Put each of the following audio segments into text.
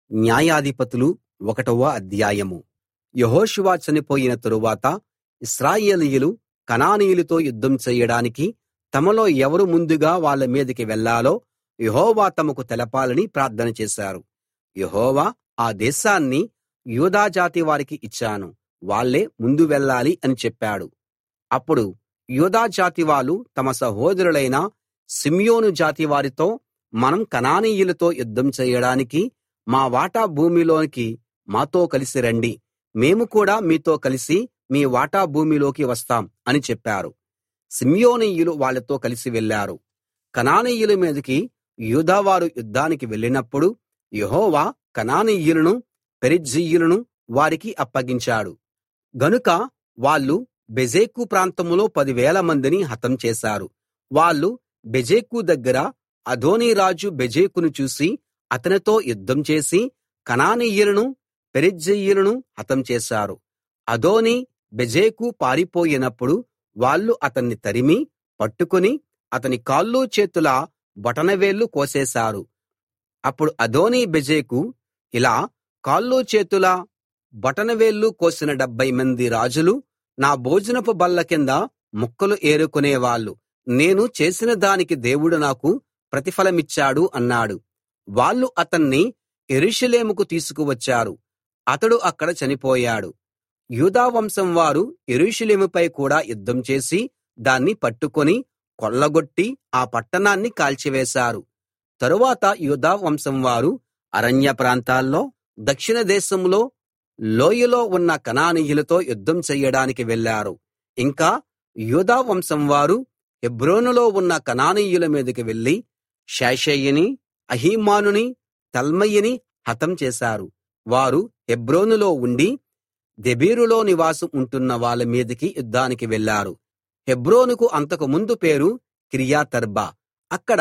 న్యాయాధిపతులు ఒకటవ అధ్యాయం యెహోషువ చనిపోయిన తరువాత ఇశ్రాయేలీయులు కనానీయులతో యుద్ధం చెయ్యడానికి తమలో ఎవరు ముందుగా వాళ్ళ మీదికి వెళ్ళాలో యెహోవా తమకు తెలపాలని ప్రార్థన చేశారు యెహోవా ఆ దేశాన్ని యూదా జాతి వారికి ఇచ్చాను వాళ్ళే ముందు వెళ్ళాలి అని చెప్పాడు అప్పుడు యూదా జాతి వాళ్ళు తమ సహోదరులైన షిమ్యోను జాతి వారితో మనం కనానీయులతో యుద్ధం చెయ్యడానికి మా వాటా భూమిలోకి మాతో కలిసి రండి మేము కూడా మీతో కలిసి మీ వాటా భూమిలోకి వస్తాం అని చెప్పారు షిమ్యోనీయులు వాళ్ళతో కలిసి వెళ్ళారు కనానీయుల మీదికి యూదావారు యుద్ధానికి వెళ్ళినప్పుడు యెహోవా కనానీయులను పెరిజ్జీయులను వారికి అప్పగించాడు గనుక వాళ్ళు బెజెకు ప్రాంతంలో పదివేల మందిని హతం చేశారు వాళ్ళు బెజెకు దగ్గర అదోనీ రాజు బెజెకును చూసి అతనితో యుద్ధం చేసి కనానీయులను పెరిజ్జీయులను హతం చేశారు అదోనీ బెజెకు పారిపోయినప్పుడు వాళ్ళు అతన్ని తరిమి పట్టుకుని అతని కాళ్ళు చేతుల బొటనవేళ్లు కోసేశారు అప్పుడు అదోనీ బెజెకు ఇలా కాళ్ళు చేతుల బొటనవేళ్లు కోసిన డెబ్భై మంది రాజులు నా భోజనపు బల్ల కింద ముక్కలు ఏరుకునేవాళ్ళు నేను చేసిన దానికి దేవుడు నాకు ప్రతిఫలమిచ్చాడు అన్నాడు వాళ్ళు అతన్ని యెరూషలేముకు తీసుకువచ్చారు అతడు అక్కడ చనిపోయాడు యూదా వంశం వారు యెరూషలేముపై కూడా యుద్ధం చేసి దాన్ని పట్టుకొని కొల్లగొట్టి ఆ పట్టణాన్ని కాల్చివేశారు తరువాత యూదా వంశం వారు అరణ్య ప్రాంతాల్లో దక్షిణ దేశంలో లోయలో ఉన్న కనానీయులతో యుద్ధం చెయ్యడానికి వెళ్ళారు ఇంకా యూదా వంశం వారు హెబ్రోనులో ఉన్న కనానీయుల మీదికి వెళ్లి షేషయిని అహీమానుని తల్మయిని హతం చేశారు వారు హెబ్రోనులో ఉండి దెబీరులో నివాసం ఉంటున్న వాళ్ళ మీదికి యుద్ధానికి వెళ్ళారు హెబ్రోనుకు అంతకు ముందు పేరు కిర్యతర్బా అక్కడ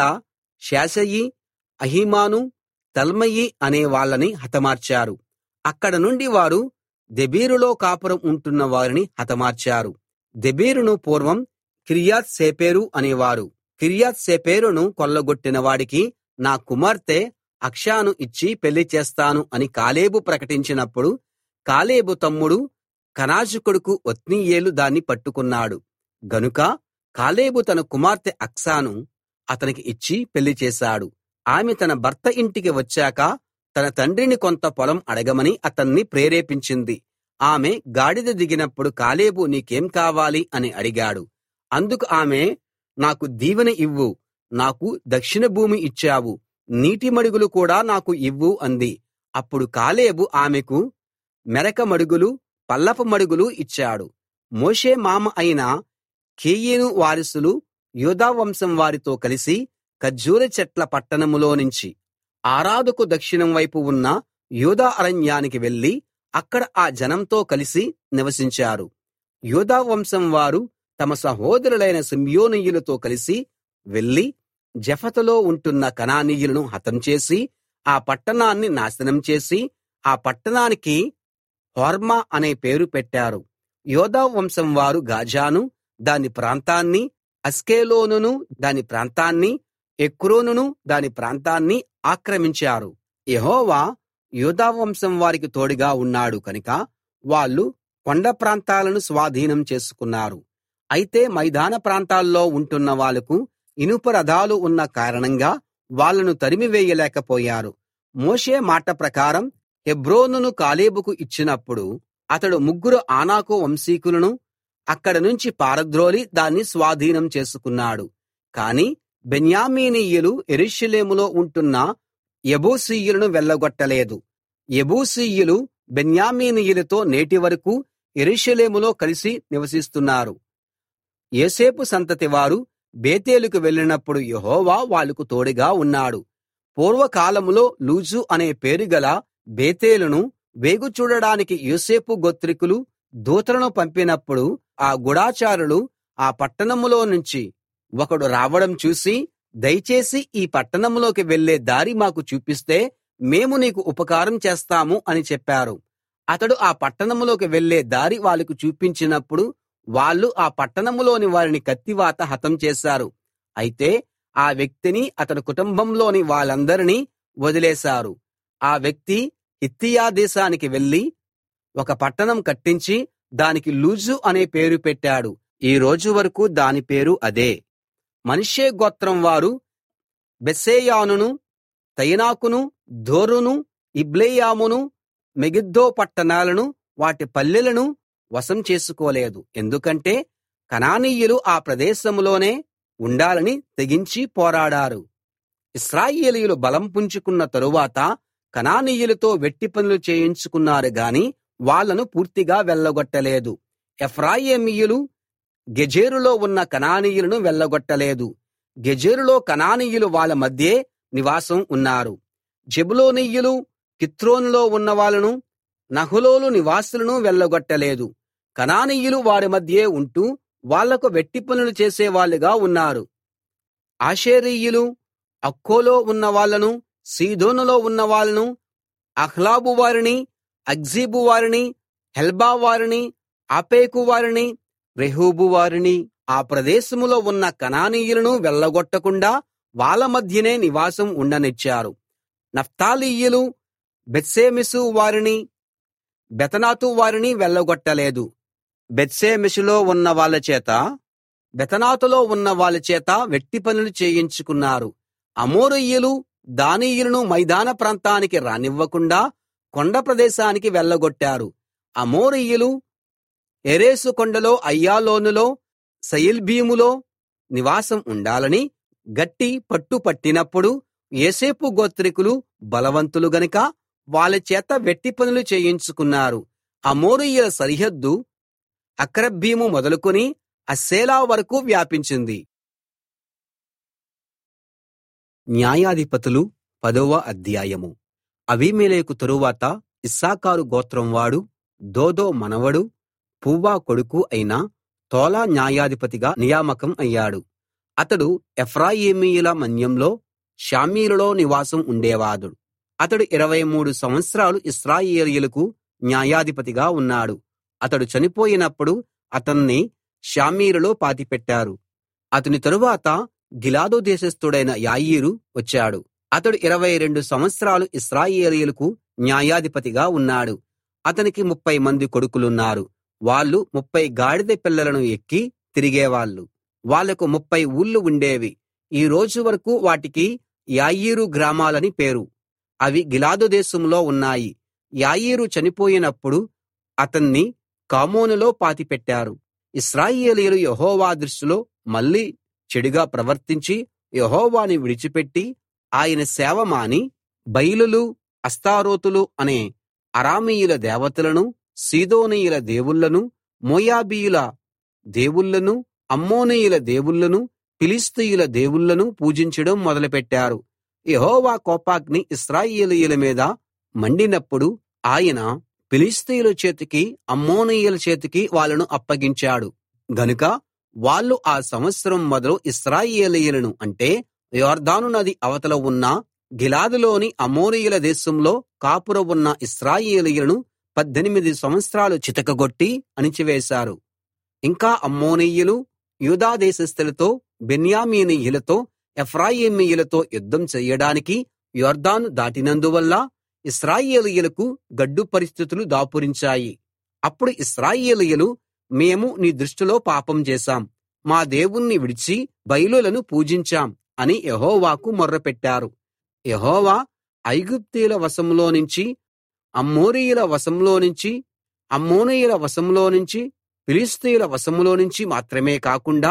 షేషయి అహీమాను తల్మయి అనే వాళ్ళని హతమార్చారు అక్కడ నుండి వారు దెబీరులో కాపురం ఉంటున్న వారిని హతమార్చారు దెబీరును పూర్వం కిర్యత్ సేపెరు అనేవారు కిర్యత్ సేపెరును కొల్లగొట్టిన వాడికి నా కుమార్తె అక్షాను ఇచ్చి పెళ్లి చేస్తాను అని కాలేబు ప్రకటించినప్పుడు కాలేబు తమ్ముడు కనాజు కొడుకు ఒత్నీయేలు దాన్ని పట్టుకున్నాడు గనుక కాలేబు తన కుమార్తె అక్సాను అతనికి ఇచ్చి పెళ్లి చేశాడు ఆమె తన భర్త ఇంటికి వచ్చాక తన తండ్రిని కొంత పొలం అడగమని అతన్ని ప్రేరేపించింది ఆమె గాడిద దిగినప్పుడు కాలేబు నీకేం కావాలి అని అడిగాడు అందుకు ఆమె నాకు దీవెన ఇవ్వు నాకు దక్షిణ భూమి ఇచ్చావు నీటి మడుగులు కూడా నాకు ఇవ్వు అంది అప్పుడు కాలేబు ఆమెకు మెరక మడుగులు పల్లపు మడుగులు ఇచ్చాడు మోషే మామ అయిన కేయీను వారసులు యూదా వంశం వారితో కలిసి ఖర్జూర చెట్ల పట్టణంలో నుంచి ఆరాదుకు దక్షిణం వైపు ఉన్న యూదా అరణ్యానికి వెళ్లి అక్కడ ఆ జనంతో కలిసి నివసించారు యూదా వంశం వారు తమ సహోదరులైన షిమ్యోనీయులతో కలిసి వెళ్లి జెఫతులో ఉంటున్న కనానీయులను హతం చేసి ఆ పట్టణాన్ని నాశనం చేసి ఆ పట్టణానికి హోర్మా అనే పేరు పెట్టారు యోదా వంశం వారు గాజాను దాని ప్రాంతాన్ని అష్కెలోనును దాని ప్రాంతాన్ని ఎక్రోనును దాని ప్రాంతాన్ని ఆక్రమించారు యెహోవా యూదా వంశం వారికి తోడుగా ఉన్నాడు కనుక వాళ్ళు కొండ ప్రాంతాలను స్వాధీనం చేసుకున్నారు అయితే మైదాన ప్రాంతాల్లో ఉంటున్న వాళ్లకు ఇనుప రథాలు ఉన్న కారణంగా వాళ్ళను తరిమివేయలేకపోయారు మోషే మాట ప్రకారం హెబ్రోనును కాలేబుకు ఇచ్చినప్పుడు అతడు ముగ్గురు ఆనాకు వంశీకులను అక్కడ నుంచి పారద్రోలి దాన్ని స్వాధీనం చేసుకున్నాడు కాని బెన్యామీనీయులు యెరూషలేములో ఉంటున్న యెబూసీయులను వెళ్ళగొట్టలేదు యెబూసీయులు బెన్యామీనీయులతో నేటి వరకూ యెరూషలేములో కలిసి నివసిస్తున్నారు యోసేపు సంతతి వారు బేతేలుకు వెళ్ళినప్పుడు యెహోవా వాళ్లకు తోడుగా ఉన్నాడు పూర్వకాలంలో లూజు అనే పేరుగల బేతేలును వేగు చూడడానికి యోసేపు గోత్రికులు దూతలను పంపినప్పుడు ఆ గూఢచారులు ఆ పట్టణంలో నుంచి ఒకడు రావడం చూసి దయచేసి ఈ పట్టణంలోకి వెళ్ళే దారి మాకు చూపిస్తే మేము నీకు ఉపకారం చేస్తాము అని చెప్పారు అతడు ఆ పట్టణంలోకి వెళ్ళే దారి వాళ్ళకు చూపించినప్పుడు వాళ్ళు ఆ పట్టణంలోని వారిని కత్తివాత హతం చేశారు అయితే ఆ వ్యక్తిని అతని కుటుంబంలోని వాళ్ళందరినీ వదిలేశారు ఆ వ్యక్తి హిత్తీయ దేశానికి వెళ్లి ఒక పట్టణం కట్టించి దానికి లూజు అనే పేరు పెట్టాడు ఈ రోజు వరకు దాని పేరు అదే మనష్షే గోత్రం వారు బెత్షెయానును తయనాకును దోరును ఇబ్లెయామును మెగిద్దో పట్టణాలను వాటి పల్లెలను వశం చేసుకోలేదు ఎందుకంటే కనానీయులు ఆ ప్రదేశంలోనే ఉండాలని తెగించి పోరాడారు ఇశ్రాయేలీయులు బలం పుంజుకున్న తరువాత కనానీయులతో వెట్టి పనులు చేయించుకున్నారు గాని వాళ్ళను పూర్తిగా వెళ్ళగొట్టలేదు ఎఫ్రాయిమీయులు గెజెరులో ఉన్న కనానీయులను వెళ్ళగొట్టలేదు గెజెరులో కనానీయులు వాళ్ళ మధ్యే నివాసం ఉన్నారు జెబులూనీయులు కిత్రోనులో ఉన్న వాళ్ళను నహలోలు నివాసులను వెళ్ళగొట్టలేదు కనానీయులు వారి మధ్యే ఉంటూ వాళ్లకు వెట్టి పనులు చేసేవాళ్ళుగా ఉన్నారు ఆషేరీయులు అక్కోలో ఉన్న వాళ్ళను సీదోనులో ఉన్న వాళ్ళను అహ్లాబు వారిని అగ్జీబు వారిని హెల్బా వారిని ఆపేకు వారిని రెహూబు వారిని ఆ ప్రదేశంలో ఉన్న కనానీయులను వెళ్ళగొట్టకుండా వాళ్ళ మధ్యనే నివాసం ఉండనిచ్చారు నఫ్తాలీయులు బెత్షెమెషు వారిని బెతనాతు వారిని వెళ్ళగొట్టలేదు బెత్షెమెషులో ఉన్న వాళ్ళ చేత బెతనాతులో ఉన్న వాళ్ళ చేత వెట్టి పనులు చేయించుకున్నారు అమోరీయులు దానీయులను మైదాన ప్రాంతానికి రానివ్వకుండా కొండ ప్రదేశానికి వెళ్ళగొట్టారు అమోరీయులు ఎరేసు కొండలో అయ్యాలోనులో సయల్బీములో నివాసం ఉండాలని గట్టి పట్టు పట్టినప్పుడు యోసేపు గోత్రికులు బలవంతులు గనుక వాళ్ళ చేత వెట్టి పనులు చేయించుకున్నారు అమోరీయుల సరిహద్దు అక్రబ్బీము మొదలుకొని అస్సేలా వరకు వ్యాపించింది న్యాయాధిపతులు పదవ అధ్యాయము అబీమెలెకు తరువాత ఇశ్శాఖారు గోత్రం వాడు దోదో మనవడు పువ్వా కొడుకు అయిన తోలా న్యాయాధిపతిగా నియామకం అయ్యాడు అతడు ఎఫ్రాయిమీయుల మన్యంలో షామీరులో నివాసం ఉండేవాడు అతడు ఇరవై మూడు సంవత్సరాలు ఇశ్రాయేలీయులకు న్యాయాధిపతిగా ఉన్నాడు అతడు చనిపోయినప్పుడు అతన్ని షామీరులో పాతిపెట్టారు అతని తరువాత గిలాదు దేశస్థుడైన యాయీరు వచ్చాడు అతడు ఇరవై రెండు సంవత్సరాలు ఇశ్రాయేలీయులకు న్యాయాధిపతిగా ఉన్నాడు అతనికి ముప్పై మంది కొడుకులున్నారు వాళ్ళు ముప్పై గాడిద పిల్లలను ఎక్కి తిరిగేవాళ్ళు వాళ్లకు ముప్పై ఊళ్ళు ఉండేవి ఈ రోజు వరకు వాటికి యాయీరు గ్రామాలని పేరు అవి గిలాదు దేశంలో ఉన్నాయి యాయీరు చనిపోయినప్పుడు అతన్ని కామోనులో పాతిపెట్టారు ఇశ్రాయేలీయులు యెహోవా దృష్టిలో మళ్ళీ చెడుగా ప్రవర్తించి యెహోవాను విడిచిపెట్టి ఆయన సేవ మాని బయలులు అస్తారోతులు అనే అరామీయుల దేవతలను సీదోనీయుల దేవుళ్ళను మోయాబీయుల దేవుళ్ళను అమ్మోనీయుల దేవుళ్ళను ఫిలిష్తీయుల దేవుళ్ళను పూజించడం మొదలుపెట్టారు యెహోవా కోపాగ్ని ఇశ్రాయేలీయుల మీద మండినప్పుడు ఆయన ఫిలిష్తీయుల చేతికి అమ్మోనీయుల చేతికి వాళ్ళను అప్పగించాడు గనుక వాళ్ళు ఆ సంవత్సరం మొదలు ఇశ్రాయేలీయులను అంటే యొర్దాను నది అవతల ఉన్న గిలాదులోని అమోరీయుల దేశంలో కాపురం ఉన్న ఇశ్రాయేలీయులను పద్దెనిమిది సంవత్సరాలు చితకగొట్టి అణిచివేశారు ఇంకా అమ్మోనీయులు యూదా దేశస్థులతో బెన్యామీనీయులతో ఎఫ్రాయిమీయులతో యుద్ధం చెయ్యడానికి యొర్దాను దాటినందువల్ల ఇశ్రాయేలీయులకు గడ్డు పరిస్థితులు దాపురించాయి అప్పుడు ఇశ్రాయేలీయులు మేము నీ దృష్టిలో పాపం చేశాం మా దేవుణ్ణి విడిచి బయలులను పూజించాం అని యెహోవాకు మొర్రపెట్టారు యెహోవా ఐగుప్తీయుల వశంలో నుంచి అమ్మోరీయుల వశంలో నుంచి అమ్మోనీయుల వశంలో నుంచి ఫిలిష్తీయుల వశంలో నుంచి మాత్రమే కాకుండా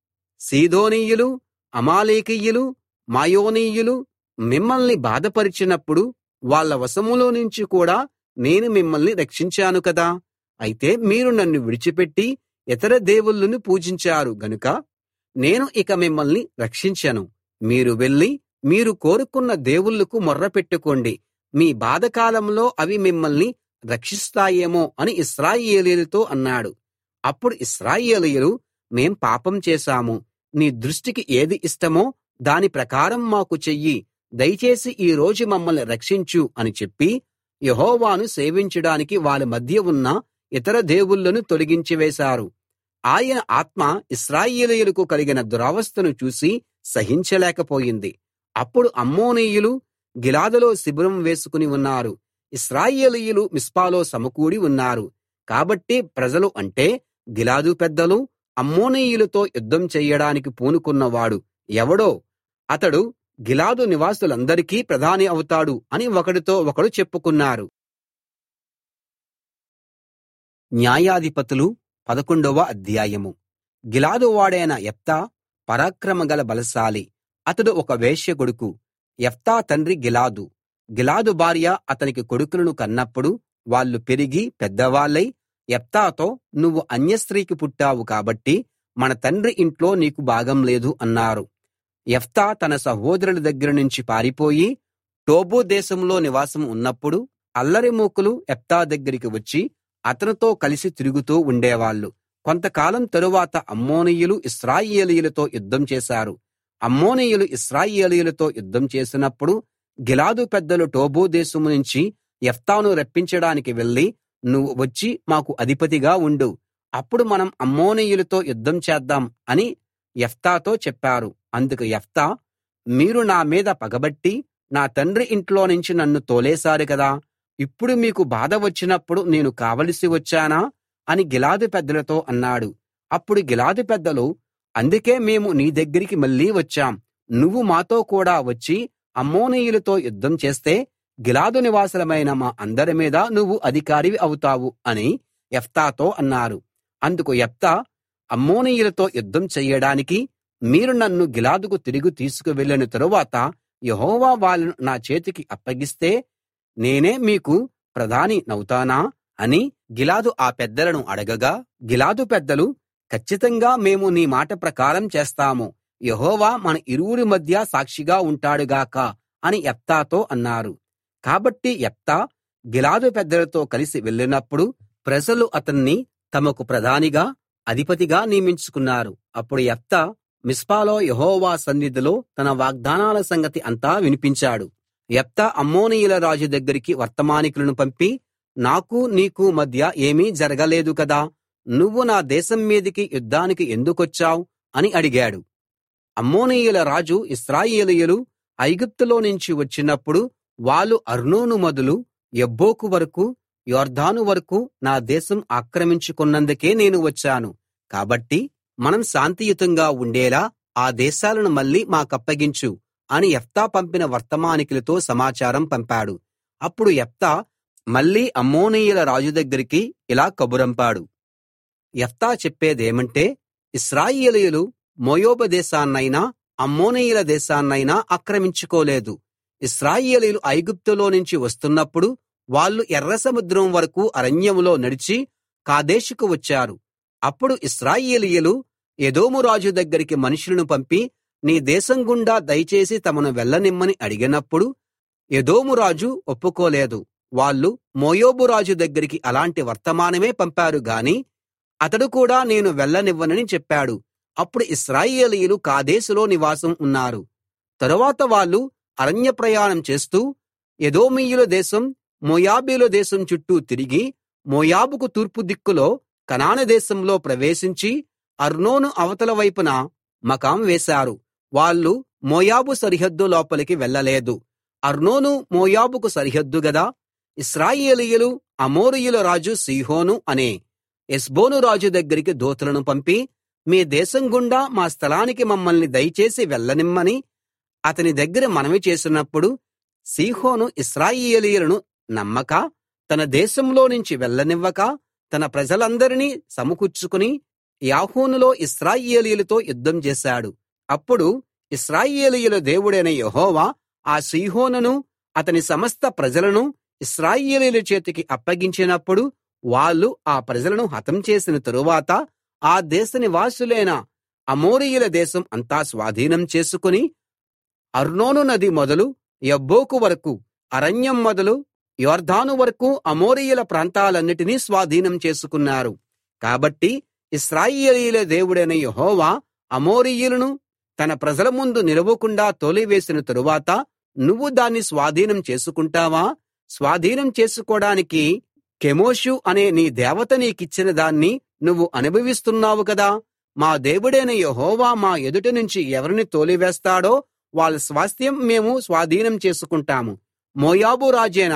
సీదోనీయులు అమాలేకీయులు మాయోనీయులు మిమ్మల్ని బాధపరిచినప్పుడు వాళ్ళ వశంలో నుంచి కూడా నేను మిమ్మల్ని రక్షించాను కదా అయితే మీరు నన్ను విడిచిపెట్టి ఇతర దేవుళ్ళను పూజించారు గనుక నేను ఇక మిమ్మల్ని రక్షించను మీరు వెళ్లి మీరు కోరుకున్న దేవుళ్ళకు మొర్రపెట్టుకోండి మీ బాధకాలంలో అవి మిమ్మల్ని రక్షిస్తాయేమో అని ఇశ్రాయేలీయులతో అన్నాడు అప్పుడు ఇశ్రాయేలీయులు మేం పాపం చేశాము నీ దృష్టికి ఏది ఇష్టమో దాని ప్రకారం మాకు చెయ్యి దయచేసి ఈ రోజు మమ్మల్ని రక్షించు అని చెప్పి యెహోవాను సేవించడానికి వాళ్ళ మధ్య ఉన్న ఇతర దేవుళ్ళను తొలగించి వేశారు ఆయన ఆత్మ ఇశ్రాయేలీయులకు కలిగిన దురవస్థను చూసి సహించలేకపోయింది అప్పుడు అమ్మోనీయులు గిలాదులో శిబిరం వేసుకుని ఉన్నారు ఇశ్రాయేలీయులు మిస్పాలో సమకూడి ఉన్నారు కాబట్టి ప్రజలు అంటే గిలాదు పెద్దలు అమ్మోనీయులతో యుద్ధం చెయ్యడానికి పూనుకున్నవాడు ఎవడో అతడు గిలాదు నివాసులందరికీ ప్రధాని అవుతాడు అని ఒకడితో ఒకడు చెప్పుకున్నారు న్యాయాధిపతులు పదకొండవ అధ్యాయము గిలాదు వాడైన యెఫ్తా పరాక్రమగల బలశాలి అతడు ఒక వేశ్య కొడుకు యెఫ్తా తండ్రి గిలాదు గిలాదు భార్య అతనికి కొడుకులను కన్నప్పుడు వాళ్ళు పెరిగి పెద్దవాళ్ళై యెఫ్తాతో నువ్వు అన్యస్త్రీకి పుట్టావు కాబట్టి మన తండ్రి ఇంట్లో నీకు భాగం లేదు అన్నారు యెఫ్తా తన సహోదరుల దగ్గర నుంచి పారిపోయి టోబు దేశంలో నివాసం ఉన్నప్పుడు అల్లరిమూకలు యెఫ్తా దగ్గరికి వచ్చి అతనితో కలిసి తిరుగుతూ ఉండేవాళ్ళు కొంతకాలం తరువాత అమ్మోనీయులు ఇశ్రాయేలీయులతో యుద్ధం చేశారు అమ్మోనీయులు ఇశ్రాయేలీయులతో యుద్ధం చేసినప్పుడు గిలాదు పెద్దలు టోబు దేశం నుంచి యెఫ్తాను రప్పించడానికి వెళ్లి నువ్వు వచ్చి మాకు అధిపతిగా ఉండు అప్పుడు మనం అమ్మోనీయులతో యుద్ధం చేద్దాం అని యెఫ్తాతో చెప్పారు అందుకు యెఫ్తా మీరు నా మీద పగబట్టి నా తండ్రి ఇంట్లో నుంచి నన్ను తోలేశారు కదా ఇప్పుడు మీకు బాధ వచ్చినప్పుడు నేను కావలసి వచ్చానా అని గిలాదు పెద్దలతో అన్నాడు అప్పుడు గిలాదు పెద్దలు అందుకే మేము నీ దగ్గరికి మళ్ళీ వచ్చాం నువ్వు మాతో కూడా వచ్చి అమ్మోనీయులతో యుద్ధం చేస్తే గిలాదు నివాసులమైన మా అందరి మీద నువ్వు అధికారివి అవుతావు అని యెఫ్తాతో అన్నారు అందుకు యెఫ్తా అమ్మోనీయులతో యుద్ధం చెయ్యడానికి మీరు నన్ను గిలాదుకు తిరిగి తీసుకువెళ్ళిన తరువాత యెహోవా వాళ్ళను నా చేతికి అప్పగిస్తే నేనే మీకు ప్రధాని నౌతానా అని గిలాదు ఆ పెద్దలను అడగగా గిలాదు పెద్దలు కచ్చితంగా మేము నీ మాట ప్రకారం చేస్తాము యెహోవా మన ఇరువురి మధ్య సాక్షిగా ఉంటాడు గాక అని యెఫ్తాతో అన్నారు కాబట్టి యెఫ్తా గిలాదు పెద్దలతో కలిసి వెళ్ళినప్పుడు ప్రజలు అతన్ని తమకు ప్రధానిగా అధిపతిగా నియమించుకున్నారు అప్పుడు యెఫ్తా మిస్పాలో యెహోవా సన్నిధిలో తన వాగ్దానాల సంగతి అంతా వినిపించాడు యెఫ్తా అమ్మోనీయుల రాజు దగ్గరికి వర్తమానికులను పంపి నాకు నీకు మధ్య ఏమీ జరగలేదు కదా నువ్వు నా దేశం మీదికి యుద్ధానికి ఎందుకొచ్చావ్ అని అడిగాడు అమ్మోనీయుల రాజు ఇశ్రాయేలీయులు ఐగుప్తులో నుంచి వచ్చినప్పుడు వాళ్ళు అర్నోను మొదలు యబ్బోకు వరకూ యొర్దాను వరకూ నా దేశం ఆక్రమించుకున్నందుకే నేను వచ్చాను కాబట్టి మనం శాంతియుతంగా ఉండేలా ఆ దేశాలను మళ్ళీ మాకప్పగించు అని యెఫ్తా పంపిన వర్తమానికులతో సమాచారం పంపాడు అప్పుడు యెఫ్తా మళ్ళీ అమ్మోనీయుల రాజు దగ్గరికి ఇలా కబురంపాడు యెఫ్తా చెప్పేదేమంటే ఇశ్రాయేలీయులు మోయోబు దేశాన్నైనా అమ్మోనీయుల దేశాన్నైనా ఆక్రమించుకోలేదు ఇశ్రాయేలీయులు ఐగుప్తులో నుంచి వస్తున్నప్పుడు వాళ్ళు ఎర్ర సముద్రం వరకూ అరణ్యంలో నడిచి కాదేషుకు వచ్చారు అప్పుడు ఇశ్రాయేలీయులు ఎదోము రాజు దగ్గరికి మనుషులను పంపి నీ దేశం గుండా దయచేసి తమను వెళ్ళనిమ్మని అడిగినప్పుడు ఎదోము రాజు ఒప్పుకోలేదు వాళ్ళు మోయోబు రాజు దగ్గరికి అలాంటి వర్తమానమే పంపారు గాని అతడు కూడా నేను వెళ్ళనివ్వనని చెప్పాడు అప్పుడు ఇశ్రాయేలీయులు కాదేశులో నివాసం ఉన్నారు తరువాత వాళ్ళు అరణ్య ప్రయాణం చేస్తూ ఎదోమీయుల దేశం మోయాబీల దేశం చుట్టూ తిరిగి మోయాబుకు తూర్పు దిక్కులో కనాను దేశంలో ప్రవేశించి అర్నోను అవతల వైపున మకాం వేశారు వాళ్ళు మోయాబు సరిహద్దు లోపలికి వెళ్ళలేదు అర్నోను మోయాబుకు సరిహద్దు గదా ఇశ్రాయేలీయులు అమోరీయుల రాజు సీహోను అనే హెష్బోను రాజు దగ్గరికి దూతలను పంపి మీ దేశం గుండా మా స్థలానికి మమ్మల్ని దయచేసి వెళ్ళనిమ్మని అతని దగ్గర మనవి చేసినప్పుడు సీహోను ఇశ్రాయేలీయులను నమ్మక తన దేశంలో నుంచి వెళ్ళనివ్వక తన ప్రజలందరినీ సమకూర్చుకుని యాహూనులో ఇశ్రాయేలీయులతో యుద్ధం చేశాడు అప్పుడు ఇశ్రాయేలీయుల దేవుడైన యెహోవా ఆ సీహోనును అతని సమస్త ప్రజలను ఇశ్రాయేలీయుల చేతికి అప్పగించినప్పుడు వాళ్ళు ఆ ప్రజలను హతం చేసిన తరువాత ఆ దేశ నివాసులైన అమోరీయుల దేశం అంతా స్వాధీనం చేసుకుని అర్నోను నది మొదలు యబ్బోకు వరకూ అరణ్యం మొదలు యొర్దాను వరకూ అమోరీయుల ప్రాంతాలన్నిటినీ స్వాధీనం చేసుకున్నారు కాబట్టి ఇశ్రాయేలీయుల దేవుడైన యెహోవా అమోరీయులను తన ప్రజల ముందు నిలవకుండా తోలివేసిన తరువాత నువ్వు దాన్ని స్వాధీనం చేసుకుంటావా స్వాధీనం చేసుకోడానికి కెమోషు అనే నీ దేవత నీకిచ్చిన దాన్ని నువ్వు అనుభవిస్తున్నావు కదా మా దేవుడైన యెహోవా మా ఎదుట నుంచి ఎవరిని తోలివేస్తాడో వాళ్ళ స్వాస్థ్యం మేము స్వాధీనం చేసుకుంటాము మోయాబు రాజైన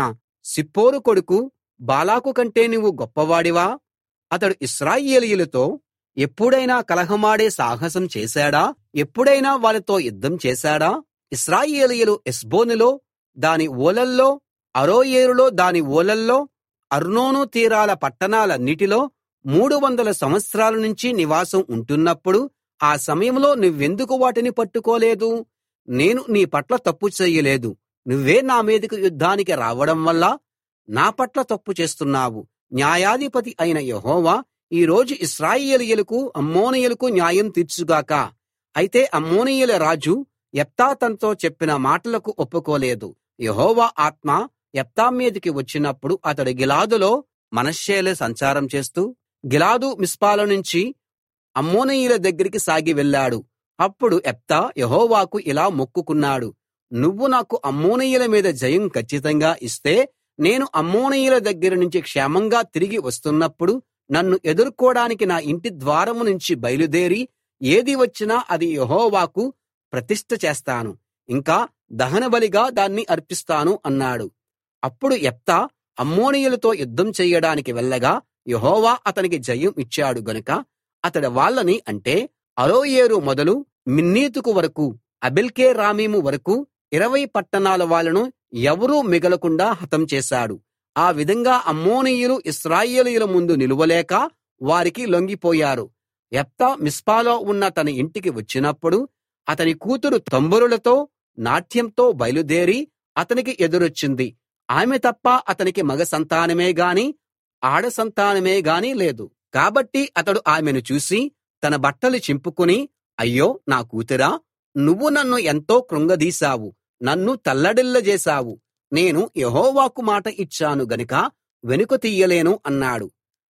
సిప్పోరు కొడుకు బాలాకు కంటే నువ్వు గొప్పవాడివా అతడు ఇశ్రాయేలీయులతో ఎప్పుడైనా కలహమాడే సాహసం చేశాడా ఎప్పుడైనా వాళ్ళతో యుద్ధం చేశాడా ఇశ్రాయేలీయులు హెష్బోనులో దాని ఊలల్లో అరోయేరులో దాని ఊలల్లో అర్నోను తీరాల పట్టణాలన్నిటిలో మూడు వందల సంవత్సరాల నుంచి నివాసం ఉంటున్నప్పుడు ఆ సమయంలో నువ్వెందుకు వాటిని పట్టుకోలేదు నేను నీ పట్ల తప్పు చెయ్యలేదు నువ్వే నా మీదికి యుద్ధానికి రావడం వల్ల నా పట్ల తప్పు చేస్తున్నావు న్యాయాధిపతి అయిన యెహోవా ఈ రోజు ఇశ్రాయేలీయులకు అమ్మోనీయులకు న్యాయం తీర్చుగాక అయితే అమ్మోనీయుల రాజు యెఫ్తా తనతో చెప్పిన మాటలకు ఒప్పుకోలేదు యెహోవా ఆత్మ యెఫ్తా మీదికి వచ్చినప్పుడు అతడు గిలాదులో మనష్షేలో సంచారం చేస్తూ గిలాదు మిస్పాల నుంచి అమ్మోనీయుల దగ్గరికి సాగి వెళ్ళాడు అప్పుడు యెఫ్తా యెహోవాకు ఇలా మొక్కుకున్నాడు నువ్వు నాకు అమ్మోనీయుల మీద జయం కచ్చితంగా ఇస్తే నేను అమ్మోనీయుల దగ్గర నుంచి క్షేమంగా తిరిగి వస్తున్నప్పుడు నన్ను ఎదుర్కోడానికి నా ఇంటి ద్వారం నుంచి బయలుదేరి ఏది వచ్చినా అది యెహోవాకు ప్రతిష్ఠ చేస్తాను ఇంకా దహనబలిగా దాన్ని అర్పిస్తాను అన్నాడు అప్పుడు యెఫ్తా అమ్మోనీయులతో యుద్ధం చెయ్యడానికి వెళ్ళగా యెహోవా అతనికి జయం ఇచ్చాడు గనుక అతడు వాళ్ళని అంటే అరోయేరు మొదలు మిన్నీతుకు వరకు అబెల్కే రామీము వరకు ఇరవై పట్టణాల వాళ్ళను ఎవరూ మిగలకుండా హతం చేశాడు ఆ విధంగా అమ్మోనీయులు ఇశ్రాయేలీయుల ముందు నిలువలేక వారికి లొంగిపోయారు యెఫ్తా మిస్పాలో ఉన్న తన ఇంటికి వచ్చినప్పుడు అతని కూతురు తంబురులతో నాట్యంతో బయలుదేరి అతనికి ఎదురొచ్చింది ఆమె తప్ప అతనికి మగ సంతానమే గాని ఆడ సంతానమే గాని లేదు కాబట్టి అతడు ఆమెను చూసి తన బట్టలు చింపుకుని అయ్యో నా కూతురా నువ్వు నన్ను ఎంతో కృంగదీశావు నన్ను తల్లడిల్లజేశావు నేను యెహోవాకు మాట ఇచ్చాను గనుక వెనుక తీయలేను అన్నాడు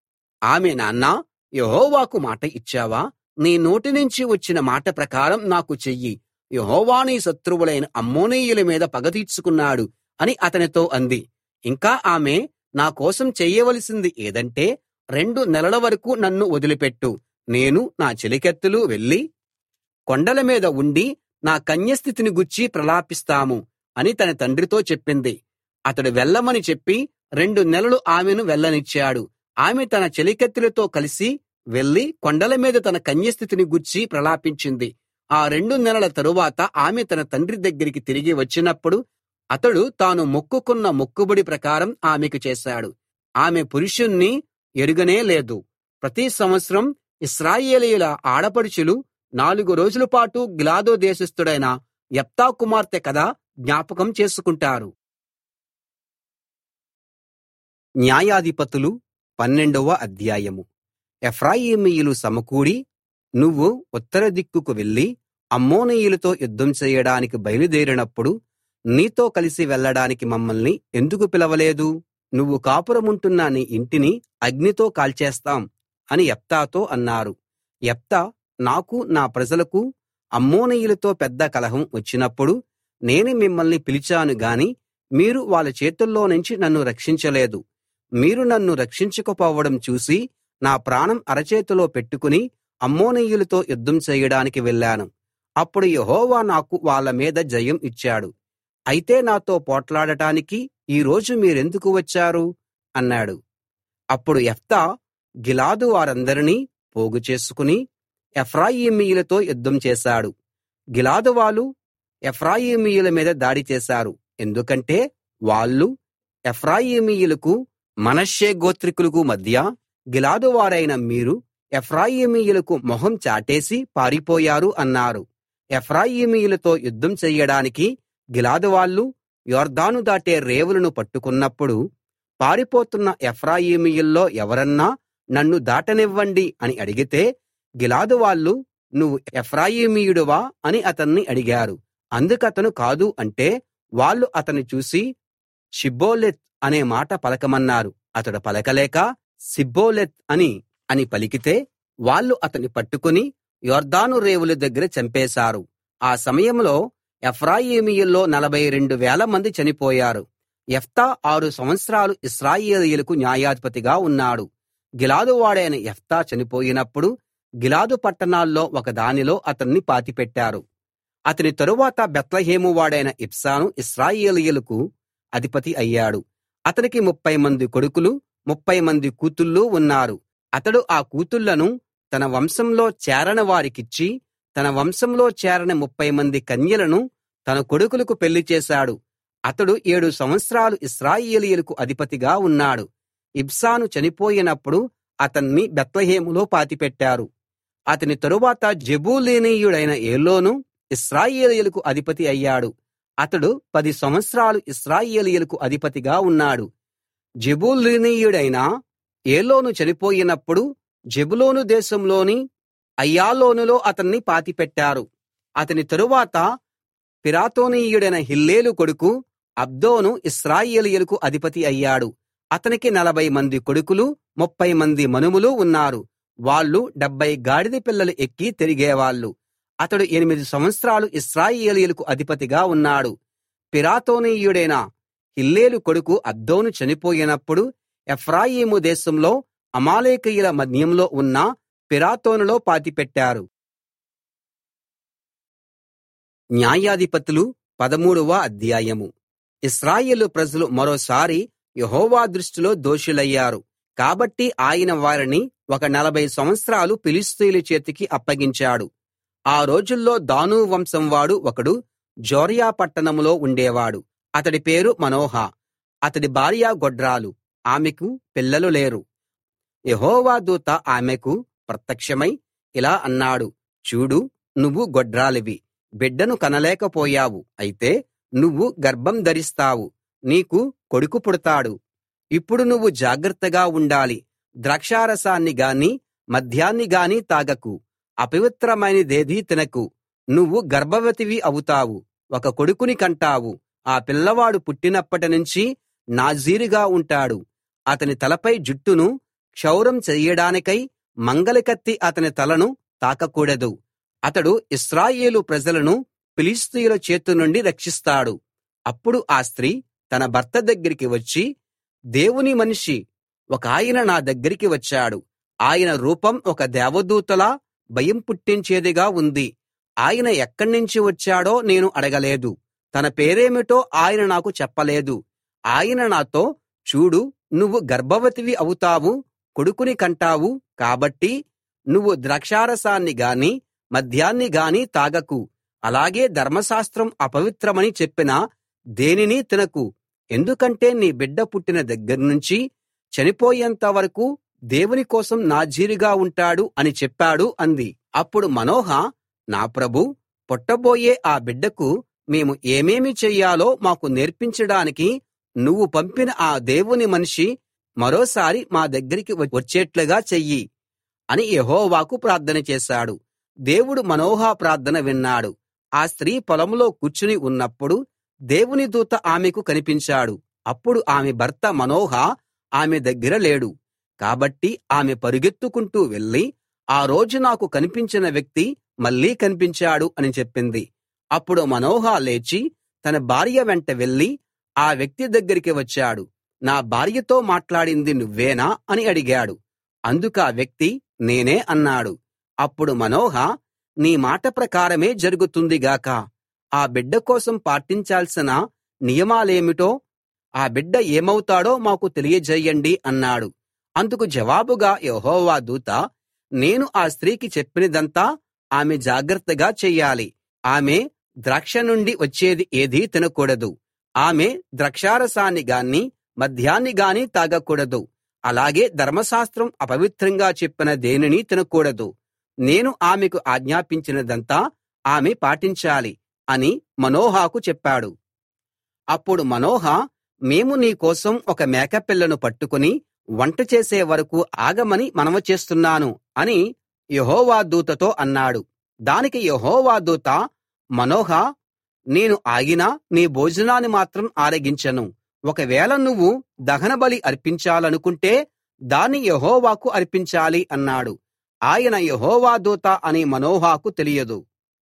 ఆమె నాన్నా యెహోవాకు మాట ఇచ్చావా నీ నోటి నుంచి వచ్చిన మాట ప్రకారం నాకు చెయ్యి యెహోవా నీ శత్రువులైన అమ్మోనీయుల మీద పగ తీర్చుకున్నాడు అని అతనితో అంది ఇంకా ఆమె నా కోసం చెయ్యవలసింది ఏదంటే రెండు నెలల వరకు నన్ను వదిలిపెట్టు నేను నా చెలికెత్తలు వెళ్ళి కొండల మీద ఉండి నా కన్యస్థితిని గూర్చి ప్రలాపిస్తాము అని తన తండ్రితో చెప్పింది అతడు వెళ్ళమని చెప్పి రెండు నెలలు ఆమెను వెళ్ళనిచ్చాడు ఆమె తన చెలికత్తెలతో కలిసి వెళ్లి కొండల మీద తన కన్యస్థితిని గూర్చి ప్రలాపించింది ఆ రెండు నెలల తరువాత ఆమె తన తండ్రి దగ్గరికి తిరిగి వచ్చినప్పుడు అతడు తాను మొక్కుకున్న మొక్కుబడి ప్రకారం ఆమెకు చేశాడు ఆమె పురుషుణ్ణి ఎరుగనే లేదు ప్రతి సంవత్సరం ఇశ్రాయేలీయుల ఆడపడుచులు నాలుగు రోజుల పాటు గిలాదో దేశస్థుడైన యెఫ్తా కుమార్తె కథ జ్ఞాపకం చేసుకుంటారు న్యాయాధిపతులు పన్నెండవ అధ్యాయం ఎఫ్రాయిమీయులు సమకూడి నువ్వు ఉత్తర దిక్కుకు వెళ్లి అమ్మోనీయులతో యుద్ధం చేయడానికి బయలుదేరినప్పుడు నీతో కలిసి వెళ్ళడానికి మమ్మల్ని ఎందుకు పిలవలేదు నువ్వు కాపురముంటున్న నీ ఇంటిని అగ్నితో కాల్చేస్తాం అని యెఫ్తాతో అన్నారు యెఫ్తా నాకు నా ప్రజలకు అమ్మోనీయులతో పెద్ద కలహం వచ్చినప్పుడు నేను మిమ్మల్ని పిలిచాను గాని మీరు వాళ్ళ చేతుల్లో నుంచి నన్ను రక్షించలేదు మీరు నన్ను రక్షించకపోవడం చూసి నా ప్రాణం అరచేతిలో పెట్టుకుని అమ్మోనీయులతో యుద్ధం చేయడానికి వెళ్ళాను అప్పుడు యెహోవా నాకు వాళ్ళ మీద జయం ఇచ్చాడు అయితే నాతో పోట్లాడటానికి ఈ రోజు మీరెందుకు వచ్చారు అన్నాడు అప్పుడు యెఫ్తా గిలాదు వారందరినీ పోగు చేసుకుని ఎఫ్రాయిమీయులతో యుద్ధం చేశాడు గిలాదు వాళ్ళు ఎఫ్రాయిమీయుల మీద దాడి చేశారు ఎందుకంటే వాళ్ళు ఎఫ్రాయిమీయులకు మనష్షే గోత్రికులకు మధ్య గిలాదు వారైన మీరు ఎఫ్రాయిమీయులకు మొహం చాటేసి పారిపోయారు అన్నారు ఎఫ్రాయిమీయులతో యుద్ధం చెయ్యడానికి గిలాదు వాళ్ళు యొర్దాను దాటే రేవులను పట్టుకున్నప్పుడు పారిపోతున్న ఎఫ్రాయిమీయుల్లో ఎవరన్నా నన్ను దాటనివ్వండి అని అడిగితే గిలాదు వాళ్ళు నువ్వు ఎఫ్రాయిమీయుడువా అని అతన్ని అడిగారు అందుకతను కాదు అంటే వాళ్ళు అతన్ని చూసి షిబ్బోలెత్ అనే మాట పలకమన్నారు అతడు పలకలేక సిబ్బోలెత్ అని అని పలికితే వాళ్ళు అతన్ని పట్టుకుని యొర్దాను రేవుల దగ్గర చంపేశారు ఆ సమయంలో ఎఫ్రాయిమీయుల్లో నలభై రెండు వేల మంది చనిపోయారు యెఫ్తా ఆరు సంవత్సరాలు ఇశ్రాయేలీయులకు న్యాయాధిపతిగా ఉన్నాడు గిలాదు వాడైన యెఫ్తా చనిపోయినప్పుడు గిలాదు పట్టణాల్లో ఒక దానిలో అతన్ని పాతిపెట్టారు అతని తరువాత బెత్లెహేము వాడైన ఇబ్సాను ఇశ్రాయేలీయులకు అధిపతి అయ్యాడు అతనికి ముప్ఫై మంది కొడుకులు ముప్ఫై మంది కూతుళ్ళు ఉన్నారు అతడు ఆ కూతుళ్ళను తన వంశంలో చేరని వారికిచ్చి తన వంశంలో చేరని ముప్ఫై మంది కన్యలను తన కొడుకులకు పెళ్లి చేశాడు అతడు ఏడు సంవత్సరాలు ఇశ్రాయేలీయులకు అధిపతిగా ఉన్నాడు ఇబ్సాను చనిపోయినప్పుడు అతన్ని బేత్లెహేములో పాతిపెట్టారు అతని తరువాత జెబూలూనీయుడైన ఏలోను ఇశ్రాయేలీయులకు అధిపతి అయ్యాడు అతడు పది సంవత్సరాలు ఇశ్రాయేలీయులకు అధిపతిగా ఉన్నాడు జెబూలూనీయుడైన ఏలోను చనిపోయినప్పుడు జెబులోను దేశంలోని అయ్యాలోనులో అతన్ని పాతిపెట్టారు అతని తరువాత పిరాతోనీయుడైన హిల్లేలు కొడుకు అబ్దోను ఇశ్రాయేలీయులకు అధిపతి అయ్యాడు అతనికి నలభై మంది కొడుకులు ముప్ఫై మంది మనుమలు ఉన్నారు వాళ్ళు డెబ్భై గాడిద పిల్లలు ఎక్కి తిరిగేవాళ్ళు అతడు ఎనిమిది సంవత్సరాలు ఇశ్రాయేలీయులకు అధిపతిగా ఉన్నాడు పిరాతోనీయుడైన హిల్లేలు కొడుకు అబ్దోను చనిపోయినప్పుడు ఎఫ్రాయిము దేశంలో అమాలేకీయుల మన్యంలో ఉన్న పిరాతోనులో పాతిపెట్టారు న్యాయాధిపతులు పదమూడవ అధ్యాయము ఇశ్రాయేలు ప్రజలు మరోసారి యెహోవా దృష్టిలో దోషులయ్యారు కాబట్టి ఆయన వారిని ఒక నలభై సంవత్సరాలు ఫిలిష్తీయుల చేతికి అప్పగించాడు ఆ రోజుల్లో దాను వంశం వాడు ఒకడు జోర్యా పట్టణంలో ఉండేవాడు అతడి పేరు మనోహ అతడి భార్య గొడ్రాలు ఆమెకు పిల్లలు లేరు యెహోవా దూత ఆమెకు ప్రత్యక్షమై ఇలా అన్నాడు చూడు నువ్వు గొడ్రాలివి బిడ్డను కనలేకపోయావు అయితే నువ్వు గర్భం ధరిస్తావు నీకు కొడుకు పుడతాడు ఇప్పుడు నువ్వు జాగ్రత్తగా ఉండాలి ద్రాక్షారసాన్ని గాని మద్యాన్ని గాని తాగకు అపవిత్రమైనదేదీ తినకు నువ్వు గర్భవతివి అవుతావు ఒక కొడుకుని కంటావు ఆ పిల్లవాడు పుట్టినప్పటి నుంచి నాజీరుగా ఉంటాడు అతని తలపై జుట్టును క్షౌరం చెయ్యడానికై మంగలి అతని తలను తాకకూడదు అతడు ఇశ్రాయేలు ప్రజలను ఫిలిష్తీయుల చేతి నుండి రక్షిస్తాడు అప్పుడు ఆ స్త్రీ తన భర్త దగ్గరికి వచ్చి దేవుని మనిషి ఒకాయన నా దగ్గరికి వచ్చాడు ఆయన రూపం ఒక దేవదూతలా భయం పుట్టించేదిగా ఉంది ఆయన ఎక్కడ్నించి వచ్చాడో నేను అడగలేదు తన పేరేమిటో ఆయన నాకు చెప్పలేదు ఆయన నాతో చూడు నువ్వు గర్భవతివి అవుతావు కొడుకుని కంటావు కాబట్టి నువ్వు ద్రాక్షారసాన్ని గాని మద్యాన్ని గాని తాగకు అలాగే ధర్మశాస్త్రం అపవిత్రమని చెప్పిన దేనినీ తినకు ఎందుకంటే నీ బిడ్డ పుట్టిన దగ్గర్నుంచి చనిపోయేంత వరకు దేవుని కోసం నాజీరుగా ఉంటాడు అని చెప్పాడు అంది అప్పుడు మనోహ నా ప్రభూ పుట్టబోయే ఆ బిడ్డకు మేము ఏమేమి చెయ్యాలో మాకు నేర్పించడానికి నువ్వు పంపిన ఆ దేవుని మనిషి మరోసారి మా దగ్గరికి వచ్చేట్లుగా చెయ్యి అని యెహోవాకు ప్రార్థన చేశాడు దేవుడు మనోహ ప్రార్థన విన్నాడు ఆ స్త్రీ పొలంలో కూర్చుని ఉన్నప్పుడు దేవుని దూత ఆమెకు కనిపించాడు అప్పుడు ఆమె భర్త మనోహ ఆమె దగ్గర లేడు కాబట్టి ఆమె పరుగెత్తుకుంటూ వెళ్ళి ఆ రోజు నాకు కనిపించిన వ్యక్తి మళ్ళీ కనిపించాడు అని చెప్పింది అప్పుడు మనోహ లేచి తన భార్య వెంట వెళ్ళి ఆ వ్యక్తి దగ్గరికి వచ్చాడు నా భార్యతో మాట్లాడింది నువ్వేనా అని అడిగాడు అందుకా వ్యక్తి నేనే అన్నాడు అప్పుడు మనోహ నీ మాట ప్రకారమే జరుగుతుంది గాక ఆ బిడ్డ కోసం పాటించాల్సిన నియమాలేమిటో ఆ బిడ్డ ఏమవుతాడో మాకు తెలియజేయండి అన్నాడు అందుకు జవాబుగా యెహోవా దూత నేను ఆ స్త్రీకి చెప్పినదంతా ఆమె జాగ్రత్తగా చెయ్యాలి ఆమె ద్రాక్ష నుండి వచ్చేది ఏదీ తినకూడదు ఆమె ద్రాక్షారసాన్ని గాని మద్యాన్ని గాని తాగకూడదు అలాగే ధర్మశాస్త్రం అపవిత్రంగా చెప్పిన దేనినీ తినకూడదు నేను ఆమెకు ఆజ్ఞాపించినదంతా ఆమె పాటించాలి అని మనోహకు చెప్పాడు అప్పుడు మనోహ మేము నీ కోసం ఒక మేకపిల్లను పట్టుకుని వంట చేసే వరకు ఆగమని మనవి చేస్తున్నాను అని యెహోవా దూతతో అన్నాడు దానికి యెహోవా దూత మనోహ నేను ఆగినా నీ భోజనాన్ని మాత్రం ఆరగించను ఒకవేళ నువ్వు దహనబలి అర్పించాలనుకుంటే దాన్ని యెహోవాకు అర్పించాలి అన్నాడు ఆయన యెహోవా దూత అని మనోహకు తెలియదు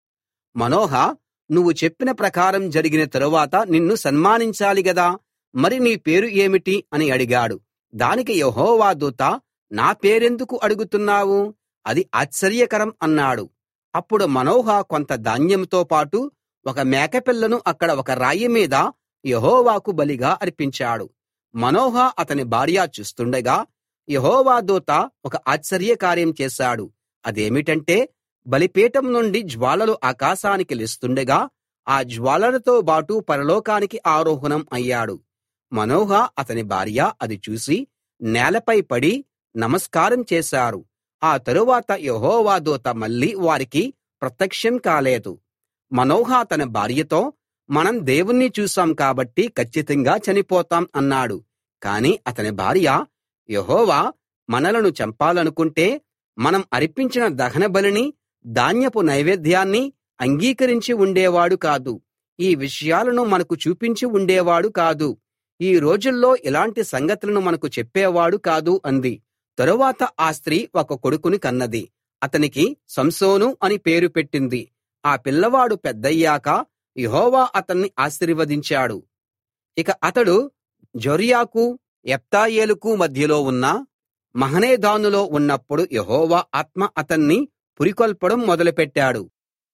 మనోహ నువ్వు చెప్పిన ప్రకారం జరిగిన తరువాత నిన్ను సన్మానించాలి గదా మరి నీ పేరు ఏమిటి అని అడిగాడు దానికి యెహోవా దూత నా పేరెందుకు అడుగుతున్నావు అది ఆశ్చర్యకరం అన్నాడు అప్పుడు మనోహ కొంత ధాన్యంతో పాటు ఒక మేకపిల్లను అక్కడ ఒక రాయి మీద యెహోవాకు బలిగా అర్పించాడు మనోహ అతని భార్య చూస్తుండగా యెహోవా దూత ఒక ఆశ్చర్య కార్యం చేశాడు అదేమిటంటే బలిపీఠం నుండి జ్వాలలు ఆకాశానికి లేస్తుండగా ఆ జ్వాలలతో బాటు పరలోకానికి ఆరోహణం అయ్యాడు మనోహ అతని భార్య అది చూసి నేలపై పడి నమస్కారం చేశారు ఆ తరువాత యెహోవా దూత మళ్ళీ వారికి ప్రత్యక్షం కాలేదు మనోహ తన భార్యతో మనం దేవుణ్ణి చూశాం కాబట్టి కచ్చితంగా చనిపోతాం అన్నాడు కాని అతని భార్య యెహోవా మనలను చంపాలనుకుంటే మనం అర్పించిన దహన బలిని ధాన్యపు నైవేద్యాన్ని అంగీకరించి ఉండేవాడు కాదు ఈ విషయాలను మనకు చూపించి ఉండేవాడు కాదు ఈ రోజుల్లో ఇలాంటి సంగతులను మనకు చెప్పేవాడు కాదు అంది తరువాత ఆ స్త్రీ ఒక కొడుకుని కన్నది అతనికి సంసోను అని పేరు పెట్టింది ఆ పిల్లవాడు పెద్దయ్యాక యెహోవా అతన్ని ఆశీర్వదించాడు ఇక అతడు జొర్యాకు ఎప్తాయేలుకు మధ్యలో ఉన్న మహనేదానులో ఉన్నప్పుడు యెహోవా ఆత్మ అతన్ని పురికొల్పడం మొదలుపెట్టాడు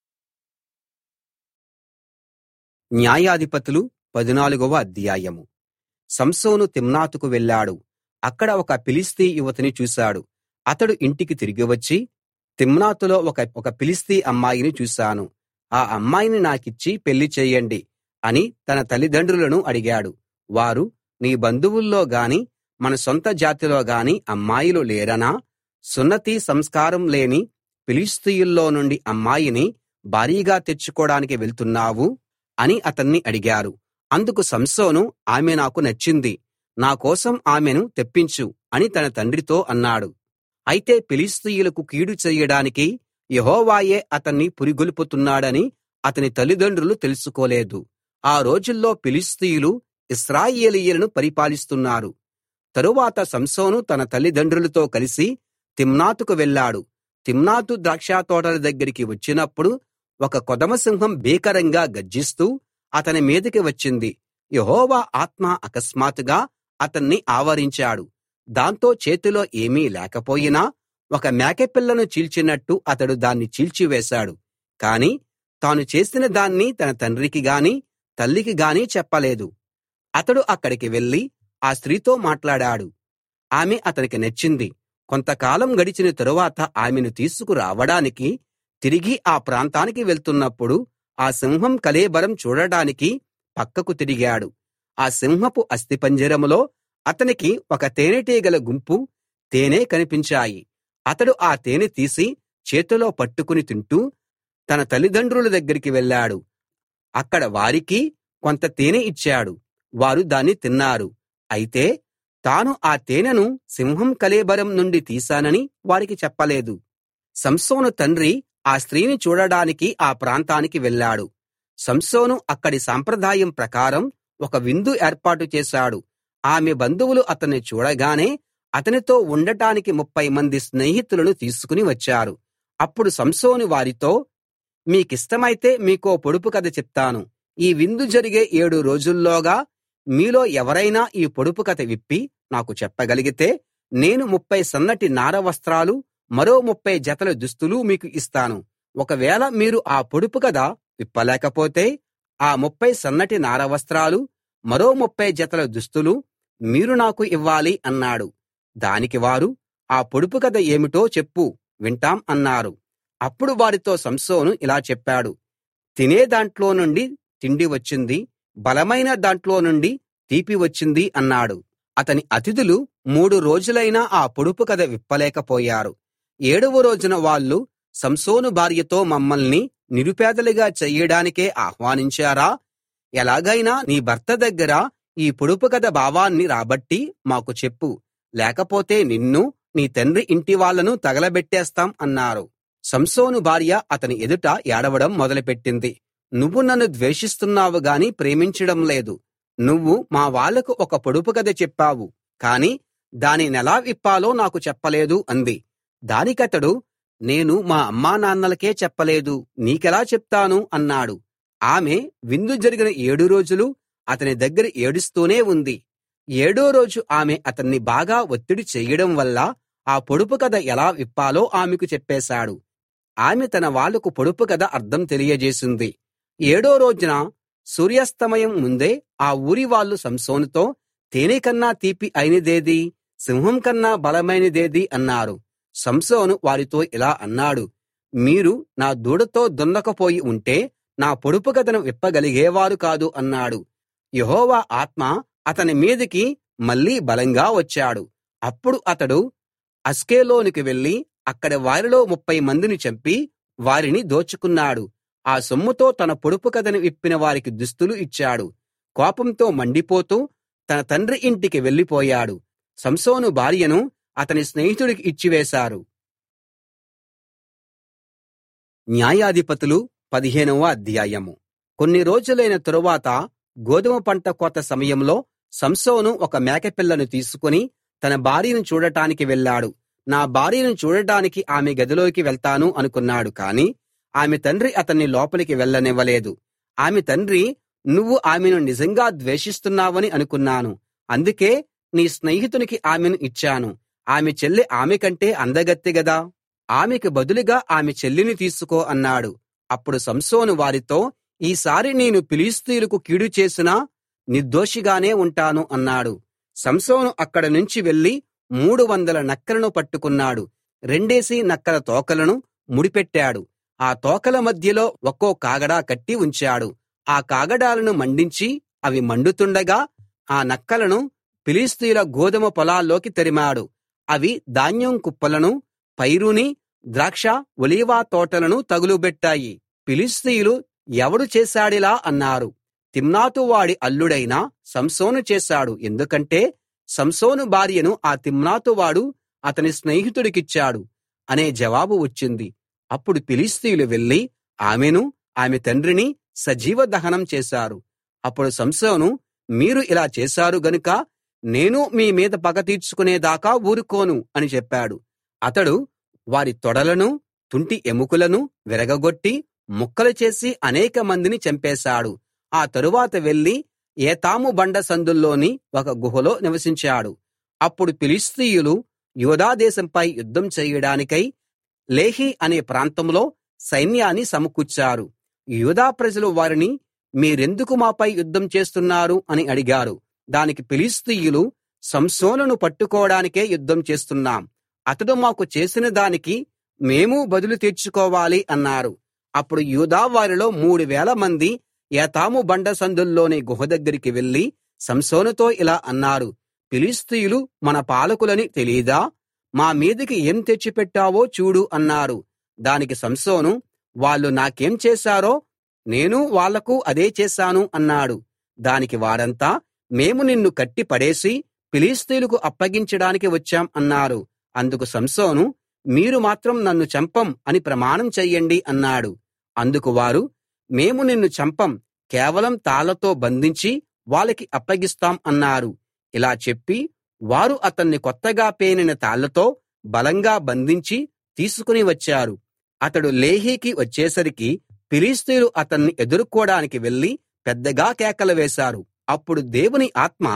న్యాయాధిపతులు పదునాలుగవ అధ్యాయం సంసోను తిమ్నాతుకు వెళ్ళాడు అక్కడ ఒక ఫిలిష్తీ యువతిని చూశాడు అతడు ఇంటికి తిరిగి వచ్చి తిమ్నాతులో ఒక ఒక ఫిలిష్తీ అమ్మాయిని చూశాను ఆ అమ్మాయిని నాకిచ్చి పెళ్లి చెయ్యండి అని తన తల్లిదండ్రులను అడిగాడు వారు నీ బంధువుల్లో గాని మన సొంత జాతిలో గాని అమ్మాయిలు లేరనా సున్నతి సంస్కారం లేని ఫిలిష్తీయుల్లో నుండి అమ్మాయిని భారీగా తెచ్చుకోడానికి వెళ్తున్నావు అని అతన్ని అడిగారు అందుకు సంసోను ఆమె నాకు నచ్చింది నా కోసం ఆమెను తెప్పించు అని తన తండ్రితో అన్నాడు అయితే ఫిలిష్తీయులకు కీడు చెయ్యడానికి యెహోవాయే అతన్ని పురిగొల్పుతున్నాడని అతని తల్లిదండ్రులు తెలుసుకోలేదు ఆ రోజుల్లో ఫిలిష్తీయులు ఇశ్రాయేలీయులను పరిపాలిస్తున్నారు తరువాత సంసోను తన తల్లిదండ్రులతో కలిసి తిమ్నాతుకు వెళ్ళాడు తిమ్నాతు ద్రాక్షతోటల దగ్గరికి వచ్చినప్పుడు ఒక కొదమసింహం భీకరంగా గర్జిస్తూ అతని మీదికి వచ్చింది యెహోవా ఆత్మ అకస్మాత్తుగా అతన్ని ఆవరించాడు దాంతో చేతిలో ఏమీ లేకపోయినా ఒక మేకపిల్లను చీల్చినట్టు అతడు దాన్ని చీల్చివేశాడు కాని తాను చేసిన దాన్ని తన తండ్రికి గాని తల్లికి గాని చెప్పలేదు అతడు అక్కడికి వెళ్లి ఆ స్త్రీతో మాట్లాడాడు ఆమె అతనికి నచ్చింది కొంతకాలం గడిచిన తరువాత ఆమెను తీసుకురావడానికి తిరిగి ఆ ప్రాంతానికి వెళ్తున్నప్పుడు ఆ సింహం కళేబరం చూడడానికి పక్కకు తిరిగాడు ఆ సింహపు అస్థిపంజరంలో అతనికి ఒక తేనెటీగల గుంపు తేనె కనిపించాయి అతడు ఆ తేనె తీసి చేతిలో పట్టుకుని తింటూ తన తల్లిదండ్రుల దగ్గరికి వెళ్ళాడు అక్కడ వారికి కొంత తేనె ఇచ్చాడు వారు దాన్ని తిన్నారు అయితే తాను ఆ తేనెను సింహం కళేబరం నుండి తీశానని వారికి చెప్పలేదు సంసోను తండ్రి ఆ స్త్రీని చూడడానికి ఆ ప్రాంతానికి వెళ్ళాడు సంసోను అక్కడి సాంప్రదాయం ప్రకారం ఒక విందు ఏర్పాటు చేశాడు ఆమె బంధువులు అతన్ని చూడగానే అతనితో ఉండటానికి ముప్ఫై మంది స్నేహితులను తీసుకుని వచ్చారు అప్పుడు సంసోను వారితో మీకిష్టమైతే మీకో పొడుపు కథ చెప్తాను ఈ విందు జరిగే ఏడు రోజుల్లోగా మీలో ఎవరైనా ఈ పొడుపు కథ విప్పి నాకు చెప్పగలిగితే నేను ముప్ఫై సన్నటి నార వస్త్రాలు మరో ముప్ఫై జతల దుస్తులు మీకు ఇస్తాను ఒకవేళ మీరు ఆ పొడుపు కథ విప్పలేకపోతే ఆ ముప్ఫై సన్నటి నార వస్త్రాలు మరో ముప్ఫై జతల దుస్తులు మీరు నాకు ఇవ్వాలి అన్నాడు దానికి వారు ఆ పొడుపు కథ ఏమిటో చెప్పు వింటాం అన్నారు అప్పుడు వారితో సంసోను ఇలా చెప్పాడు తినే దాంట్లో నుండి తిండి వచ్చింది బలమైన దాంట్లో నుండి తీపి వచ్చింది అన్నాడు అతని అతిథులు మూడు రోజులైనా ఆ పొడుపు కథ విప్పలేకపోయారు ఏడవ రోజున వాళ్ళు సంసోను భార్యతో మమ్మల్ని నిరుపేదలుగా చెయ్యడానికే ఆహ్వానించారా ఎలాగైనా నీ భర్త దగ్గర ఈ పొడుపు కథ భావాన్ని రాబట్టి మాకు చెప్పు లేకపోతే నిన్ను నీ తండ్రి ఇంటి వాళ్ళను తగలబెట్టేస్తాం అన్నారు సంసోను భార్య అతని ఎదుట ఏడవడం మొదలుపెట్టింది నువ్వు నన్ను ద్వేషిస్తున్నావు గాని ప్రేమించడం లేదు నువ్వు మా వాళ్లకు ఒక పొడుపు కథ చెప్పావు కాని దానినెలా విప్పాలో నాకు చెప్పలేదు అంది దానికతడు నేను మా అమ్మానాన్నలకే చెప్పలేదు నీకెలా చెప్తాను అన్నాడు ఆమె విందు జరిగిన ఏడు రోజులు అతని దగ్గర ఏడుస్తూనే ఉంది ఏడో రోజు ఆమె అతన్ని బాగా ఒత్తిడి చెయ్యడం వల్ల ఆ పొడుపు కథ ఎలా విప్పాలో ఆమెకు చెప్పేశాడు ఆమె తన వాళ్లకు పొడుపు కథ అర్థం తెలియజేసింది ఏడో రోజున సూర్యాస్తమయం ముందే ఆ ఊరి వాళ్ళు సంసోనుతో తేనె కన్నా తీపి అయినదేది సింహం కన్నా బలమైనదేది అన్నారు సంసోను వారితో ఇలా అన్నాడు మీరు నా దూడతో దున్నకపోయి ఉంటే నా పొడుపు కథను విప్పగలిగేవారు కాదు అన్నాడు యెహోవా ఆత్మ అతని మీదికి మళ్ళీ బలంగా వచ్చాడు అప్పుడు అతడు అష్కెలోనుకి వెళ్లి అక్కడి వారిలో ముప్ఫై మందిని చంపి వారిని దోచుకున్నాడు ఆ సొమ్ముతో తన పొడుపు కథను విప్పిన వారికి దుస్తులు ఇచ్చాడు కోపంతో మండిపోతూ తన తండ్రి ఇంటికి వెళ్ళిపోయాడు సంసోను భార్యను అతని స్నేహితుడికి ఇచ్చివేశారు న్యాయాధిపతులు పదిహేనవ అధ్యాయము కొన్ని రోజులైన తరువాత గోదుమ పంట కోత సమయంలో సంసోను ఒక మేకపిల్లను తీసుకుని తన భార్యను చూడటానికి వెళ్ళాడు నా భార్యను చూడటానికి ఆమె గదిలోకి వెళ్తాను అనుకున్నాడు కాని ఆమె తండ్రి అతన్ని లోపలికి వెళ్ళనివ్వలేదు ఆమె తండ్రి నువ్వు ఆమెను నిజంగా ద్వేషిస్తున్నావని అనుకున్నాను అందుకే నీ స్నేహితునికి ఆమెను ఇచ్చాను ఆమె చెల్లి ఆమె కంటే అందగత్తె గదా ఆమెకు బదులుగా ఆమె చెల్లిని తీసుకో అన్నాడు అప్పుడు సంసోను వారితో ఈసారి నేను ఫిలిష్తీయులకు కీడు చేసినా నిర్దోషిగానే ఉంటాను అన్నాడు సంసోను అక్కడ నుంచి వెళ్లి మూడు వందల నక్కలను పట్టుకున్నాడు రెండేసి నక్కల తోకలను ముడిపెట్టాడు ఆ తోకల మధ్యలో ఒక్కో కాగడా కట్టి ఉంచాడు ఆ కాగడాలను మండించి అవి మండుతుండగా ఆ నక్కలను ఫిలిష్తీయుల గోదుమ పొలాల్లోకి తరిమాడు అవి ధాన్యం కుప్పలను పైరుని ద్రాక్ష ఒలీవ తోటలను తగులుబెట్టాయి ఫిలిష్తీయులు ఎవడు చేశాడిలా అన్నారు తిమ్నాతు వాడి అల్లుడైన సంసోను చేశాడు ఎందుకంటే సంసోను భార్యను ఆ తిమ్నాతు వాడు అతని స్నేహితుడికిచ్చాడు అనే జవాబు వచ్చింది అప్పుడు ఫిలిష్తీయులు వెళ్లి ఆమెను ఆమె తండ్రిని సజీవ దహనం చేశారు అప్పుడు సంసోను మీరు ఇలా చేశారు గనుక నేను మీ మీద పగ తీర్చుకునేదాకా ఊరుకోను అని చెప్పాడు అతడు వారి తొడలను తుంటి ఎముకలను విరగగొట్టి ముక్కలు చేసి అనేక మందిని చంపేశాడు ఆ తరువాత వెళ్లి ఏతాము బండ సందుల్లోని ఒక గుహలో నివసించాడు అప్పుడు ఫిలిష్తీయులు యూదా దేశంపై యుద్ధం చేయడానికై లేహి అనే ప్రాంతంలో సైన్యాన్ని సమకూర్చారు యూదా ప్రజలు వారిని మీరెందుకు మాపై యుద్ధం చేస్తున్నారు అని అడిగారు దానికి ఫిలిష్తీయులు సంసోనును పట్టుకోవడానికే యుద్ధం చేస్తున్నాం అతడు మాకు చేసిన దానికి మేము బదులు తీర్చుకోవాలి అన్నారు అప్పుడు యూదా వారిలో మూడు వేల మంది ఏతాము బండ సందుల్లోని గుహ దగ్గరికి వెళ్లి సంసోనుతో ఇలా అన్నారు ఫిలిష్తీయులు మన పాలకులని తెలీదా మా మీదికి ఏం తెచ్చిపెట్టావో చూడు అన్నారు దానికి సంసోను వాళ్ళు నాకేం చేశారో నేను వాళ్లకు అదే చేశాను అన్నాడు దానికి వారంతా మేము నిన్ను కట్టి పడేసి ఫిలిష్తీయులకు అప్పగించడానికి వచ్చాం అన్నారు అందుకు సంసోను మీరు మాత్రం నన్ను చంపం అని ప్రమాణం చెయ్యండి అన్నాడు అందుకు వారు మేము నిన్ను చంపం కేవలం తాళ్లతో బంధించి వాళ్ళకి అప్పగిస్తాం అన్నారు ఇలా చెప్పి వారు అతన్ని కొత్తగా పేనిన తాళ్లతో బలంగా బంధించి తీసుకుని వచ్చారు అతడు లేహీకి వచ్చేసరికి ఫిలిష్తీయులు అతన్ని ఎదుర్కోడానికి వెళ్లి పెద్దగా కేకలు వేశారు అప్పుడు దేవుని ఆత్మ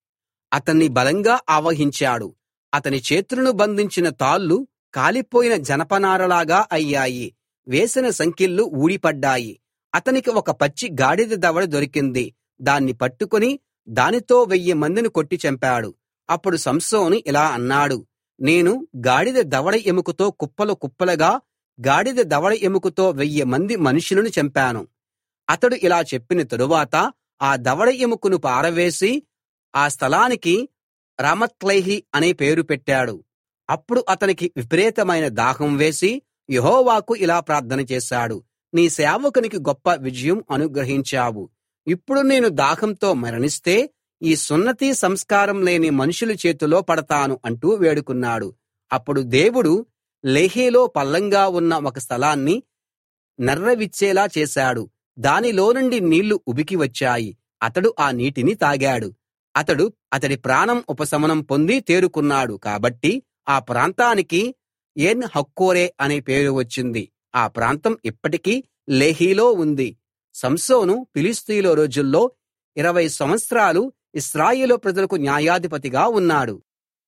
అతన్ని బలంగా ఆవహించాడు అతని చేతులను బంధించిన తాళ్ళు కాలిపోయిన జనపనారలాగా అయ్యాయి వేసిన సంకెళ్ళు ఊడిపడ్డాయి అతనికి ఒక పచ్చి గాడిద దవడ దొరికింది దాన్ని పట్టుకుని దానితో వెయ్యి మందిని కొట్టి చంపాడు అప్పుడు సంసోను ఇలా అన్నాడు నేను గాడిద దవడ ఎముకతో కుప్పలు కుప్పలుగా గాడిద దవడ ఎముకతో వెయ్యి మంది మనుషులను చంపాను అతడు ఇలా చెప్పిన తరువాత ఆ దవడ ఎముకను పారవేసి ఆ స్థలానికి రామత్లేహి అనే పేరు పెట్టాడు అప్పుడు అతనికి విపరీతమైన దాహం వేసి యెహోవాకు ఇలా ప్రార్థన చేశాడు నీ సేవకునికి గొప్ప విజయం అనుగ్రహించావు ఇప్పుడు నేను దాహంతో మరణిస్తే ఈ సున్నతి సంస్కారం లేని మనుషుల చేతిలో పడతాను అంటూ వేడుకున్నాడు అప్పుడు దేవుడు లేహీలో పల్లంగా ఉన్న ఒక స్థలాన్ని నెర్రవిచ్చేలా చేశాడు దానిలో నుండి నీళ్లు ఉబికి వచ్చాయి అతడు ఆ నీటిని తాగాడు అతడు అతడి ప్రాణం ఉపశమనం పొంది తేరుకున్నాడు కాబట్టి ఆ ప్రాంతానికి ఏన్ హక్కోరే అనే పేరు వచ్చింది ఆ ప్రాంతం ఇప్పటికీ లేహీలో ఉంది సంసోను ఫిలిష్తీయుల రోజుల్లో ఇరవై సంవత్సరాలు ఇశ్రాయేలు ప్రజలకు న్యాయాధిపతిగా ఉన్నాడు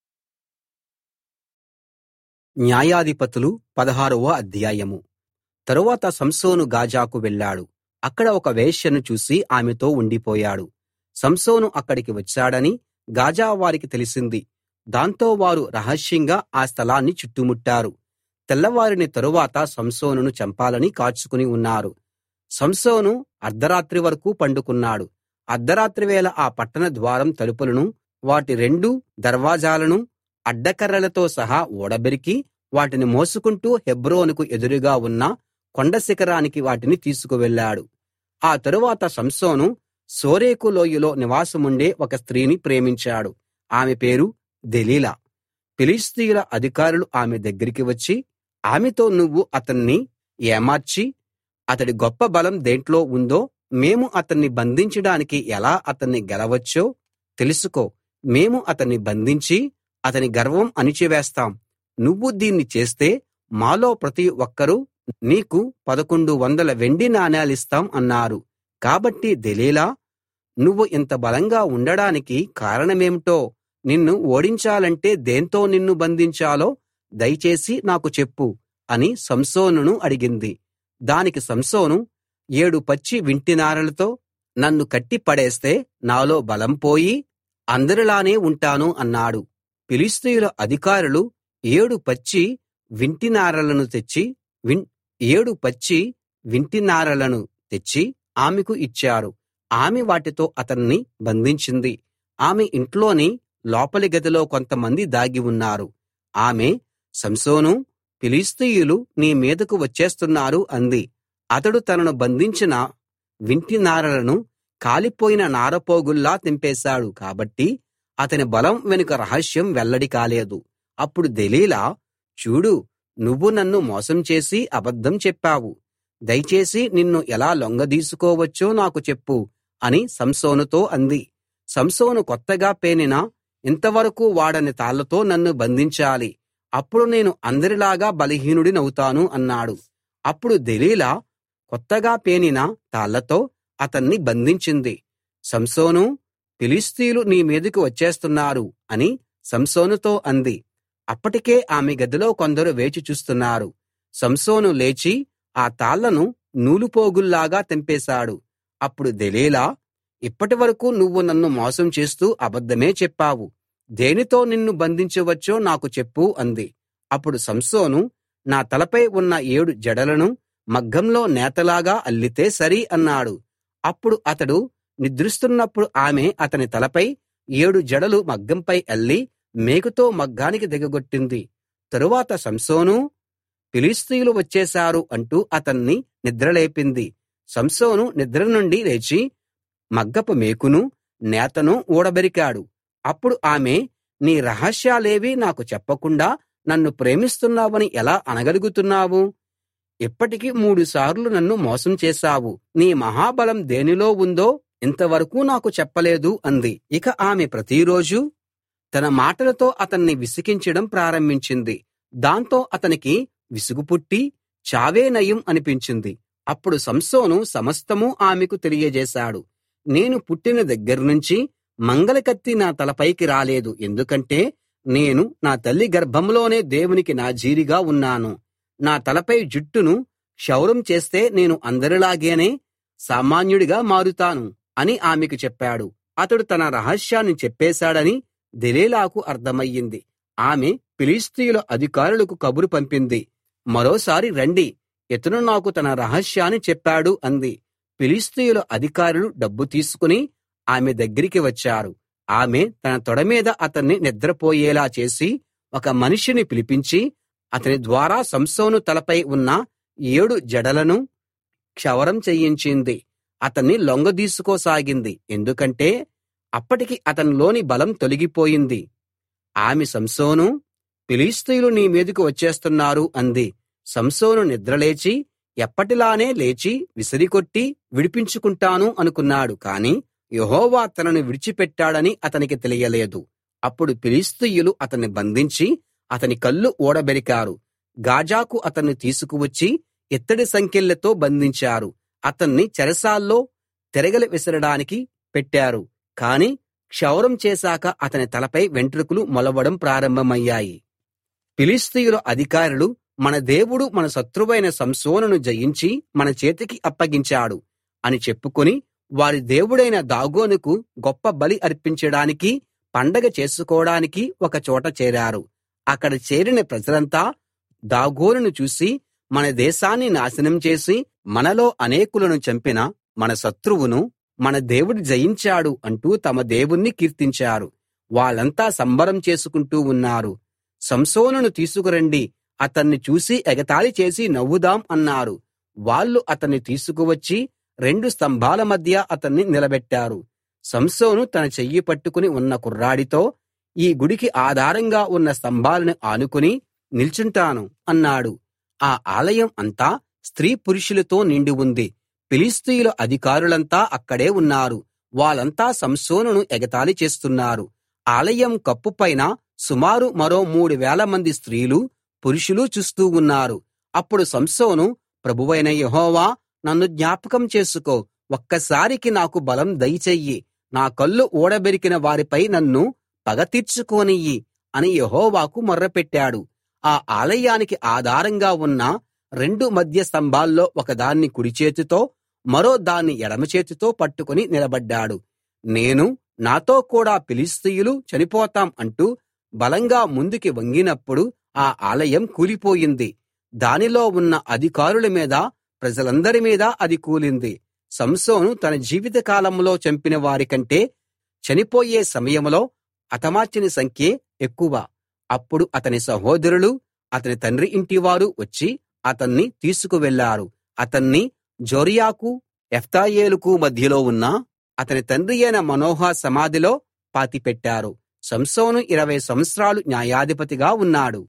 న్యాయాధిపతులు పదహారవ అధ్యాయము తరువాత సంసోను గాజాకు వెళ్ళాడు అక్కడ ఒక వేశ్యను చూసి ఆమెతో ఉండిపోయాడు సంసోను అక్కడికి వచ్చాడని గాజా వారికి తెలిసింది దాంతో వారు రహస్యంగా ఆ స్థలాన్ని చుట్టుముట్టారు తెల్లవారిన తరువాత సంసోనును చంపాలని కాచుకుని ఉన్నారు సంసోను అర్ధరాత్రి వరకూ పండుకున్నాడు అర్ధరాత్రి వేళ ఆ పట్టణ ద్వారం తలుపులను వాటి రెండు దర్వాజాలను అడ్డకర్రలతో సహా ఊడబెరికి వాటిని మోసుకుంటూ హెబ్రోనుకు ఎదురుగా ఉన్న కొండ శిఖరానికి వాటిని తీసుకువెళ్ళాడు ఆ తరువాత సంసోను సోరేకు లోయలో నివాసముండే ఒక స్త్రీని ప్రేమించాడు ఆమె పేరు దెలీలా ఫిలిష్తీయుల అధికారులు ఆమె దగ్గరికి వచ్చి ఆమెతో నువ్వు అతన్ని ఏమార్చి అతడి గొప్ప బలం దేంట్లో ఉందో మేము అతన్ని బంధించడానికి ఎలా అతన్ని గెలవచ్చో తెలుసుకో మేము అతన్ని బంధించి అతని గర్వం అణిచివేస్తాం నువ్వు దీన్ని చేస్తే మాలో ప్రతి ఒక్కరూ నీకు పదకొండు వందల వెండి నాణేలిస్తాం అన్నారు కాబట్టి దెలీలా నువ్వు ఇంత బలంగా ఉండడానికి కారణమేమిటో నిన్ను ఓడించాలంటే దేంతో నిన్ను బంధించాలో దయచేసి నాకు చెప్పు అని సంసోనును అడిగింది దానికి సంసోను ఏడు పచ్చి వింటినారలతో నన్ను కట్టి పడేస్తే నాలో బలం పోయి అందరిలానే ఉంటాను అన్నాడు ఫిలిష్తీయుల అధికారులు ఏడు పచ్చి వింటినారలను తెచ్చి విన్ ఏడు పచ్చి వింటినారలను తెచ్చి ఆమెకు ఇచ్చారు ఆమె వాటితో అతన్ని బంధించింది ఆమె ఇంట్లోని లోపలి గదిలో కొంతమంది దాగి ఉన్నారు ఆమె సంసోనూ ఫిలిష్తీయులు నీ మీదకు వచ్చేస్తున్నారు అంది అతడు తనను బంధించిన వింటినారలను కాలిపోయిన నారపోగుల్లా తెంపేశాడు కాబట్టి అతని బలం వెనుక రహస్యం వెల్లడి కాలేదు అప్పుడు దెలీలా చూడు నువ్వు నన్ను మోసం చేసి అబద్ధం చెప్పావు దయచేసి నిన్ను ఎలా లొంగదీసుకోవచ్చో నాకు చెప్పు అని సంసోనుతో అంది సంసోను కొత్తగా పేనిన ఇంతవరకు వాడని తాళ్లతో నన్ను బంధించాలి అప్పుడు నేను అందరిలాగా బలహీనుడినవుతాను అన్నాడు అప్పుడు దెలీలా కొత్తగా పేనిన తాళ్లతో అతన్ని బంధించింది సంసోనూ ఫిలిష్తీయులు నీ మీదికి వచ్చేస్తున్నారు అని సంసోనుతో అంది అప్పటికే ఆమె గదిలో కొందరు వేచి చూస్తున్నారు సంసోను లేచి ఆ తాళ్లను నూలుపోగుల్లాగా తెంపేశాడు అప్పుడు దెలీలా ఇప్పటివరకు నువ్వు నన్ను మోసం చేస్తూ అబద్ధమే చెప్పావు దేనితో నిన్ను బంధించవచ్చో నాకు చెప్పు అంది అప్పుడు సంసోను నా తలపై ఉన్న ఏడు జడలను మగ్గంలో నేతలాగా అల్లితే సరి అన్నాడు అప్పుడు అతడు నిద్రిస్తున్నప్పుడు ఆమె అతని తలపై ఏడు జడలు మగ్గంపై అల్లి మేకుతో మగ్గానికి దిగగొట్టింది తరువాత సంసోనూ ఫిలిష్తీయులు వచ్చేశారు అంటూ అతన్ని నిద్రలేపింది సంసోను నిద్ర నుండి లేచి మగ్గపు మేకును నేతను ఊడబెరికాడు అప్పుడు ఆమె నీ రహస్యాలేవీ నాకు చెప్పకుండా నన్ను ప్రేమిస్తున్నావని ఎలా అనగలుగుతున్నావు ఇప్పటికి మూడుసార్లు నన్ను మోసం చేశావు నీ మహాబలం దేనిలో ఉందో ఇంతవరకు నాకు చెప్పలేదు అంది ఇక ఆమె ప్రతిరోజూ తన మాటలతో అతన్ని విసికించడం ప్రారంభించింది దాంతో అతనికి విసుగు పుట్టి చావే నయం అనిపించింది అప్పుడు సంసోను సమస్తమూ ఆమెకు తెలియజేశాడు నేను పుట్టిన దగ్గర్నుంచి మంగలకత్తి నా తలపైకి రాలేదు ఎందుకంటే నేను నా తల్లి గర్భంలోనే దేవునికి నాజీరిగా ఉన్నాను నా తలపై జుట్టును క్షౌరం చేస్తే నేను అందరిలాగానే సామాన్యుడిగా మారుతాను అని ఆమెకు చెప్పాడు అతడు తన రహస్యాన్ని చెప్పేశాడని దెలీలాకు అర్థమయ్యింది ఆమె ఫిలిష్తీయుల అధికారులకు కబురు పంపింది మరోసారి రండి ఇతను నాకు తన రహస్యాన్ని చెప్పాడు అంది ఫిలిష్తీయుల అధికారులు డబ్బు తీసుకుని ఆమె దగ్గరికి వచ్చారు ఆమె తన తొడ మీద అతన్ని నిద్రపోయేలా చేసి ఒక మనిషిని పిలిపించి అతని ద్వారా సంసోను తలపై ఉన్న ఏడు జడలను క్షవరం చేయించింది అతన్ని లొంగదీసుకోసాగింది ఎందుకంటే అప్పటికి అతనిలోని బలం తొలగిపోయింది ఆమె సంసోనూ ఫిలిష్తీయులు నీ మీదికి వచ్చేస్తున్నారు అంది సంసోను నిద్రలేచి ఎప్పటిలానే లేచి విసిరికొట్టి విడిపించుకుంటాను అనుకున్నాడు కాని యెహోవా తనను విడిచిపెట్టాడని అతనికి తెలియలేదు అప్పుడు ఫిలిష్తీయులు అతన్ని బంధించి అతని కళ్ళు ఊడబెరికారు గాజాకు అతన్ని తీసుకువచ్చి ఇత్తడి సంకెళ్లతో బంధించారు అతన్ని చెరసాల్లో తిరగలి విసరడానికి పెట్టారు కాని క్షౌరం చేశాక అతని తలపై వెంట్రుకలు మొలవడం ప్రారంభమయ్యాయి ఫిలిష్తీయుల అధికారులు మన దేవుడు మన శత్రువైన సంసోనును జయించి మన చేతికి అప్పగించాడు అని చెప్పుకుని వారి దేవుడైన దాగోనుకు గొప్ప బలి అర్పించడానికి పండగ చేసుకోడానికి ఒక చోట చేరారు అక్కడ చేరిన ప్రజలంతా దాగోనును చూసి మన దేశాన్ని నాశనం చేసి మనలో అనేకులను చంపిన మన శత్రువును మన దేవుడు జయించాడు అంటూ తమ దేవుణ్ణి కీర్తించారు వాళ్ళంతా సంబరం చేసుకుంటూ ఉన్నారు సంసోనును తీసుకురండి అతన్ని చూసి ఎగతాళి చేసి నవ్వుదాం అన్నారు వాళ్ళు అతన్ని తీసుకువచ్చి రెండు స్తంభాల మధ్య అతన్ని నిలబెట్టారు సంసోను తన చెయ్యి పట్టుకుని ఉన్న కుర్రాడితో ఈ గుడికి ఆధారంగా ఉన్న స్తంభాలను ఆనుకుని నిల్చుంటాను అన్నాడు ఆ ఆలయం అంతా స్త్రీ పురుషులతో నిండి ఉంది ఫిలిష్తీయుల అధికారులంతా అక్కడే ఉన్నారు వాళ్ళంతా సంసోనును ఎగతాళి చేస్తున్నారు ఆలయం కప్పు పైన సుమారు మరో మూడు వేల మంది స్త్రీలు పురుషులు చూస్తూ ఉన్నారు అప్పుడు సంసోను ప్రభువైన యెహోవా నన్ను జ్ఞాపకం చేసుకో ఒక్కసారికి నాకు బలం దయచెయ్యి నా కళ్ళు ఊడబెరికిన వారిపై నన్ను పగ తీర్చుకోనియ్యి అని యెహోవాకు మొర్రపెట్టాడు ఆ ఆలయానికి ఆధారంగా ఉన్న రెండు మధ్య స్తంభాల్లో ఒకదాన్ని కుడి చేతితో మరో దాన్ని ఎడమ చేతితో పట్టుకుని నిలబడ్డాడు నేను నాతో కూడా ఫిలిష్తీయులు చనిపోతాం అంటూ బలంగా ముందుకి వంగినప్పుడు ఆ ఆలయం కూలిపోయింది దానిలో ఉన్న అధికారుల మీద ప్రజలందరి మీద అది కూలింది సంసోను తన జీవిత కాలంలో చంపిన వారికంటే చనిపోయే సమయంలో హతమార్చిన సంఖ్యే ఎక్కువ అప్పుడు అతని సహోదరులు అతని తండ్రి ఇంటివారు వచ్చి అతన్ని తీసుకువెళ్లారు అతన్ని జోర్యాకు ఎఫ్తాయేలుకు మధ్యలో ఉన్న అతని తండ్రి అయిన మనోహ సమాధిలో పాతిపెట్టారు సంసోను ఇరవై సంవత్సరాలు న్యాయాధిపతిగా ఉన్నాడు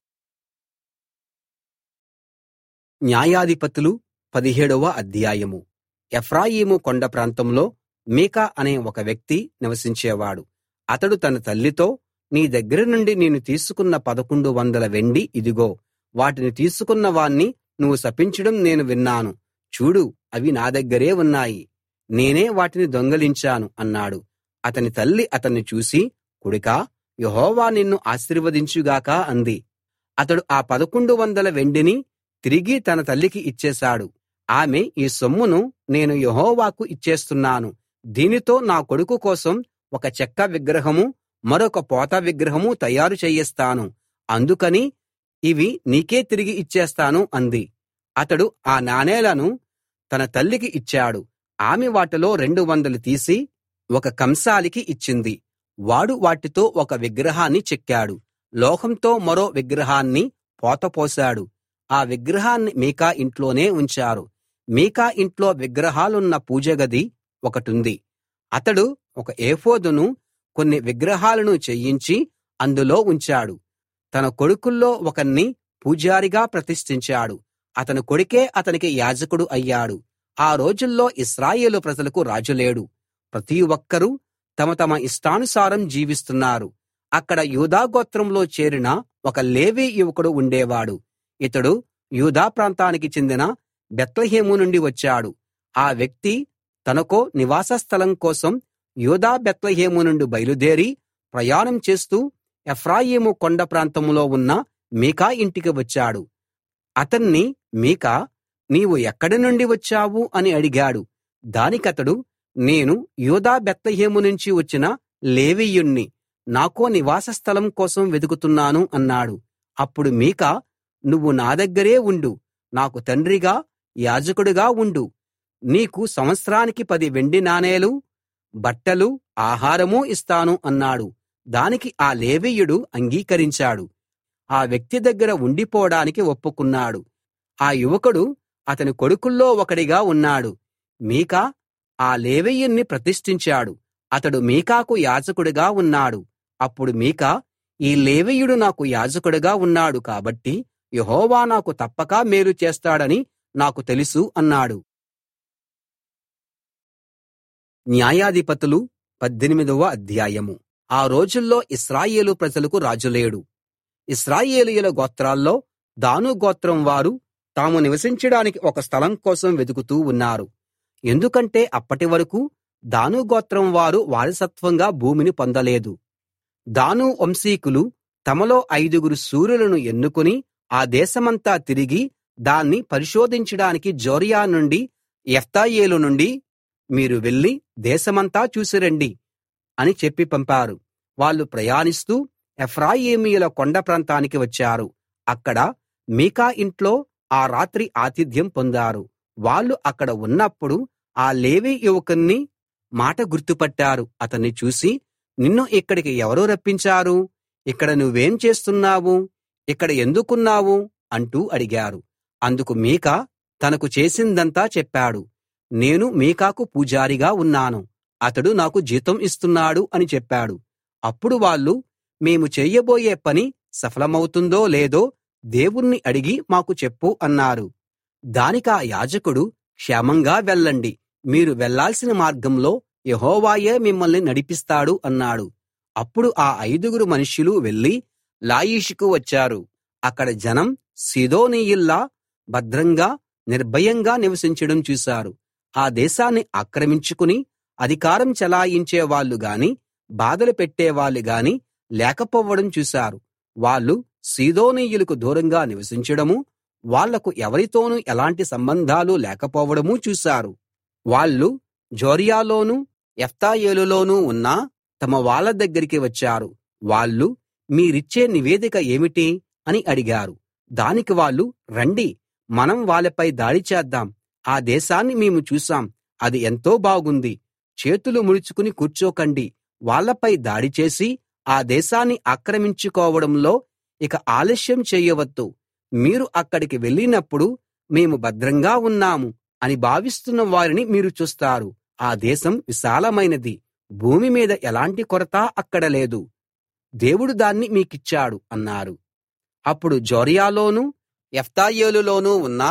న్యాయాధిపతులు పదిహేడవ అధ్యాయము ఎఫ్రాయిము కొండ ప్రాంతంలో మీకా అనే ఒక వ్యక్తి నివసించేవాడు అతడు తన తల్లితో నీ దగ్గర నుండి నేను తీసుకున్న పదకొండు వందల వెండి ఇదిగో వాటిని తీసుకున్న వాణ్ణి నువ్వు శపించడం నేను విన్నాను చూడు అవి నా దగ్గరే ఉన్నాయి నేనే వాటిని దొంగిలించాను అన్నాడు అతని తల్లి అతన్ని చూసి కొడుకా యెహోవా నిన్ను ఆశీర్వదించుగాక అంది అతడు ఆ పదకొండు వందల వెండిని తిరిగి తన తల్లికి ఇచ్చేశాడు ఆమె ఈ సొమ్మును నేను యెహోవాకు ఇచ్చేస్తున్నాను దీనితో నా కొడుకు కోసం ఒక చెక్క విగ్రహము మరొక పోత విగ్రహము తయారు చేయిస్తాను అందుకని ఇవి నీకే తిరిగి ఇచ్చేస్తాను అంది అతడు ఆ నాణేలను తన తల్లికి ఇచ్చాడు ఆమె వాటిలో రెండు వందలు తీసి ఒక కంసాలికి ఇచ్చింది వాడు వాటితో ఒక విగ్రహాన్ని చెక్కాడు లోహంతో మరో విగ్రహాన్ని పోతపోశాడు ఆ విగ్రహాన్ని మీకా ఇంట్లోనే ఉంచారు మీకా ఇంట్లో విగ్రహాలున్న పూజగది ఒకటుంది అతడు ఒక ఏఫోదును కొన్ని విగ్రహాలను చేయించి అందులో ఉంచాడు తన కొడుకుల్లో ఒకణ్ణి పూజారిగా ప్రతిష్ఠించాడు అతని కొడుకే అతనికి యాజకుడు అయ్యాడు ఆ రోజుల్లో ఇశ్రాయేలు ప్రజలకు రాజు లేడు ప్రతి ఒక్కరూ తమ తమ ఇష్టానుసారం జీవిస్తున్నారు అక్కడ యూదా గోత్రంలో చేరిన ఒక లేవీ యువకుడు ఉండేవాడు ఇతడు యూదా ప్రాంతానికి చెందిన బెత్లెహేము నుండి వచ్చాడు ఆ వ్యక్తి తనకో నివాస స్థలం కోసం యూదా బెత్లెహేము నుండి బయలుదేరి ప్రయాణం చేస్తూ ఎఫ్రాయిము కొండ ప్రాంతంలో ఉన్న మీకా ఇంటికి వచ్చాడు అతన్ని మీకా నీవు ఎక్కడి నుండి వచ్చావు అని అడిగాడు దానికతడు నేను యూదా బెత్లెహేము నుంచి వచ్చిన లేవీయుణ్ణి నాకో నివాస స్థలం కోసం వెదుకుతున్నాను అన్నాడు అప్పుడు మీకా నువ్వు నా దగ్గరే ఉండు నాకు తండ్రిగా యాజకుడిగా ఉండు నీకు సంవత్సరానికి పది వెండి నాణేలు బట్టలు ఆహారమూ ఇస్తాను అన్నాడు దానికి ఆ లేవీయుడు అంగీకరించాడు ఆ వ్యక్తి దగ్గర ఉండిపోడానికి ఒప్పుకున్నాడు ఆ యువకుడు అతని కొడుకుల్లో ఒకడిగా ఉన్నాడు మీకా ఆ లేవీయుణ్ణి ప్రతిష్ఠించాడు అతడు మీకాకు యాజకుడిగా ఉన్నాడు అప్పుడు మీకా ఈ లేవీయుడు నాకు యాజకుడిగా ఉన్నాడు కాబట్టి యెహోవా నాకు తప్పక మేలు చేస్తాడని నాకు తెలుసు అన్నాడు న్యాయాధిపతులు పద్దెనిమిదవ అధ్యాయము ఆ రోజుల్లో ఇశ్రాయేలు ప్రజలకు రాజు లేడు ఇశ్రాయేలీయుల గోత్రాల్లో దాను గోత్రం వారు తాము నివసించడానికి ఒక స్థలం కోసం వెతుకుతూ ఉన్నారు ఎందుకంటే అప్పటి వరకు దాను గోత్రం వారు వారసత్వంగా భూమిని పొందలేదు దాను వంశీకులు తమలో ఐదుగురు శూరులను ఎన్నుకుని ఆ దేశమంతా తిరిగి దాన్ని పరిశోధించడానికి జోర్యా నుండి ఎఫ్తాయేలు నుండి మీరు వెళ్లి దేశమంతా చూసిరండి అని చెప్పి పంపారు వాళ్ళు ప్రయాణిస్తూ ఎఫ్రాయిమీయుల కొండ ప్రాంతానికి వచ్చారు అక్కడ మీకా ఇంట్లో ఆ రాత్రి ఆతిథ్యం పొందారు వాళ్ళు అక్కడ ఉన్నప్పుడు ఆ లేవీ యువకుణ్ణి మాట గుర్తుపట్టారు అతన్ని చూసి నిన్ను ఇక్కడికి ఎవరు రప్పించారు ఇక్కడ నువ్వేం చేస్తున్నావు ఇక్కడ ఎందుకున్నావు అంటూ అడిగారు అందుకు మీకా తనకు చేసిందంతా చెప్పాడు నేను మీకాకు పూజారిగా ఉన్నాను అతడు నాకు జీతం ఇస్తున్నాడు అని చెప్పాడు అప్పుడు వాళ్ళు మేము చెయ్యబోయే పని సఫలమవుతుందో లేదో దేవుణ్ణి అడిగి మాకు చెప్పు అన్నారు దానికా యాజకుడు క్షేమంగా వెళ్ళండి మీరు వెళ్ళాల్సిన మార్గంలో యెహోవాయే మిమ్మల్ని నడిపిస్తాడు అన్నాడు అప్పుడు ఆ ఐదుగురు మనుష్యులు వెళ్లి లాయిషుకు వచ్చారు అక్కడ జనం సీదోనీయుల్లా భద్రంగా నిర్భయంగా నివసించడం చూశారు ఆ దేశాన్ని ఆక్రమించుకుని అధికారం చెలాయించే వాళ్ళు గాని బాధలు పెట్టేవాళ్ళు గాని లేకపోవడం చూశారు వాళ్ళు సీదోనీయులకు దూరంగా నివసించడమూ వాళ్లకు ఎవరితోనూ ఎలాంటి సంబంధాలు లేకపోవడమూ చూశారు వాళ్ళు జోర్యాలోనూ ఎఫ్తాయేలులోనూ ఉన్న తమ వాళ్ళ దగ్గరికి వచ్చారు వాళ్ళు మీరిచ్చే నివేదిక ఏమిటి అని అడిగారు దానికి వాళ్ళు రండి మనం వాళ్ళపై దాడి చేద్దాం ఆ దేశాన్ని మేము చూశాం అది ఎంతో బాగుంది చేతులు ముడుచుకుని కూర్చోకండి వాళ్ళపై దాడి చేసి ఆ దేశాన్ని ఆక్రమించుకోవడంలో ఇక ఆలస్యం చేయవద్దు మీరు అక్కడికి వెళ్ళినప్పుడు మేము భద్రంగా ఉన్నాము అని భావిస్తున్న వారిని మీరు చూస్తారు ఆ దేశం విశాలమైనది భూమి మీద ఎలాంటి కొరత అక్కడ లేదు దేవుడు దాన్ని మీకిచ్చాడు అన్నారు అప్పుడు జోర్యాలోనూ ఎఫ్తాయేలులోనూ ఉన్న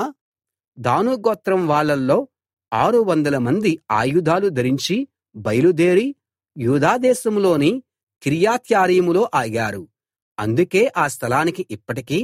దాను గోత్రం వాళ్ళల్లో ఆరు వందల మంది ఆయుధాలు ధరించి బయలుదేరి యూదా దేశంలోని కిర్యత్యారీములో ఆగారు అందుకే ఆ స్థలానికి ఇప్పటికీ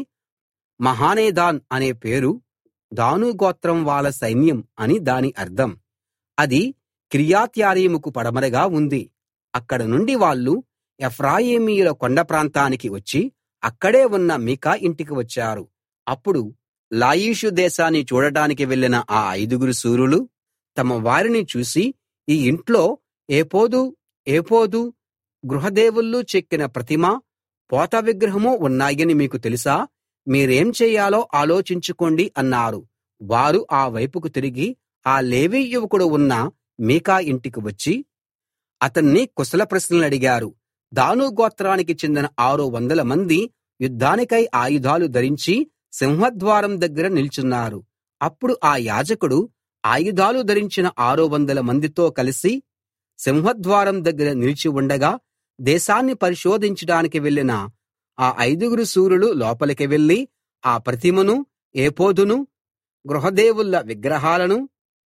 మహానేదాన్ అనే పేరు దాను గోత్రం వాళ్ళ సైన్యం అని దాని అర్థం అది కిర్యత్యారీముకు పడమరగా ఉంది అక్కడ నుండి వాళ్ళు ఎఫ్రాయిమీయుల కొండ ప్రాంతానికి వచ్చి అక్కడే ఉన్న మీకా ఇంటికి వచ్చారు అప్పుడు లాయిషు దేశాన్ని చూడటానికి వెళ్ళిన ఆ ఐదుగురు శూరులు తమ వారిని చూసి ఈ ఇంట్లో ఏపోదు ఏపోదు గృహదేవుళ్ళు చెక్కిన ప్రతిమ పోత విగ్రహమూ ఉన్నాయని మీకు తెలుసా మీరేం చెయ్యాలో ఆలోచించుకోండి అన్నారు వారు ఆ వైపుకు తిరిగి ఆ లేవీ యువకుడు ఉన్న మీకా ఇంటికి వచ్చి అతన్ని కుశల ప్రశ్నలడిగారు దాను గోత్రానికి చెందిన ఆరు వందల మంది యుద్ధానికై ఆయుధాలు ధరించి సింహద్వారం దగ్గర నిల్చున్నారు అప్పుడు ఆ యాజకుడు ఆయుధాలు ధరించిన ఆరు వందల మందితో కలిసి సింహద్వారం దగ్గర నిలిచి ఉండగా దేశాన్ని పరిశోధించడానికి వెళ్ళిన ఆ ఐదుగురు శూరులు లోపలికి వెళ్ళి ఆ ప్రతిమను ఏపోదును గృహదేవుళ్ళ విగ్రహాలను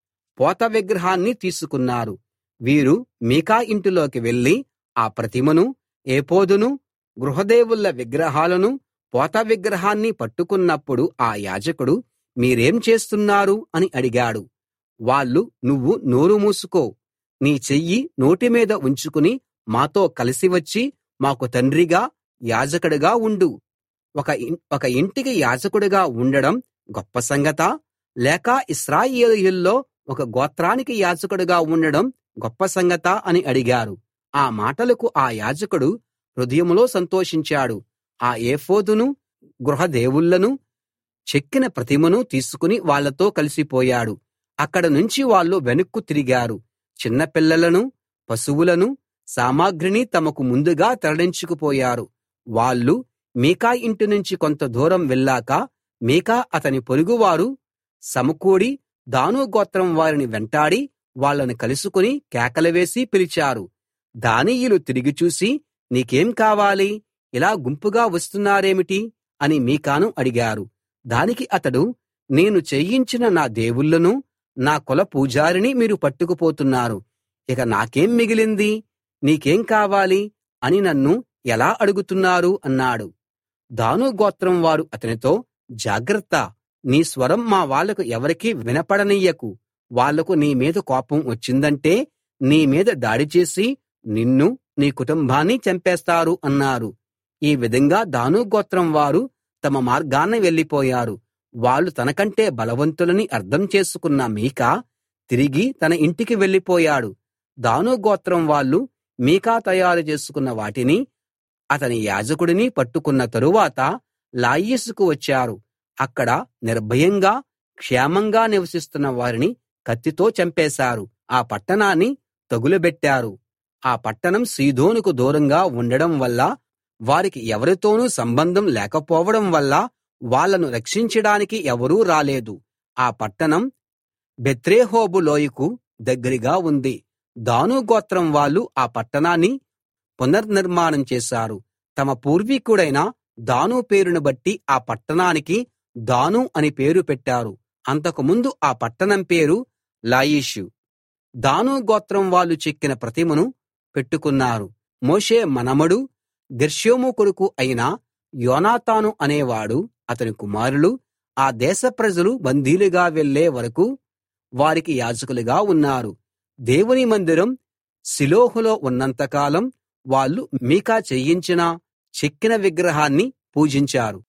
పోత విగ్రహాన్ని తీసుకున్నారు వీరు మీకా ఇంటిలోకి వెళ్ళి ఆ ప్రతిమను ఏపోదును గృహదేవుళ్ళ విగ్రహాలను పోత విగ్రహాన్ని పట్టుకున్నప్పుడు ఆ యాజకుడు మీరేం చేస్తున్నారు అని అడిగాడు వాళ్ళు నువ్వు నోరు మూసుకో నీ చెయ్యి నోటి మీద ఉంచుకుని మాతో కలిసి వచ్చి మాకు తండ్రిగా యాజకుడిగా ఉండు ఒక ఇన్- ఒక ఇంటికి యాజకుడిగా ఉండడం గొప్ప సంగతా లేక ఇశ్రాయేలీయుల్లో ఒక గోత్రానికి యాజకుడిగా ఉండడం గొప్ప సంగతా అని అడిగారు ఆ మాటలకు ఆ యాజకుడు హృదయంలో సంతోషించాడు ఆ ఏఫోదును గృహ దేవుళ్ళను చెక్కిన ప్రతిమను తీసుకుని వాళ్ళతో కలిసిపోయాడు అక్కడ నుంచి వాళ్ళు వెనక్కు తిరిగారు చిన్న పిల్లలను పశువులను సామగ్రిని తమకు ముందుగా తరలించుకుపోయారు వాళ్ళు మీకా ఇంటి నుంచి కొంత దూరం వెళ్ళాక మీకా అతని పొరుగువారు సమకూడి దాను గోత్రం వారిని వెంటాడి వాళ్ళని కలుసుకుని కేకలు వేసి పిలిచారు దానీయులు తిరిగి చూసి నీకేం కావాలి ఇలా గుంపుగా వస్తున్నారేమిటి అని మీకాను అడిగారు దానికి అతడు నేను చేయించిన నా దేవుళ్ళను నా కుల పూజారిని మీరు పట్టుకుపోతున్నారు ఇక నాకేం మిగిలింది నీకేం కావాలి అని నన్ను ఎలా అడుగుతున్నారు అన్నాడు దాను గోత్రం వారు అతనితో జాగ్రత్త నీ స్వరం మా వాళ్లకు ఎవరికీ వినపడనియ్యకు వాళ్లకు నీ మీద కోపం వచ్చిందంటే నీ మీద దాడి చేసి నిన్ను నీ కుటుంబాన్ని చంపేస్తారు అన్నారు ఈ విధంగా దాను గోత్రం వారు తమ మార్గాన వెళ్ళిపోయారు వాళ్ళు తనకంటే బలవంతులని అర్థం చేసుకున్న మీకా తిరిగి తన ఇంటికి వెళ్ళిపోయాడు దాను గోత్రం వాళ్ళు మీకా తయారు చేసుకున్న వాటిని అతని యాజకుడిని పట్టుకున్న తరువాత లాయీసుకు వచ్చారు అక్కడ నిర్భయంగా క్షేమంగా నివసిస్తున్న వారిని కత్తితో చంపేశారు ఆ పట్టణాన్ని తగులబెట్టారు ఆ పట్టణం సీదోనుకు దూరంగా ఉండడం వల్ల వారికి ఎవరితోనూ సంబంధం లేకపోవడం వల్ల వాళ్ళను రక్షించడానికి ఎవరూ రాలేదు ఆ పట్టణం బెత్రేహోబు లోయకు దగ్గరగా ఉంది దాను గోత్రం వాళ్ళు ఆ పట్టణాన్ని పునర్నిర్మాణం చేశారు తమ పూర్వీకుడైన దాను పేరును బట్టి ఆ పట్టణానికి దాను అని పేరు పెట్టారు అంతకుముందు ఆ పట్టణం పేరు లాయిషు దాను గోత్రం వాళ్ళు చెక్కిన ప్రతిమను పెట్టుకున్నారు మోషే మనమడు గెర్షోము కొడుకు అయిన యోనాతాను అనేవాడు అతని కుమారులు ఆ దేశ ప్రజలు బందీలుగా వెళ్ళే వరకు వారికి యాజకులుగా ఉన్నారు దేవుని మందిరం షిలోహులో ఉన్నంతకాలం వాళ్ళు మీకా చేయించిన చెక్కిన విగ్రహాన్ని పూజించారు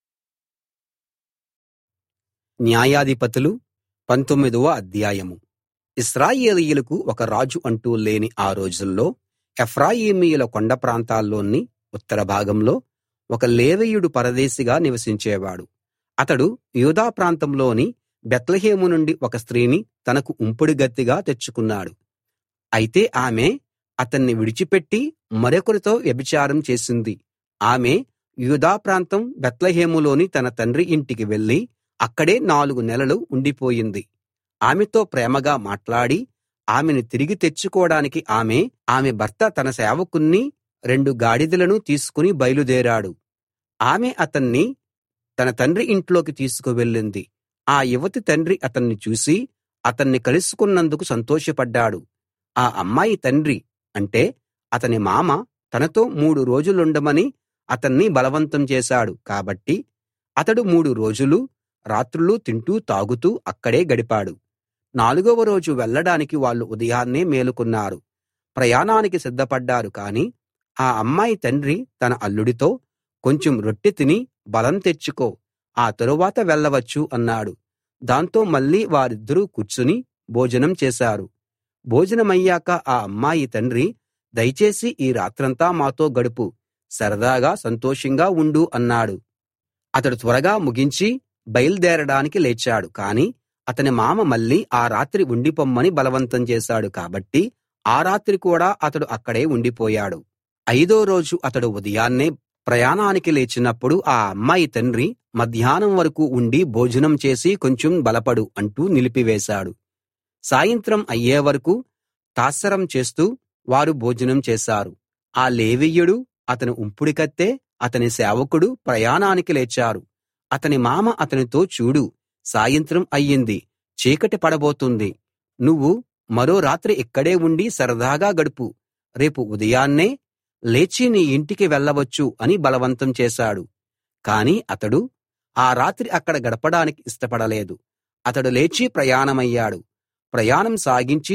న్యాయాధిపతులు పంతొమ్మిదవ అధ్యాయము ఇశ్రాయేలీయులకు ఒక రాజు అంటూ లేని ఆ రోజుల్లో ఎఫ్రాయిమీయుల కొండ ప్రాంతాల్లోని ఉత్తర భాగంలో ఒక లేవీయుడు పరదేశిగా నివసించేవాడు అతడు యూదా ప్రాంతంలోని బెత్లెహేము నుండి ఒక స్త్రీని తనకు ఉంపుడుగత్తెగా తెచ్చుకున్నాడు అయితే ఆమె అతన్ని విడిచిపెట్టి మరొకరితో వ్యభిచారం చేసింది ఆమె యూదా ప్రాంతం బెత్లెహేములోని తన తండ్రి ఇంటికి వెళ్లి అక్కడే నాలుగు నెలలు ఉండిపోయింది ఆమెతో ప్రేమగా మాట్లాడి ఆమెను తిరిగి తెచ్చుకోడానికి ఆమె ఆమె భర్త తన సేవకుణ్ణి రెండు గాడిదలను తీసుకుని బయలుదేరాడు ఆమె అతన్ని తన తండ్రి ఇంట్లోకి తీసుకువెళ్ళింది ఆ యువతి తండ్రి అతన్ని చూసి అతన్ని కలుసుకున్నందుకు సంతోషపడ్డాడు ఆ అమ్మాయి తండ్రి అంటే అతని మామ తనతో మూడు రోజులుండమని అతన్ని బలవంతం చేశాడు కాబట్టి అతడు మూడు రోజులు రాత్రులు తింటూ తాగుతూ అక్కడే గడిపాడు నాలుగవ రోజు వెళ్ళడానికి వాళ్ళు ఉదయాన్నే మేలుకున్నారు ప్రయాణానికి సిద్ధపడ్డారు కాని ఆ అమ్మాయి తండ్రి తన అల్లుడితో కొంచెం రొట్టె తిని బలం తెచ్చుకో ఆ తరువాత వెళ్ళవచ్చు అన్నాడు దాంతో మళ్ళీ వారిద్దరూ కూర్చుని భోజనం చేశారు భోజనమయ్యాక ఆ అమ్మాయి తండ్రి దయచేసి ఈ రాత్రంతా మాతో గడుపు సరదాగా సంతోషంగా ఉండు అన్నాడు అతడు త్వరగా ముగించి బయల్దేరడానికి లేచాడు కాని అతని మామ మళ్ళీ ఆ రాత్రి ఉండిపొమ్మని బలవంతం చేశాడు కాబట్టి ఆ రాత్రి కూడా అతడు అక్కడే ఉండిపోయాడు ఐదో రోజు అతడు ఉదయాన్నే ప్రయాణానికి లేచినప్పుడు ఆ అమ్మాయి తండ్రి మధ్యాహ్నం వరకు ఉండి భోజనం చేసి కొంచెం బలపడు అంటూ నిలిపివేశాడు సాయంత్రం అయ్యే వరకు తాత్సారం చేస్తూ వారు భోజనం చేశారు ఆ లేవీయుడు అతని ఉంపుడుకత్తె అతని సేవకుడు ప్రయాణానికి లేచారు అతని మామ అతనితో చూడు సాయంత్రం అయ్యింది చీకటి పడబోతుంది నువ్వు మరో రాత్రి ఇక్కడే ఉండి సరదాగా గడుపు రేపు ఉదయాన్నే లేచి నీ ఇంటికి వెళ్ళవచ్చు అని బలవంతం చేశాడు కాని అతడు ఆ రాత్రి అక్కడ గడపడానికి ఇష్టపడలేదు అతడు లేచి ప్రయాణమయ్యాడు ప్రయాణం సాగించి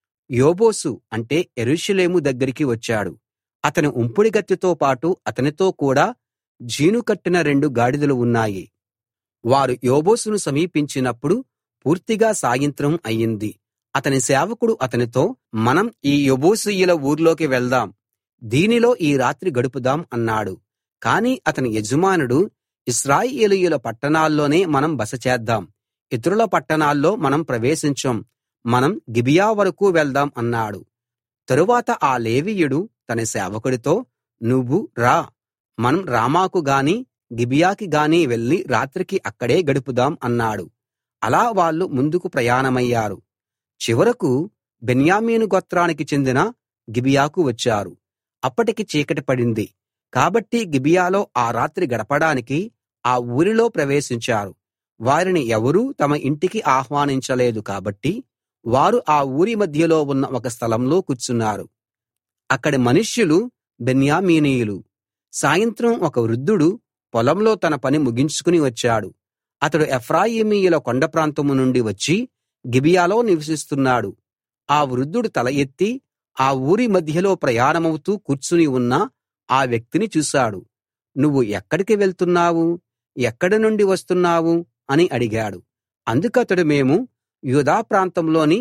యోబోసు అంటే యెరూషలేము దగ్గరికి వచ్చాడు అతని ఉంపుడుగత్తెతో పాటు అతనితో కూడా జీను కట్టిన రెండు గాడిదలు ఉన్నాయి వారు యోబోసును సమీపించినప్పుడు పూర్తిగా సాయంత్రం అయింది అతని సేవకుడు అతనితో మనం ఈ యెబూసీయుల ఊర్లోకి వెళ్దాం దీనిలో ఈ రాత్రి గడుపుదాం అన్నాడు కాని అతని యజమానుడు ఇశ్రాయేలీయుల పట్టణాల్లోనే మనం బస చేద్దాం ఇతరుల పట్టణాల్లో మనం ప్రవేశించం మనం గిబియా వరకూ వెళ్దాం అన్నాడు తరువాత ఆ లేవీయుడు తన సేవకుడితో నువ్వు రా మనం రామాకు గాని గిబియాకి గాని వెళ్లి రాత్రికి అక్కడే గడుపుదాం అన్నాడు అలా వాళ్ళు ముందుకు ప్రయాణమయ్యారు చివరకు బెన్యామీను గోత్రానికి చెందిన గిబియాకు వచ్చారు అప్పటికి చీకటి పడింది కాబట్టి గిబియాలో ఆ రాత్రి గడపడానికి ఆ ఊరిలో ప్రవేశించారు వారిని ఎవరూ తమ ఇంటికి ఆహ్వానించలేదు కాబట్టి వారు ఆ ఊరి మధ్యలో ఉన్న ఒక స్థలంలో కూర్చున్నారు అక్కడి మనుష్యులు బెన్యామీనీయులు సాయంత్రం ఒక వృద్ధుడు పొలంలో తన పని ముగించుకుని వచ్చాడు అతడు ఎఫ్రాయిమీయుల కొండ ప్రాంతం నుండి వచ్చి గిబియాలో నివసిస్తున్నాడు ఆ వృద్ధుడు తల ఎత్తి ఆ ఊరి మధ్యలో ప్రయాణమవుతూ కూర్చుని ఉన్న ఆ వ్యక్తిని చూశాడు నువ్వు ఎక్కడికి వెళ్తున్నావు ఎక్కడి నుండి వస్తున్నావు అని అడిగాడు అందుకతడు మేము యూదా ప్రాంతంలోని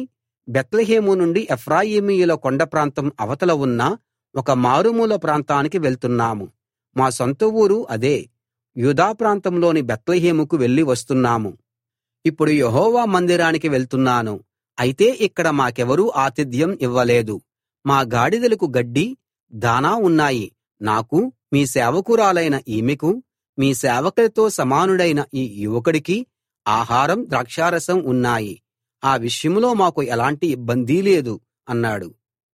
బేత్లెహేము నుండి ఎఫ్రాయిమీయుల కొండ ప్రాంతం అవతల ఉన్న ఒక మారుమూల ప్రాంతానికి వెళ్తున్నాము మా సొంత ఊరు అదే యూదా ప్రాంతంలోని బేత్లెహేముకు వెళ్ళి వస్తున్నాము ఇప్పుడు యెహోవా మందిరానికి వెళ్తున్నాను అయితే ఇక్కడ మాకెవరూ ఆతిథ్యం ఇవ్వలేదు మా గాడిదలకు గడ్డి దానా ఉన్నాయి నాకు మీ సేవకురాలైన ఈమెకు మీ సేవకులతో సమానుడైన ఈ యువకుడికి ఆహారం ద్రాక్షారసం ఉన్నాయి ఆ విషయంలో మాకు ఎలాంటి ఇబ్బందీ లేదు అన్నాడు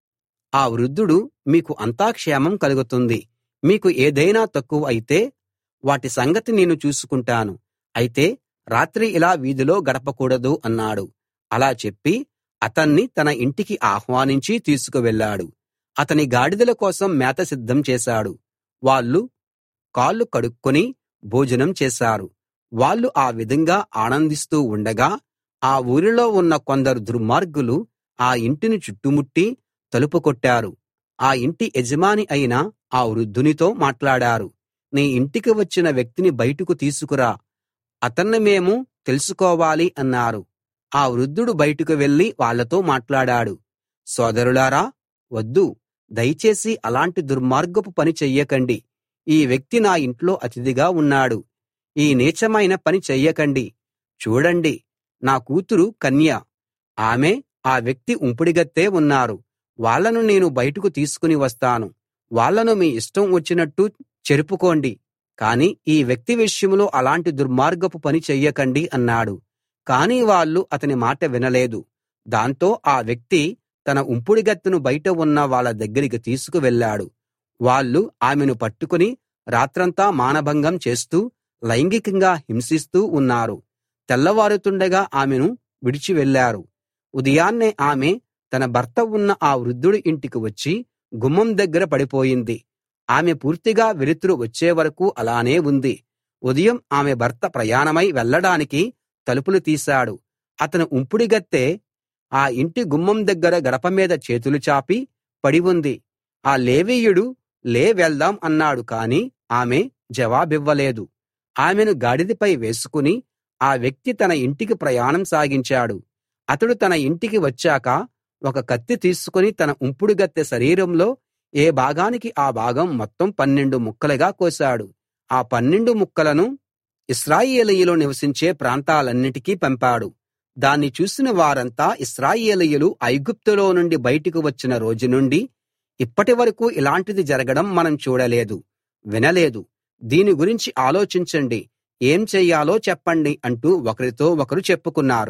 ఆ వృద్ధుడు మీకు అంతా క్షేమం కలుగుతుంది మీకు ఏదైనా తక్కువ అయితే వాటి సంగతి నేను చూసుకుంటాను అయితే రాత్రి ఇలా వీధిలో గడపకూడదు అన్నాడు అలా చెప్పి అతన్ని తన ఇంటికి ఆహ్వానించి తీసుకువెళ్ళాడు అతని గాడిదల కోసం మేత సిద్ధం చేశాడు వాళ్ళు కాళ్ళు కడుక్కొని భోజనం చేశారు వాళ్ళు ఆ విధంగా ఆనందిస్తూ ఉండగా ఆ ఊరిలో ఉన్న కొందరు దుర్మార్గులు ఆ ఇంటిని చుట్టుముట్టి తలుపు కొట్టారు ఆ ఇంటి యజమాని అయిన ఆ వృద్ధునితో మాట్లాడారు నీ ఇంటికి వచ్చిన వ్యక్తిని బయటకు తీసుకురా అతన్ని మేము తెలుసుకోవాలి అన్నారు ఆ వృద్ధుడు బయటకు వెళ్లి వాళ్ళతో మాట్లాడాడు సోదరులారా వద్దు దయచేసి అలాంటి దుర్మార్గపు పని చెయ్యకండి ఈ వ్యక్తి నా ఇంట్లో అతిథిగా ఉన్నాడు ఈ నీచమైన పని చెయ్యకండి చూడండి నా కూతురు కన్య ఆమె ఆ వ్యక్తి ఉంపుడుగత్తె ఉన్నారు వాళ్ళను నేను బయటకు తీసుకుని వస్తాను వాళ్ళను మీ ఇష్టం వచ్చినట్టు చెరుపుకోండి కానీ ఈ వ్యక్తి విషయంలో అలాంటి దుర్మార్గపు పని చెయ్యకండి అన్నాడు కానీ వాళ్ళు అతని మాట వినలేదు దాంతో ఆ వ్యక్తి తన ఉంపుడుగత్తెను బయట ఉన్న వాళ్ళ దగ్గరికి తీసుకు వెళ్ళాడు వాళ్ళు ఆమెను పట్టుకుని రాత్రంతా మానభంగం చేస్తూ లైంగికంగా హింసిస్తూ ఉన్నారు తెల్లవారుతుండగా ఆమెను విడిచి వెళ్ళారు ఉదయాన్నే ఆమె తన భర్త ఉన్న ఆ వృద్ధుడి ఇంటికి వచ్చి గుమ్మం దగ్గర పడిపోయింది ఆమె పూర్తిగా వెలుతురు వచ్చే వరకు అలానే ఉంది ఉదయం ఆమె భర్త ప్రయాణమై వెళ్ళడానికి తలుపులు తీశాడు అతని ఉంపుడుగత్తె ఆ ఇంటి గుమ్మం దగ్గర గడప మీద చేతులు చాపి పడి ఉంది ఆ లేవీయుడు లే వెళ్దాం అన్నాడు కాని ఆమె జవాబివ్వలేదు ఆమెను గాడిదపై వేసుకుని ఆ వ్యక్తి తన ఇంటికి ప్రయాణం సాగించాడు అతడు తన ఇంటికి వచ్చాక ఒక కత్తి తీసుకుని తన ఉంపుడుగత్తె శరీరంలో ఏ భాగానికి ఆ భాగం మొత్తం పన్నెండు ముక్కలుగా కోశాడు ఆ పన్నెండు ముక్కలను ఇశ్రాయేలీయులు నివసించే ప్రాంతాలన్నిటికీ పంపాడు దాన్ని చూసిన వారంతా ఇశ్రాయేలీయులు ఐగుప్తులో నుండి బయటకు వచ్చిన రోజు నుండి ఇప్పటి వరకూ ఇలాంటిది జరగడం మనం చూడలేదు వినలేదు దీని గురించి ఆలోచించండి ఏం చెయ్యాలో చెప్పండి అంటూ ఒకరితో ఒకరు చెప్పుకున్నారు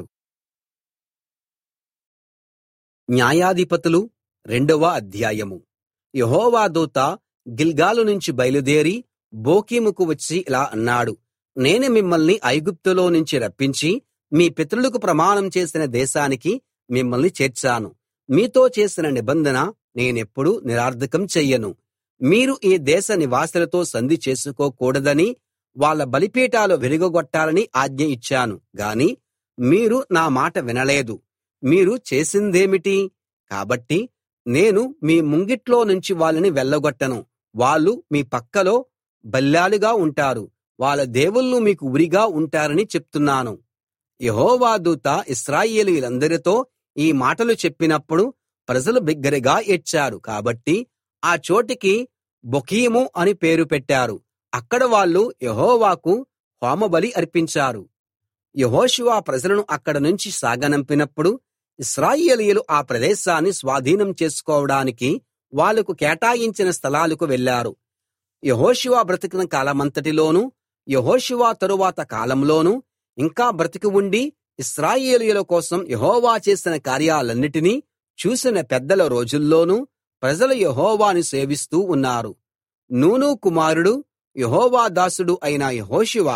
న్యాయాధిపతులు రెండవ అధ్యాయము యెహోవా దూత గిల్గాలు నుంచి బయలుదేరి బోకీముకు వచ్చి ఇలా అన్నాడు నేను మిమ్మల్ని ఐగుప్తులో నుంచి రప్పించి మీ పితరులకు ప్రమాణం చేసిన దేశానికి మిమ్మల్ని చేర్చాను మీతో చేసిన నిబంధన నేనెప్పుడూ నిరర్థకం చెయ్యను మీరు ఈ దేశ నివాసులతో సంధి చేసుకోకూడదని వాళ్ళ బలిపీఠాలు విరుగగొట్టాలని ఆజ్ఞ ఇచ్చాను గాని మీరు నా మాట వినలేదు మీరు చేసిందేమిటి కాబట్టి నేను మీ ముంగిట్లో నుంచి వాళ్ళని వెళ్ళగొట్టను వాళ్ళు మీ పక్కలో బల్లేలుగా ఉంటారు వాళ్ళ దేవుళ్ళు మీకు ఉరిగా ఉంటారని చెప్తున్నాను యెహోవా దూత ఇశ్రాయేలీయులందరితో ఈ మాటలు చెప్పినప్పుడు ప్రజలు బిగ్గరగా ఏడ్చారు కాబట్టి ఆ చోటికి బొకీము అని పేరు పెట్టారు అక్కడ వాళ్ళు యెహోవాకు హోమబలి అర్పించారు యెహోషువ ప్రజలను అక్కడ నుంచి సాగనంపినప్పుడు ఇశ్రాయేలీయులు ఆ ప్రదేశాన్ని స్వాధీనం చేసుకోవడానికి వాళ్లకు కేటాయించిన స్థలాలకు వెళ్ళారు యెహోషువ బ్రతికిన కాలమంతటిలోనూ యెహోషువ తరువాత కాలంలోనూ ఇంకా బ్రతికి ఉండి ఇశ్రాయేలీయుల కోసం యెహోవా చేసిన కార్యాలన్నిటినీ చూసిన పెద్దల రోజుల్లోనూ ప్రజలు యెహోవాను సేవిస్తూ ఉన్నారు నూను కుమారుడు యెహోవా దాసుడు అయిన యెహోషువ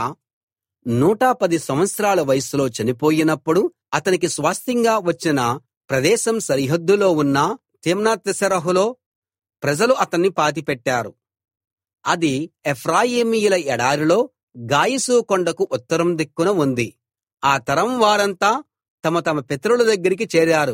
నూట పది సంవత్సరాల వయస్సులో చనిపోయినప్పుడు అతనికి స్వాస్థ్యంగా వచ్చిన ప్రదేశం సరిహద్దులో ఉన్న తిమ్నత్సెరహులో ప్రజలు అతన్ని పాతిపెట్టారు అది ఎఫ్రాయిమీయుల ఎడారిలో గాయసు కొండకు ఉత్తరం దిక్కున ఉంది ఆ తరం వారంతా తమ తమ పితరుల దగ్గరికి చేరారు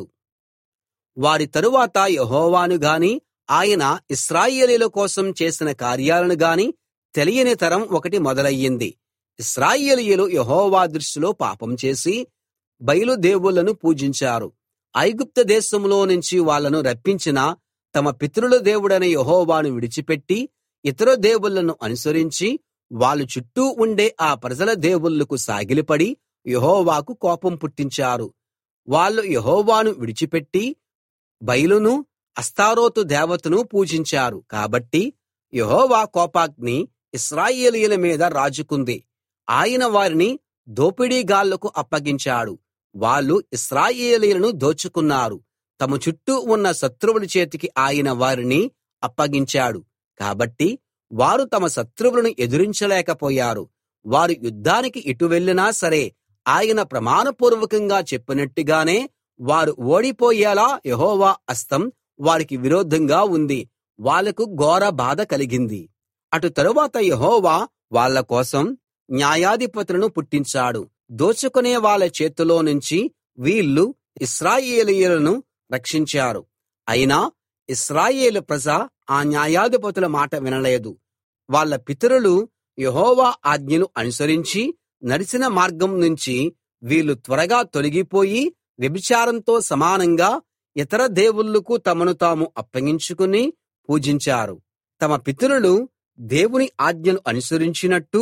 వారి తరువాత యెహోవాను గాని ఆయన ఇశ్రాయేలీయుల కోసం చేసిన కార్యాలను గాని తెలియని తరం ఒకటి మొదలయ్యింది ఇశ్రాయేలీయులు యెహోవా దృష్టిలో పాపం చేసి బయలు దేవుళ్ళను పూజించారు ఐగుప్తు దేశంలో నుంచి వాళ్ళను రప్పించిన తమ పితరుల దేవుడైన యెహోవాను విడిచిపెట్టి ఇతర దేవుళ్ళను అనుసరించి వాళ్ళ చుట్టూ ఉండే ఆ ప్రజల దేవుళ్ళకు సాగిలపడి యెహోవాకు కోపం పుట్టించారు వాళ్ళు యెహోవాను విడిచిపెట్టి బయలును అస్తారోతు దేవతను పూజించారు కాబట్టి యెహోవా కోపాగ్ని ఇశ్రాయేలీయుల మీద రాజుకుంది ఆయన వారిని దోపిడీగాళ్లకు అప్పగించాడు వాళ్ళు ఇశ్రాయేలీయులను దోచుకున్నారు తమ చుట్టూ ఉన్న శత్రువుల చేతికి ఆయన వారిని అప్పగించాడు కాబట్టి వారు తమ శత్రువులను ఎదిరించలేకపోయారు వారు యుద్ధానికి ఎటు వెళ్ళినా సరే ఆయన ప్రమాణపూర్వకంగా చెప్పినట్టుగానే వారు ఓడిపోయేలా యెహోవా హస్తం వారికి విరోధంగా ఉంది వాళ్లకు ఘోర బాధ కలిగింది అటు తరువాత యెహోవా వాళ్ళ కోసం న్యాయాధిపతులను పుట్టించాడు దోచుకునే వాళ్ళ చేతిలో నుంచి వీళ్ళు ఇశ్రాయేలీయులను రక్షించారు అయినా ఇశ్రాయేలు ప్రజ ఆ న్యాయాధిపతుల మాట వినలేదు వాళ్ళ పితరులు యెహోవా ఆజ్ఞలు అనుసరించి నడిచిన మార్గం నుంచి వీళ్ళు త్వరగా తొలగిపోయి వ్యభిచారంతో సమానంగా ఇతర దేవుళ్ళకు తమను తాము అప్పగించుకుని పూజించారు తమ పితరులు దేవుని ఆజ్ఞలు అనుసరించినట్టు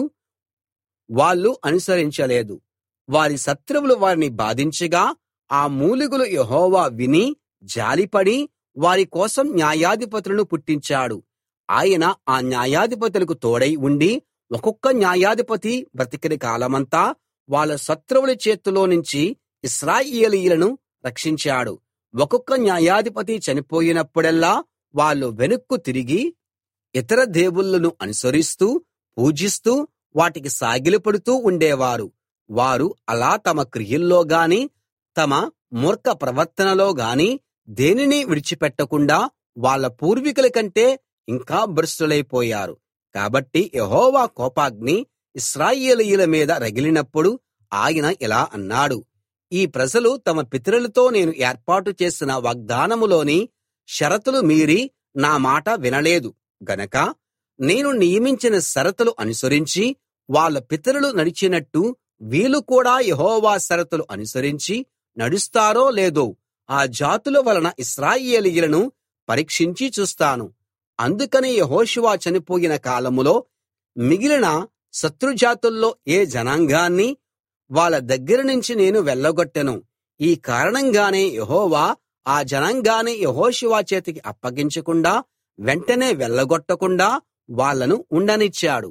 వాళ్ళు అనుసరించలేదు వారి శత్రువులు వారిని బాధించగా ఆ మూలుగులు యెహోవా విని జాలిపడి వారి కోసం న్యాయాధిపతులను పుట్టించాడు ఆయన ఆ న్యాయాధిపతులకు తోడై ఉండి ఒక్కొక్క న్యాయాధిపతి బ్రతికిన కాలమంతా వాళ్ళ శత్రువుల చేతిలో నుంచి ఇశ్రాయేలీయులను రక్షించాడు ఒక్కొక్క న్యాయాధిపతి చనిపోయినప్పుడల్లా వాళ్ళు వెనక్కు తిరిగి ఇతర దేవుళ్ళను అనుసరిస్తూ పూజిస్తూ వాటికి సాగిలపడుతూ ఉండేవారు వారు అలా తమ క్రియల్లో గాని తమ మూర్ఖ ప్రవర్తనలో గాని దేనినీ విడిచిపెట్టకుండా వాళ్ళ పూర్వీకుల కంటే ఇంకా భ్రష్టులైపోయారు కాబట్టి యెహోవా కోపాగ్ని ఇశ్రాయేలీయుల మీద రగిలినప్పుడు ఆయన ఇలా అన్నాడు ఈ ప్రజలు తమ పితరులతో నేను ఏర్పాటు చేసిన వాగ్దానంలోని షరతులు మీరి నా మాట వినలేదు గనక నేను నియమించిన షరతులు అనుసరించి వాళ్ళ పితరులు నడిచినట్టు వీళ్ళు కూడా యెహోవా షరతులు అనుసరించి నడుస్తారో లేదో ఆ జాతుల వలన ఇశ్రాయేలీయులను పరీక్షించి చూస్తాను అందుకని యెహోషువ చనిపోయిన కాలంలో మిగిలిన శత్రుజాతుల్లో ఏ జనాంగాన్ని వాళ్ళ దగ్గర నుంచి నేను వెళ్ళగొట్టెను ఈ కారణంగానే యెహోవా ఆ జనాంగాన్ని యెహోషువ చేతికి అప్పగించకుండా వెంటనే వెళ్ళగొట్టకుండా వాళ్ళను ఉండనిచ్చాడు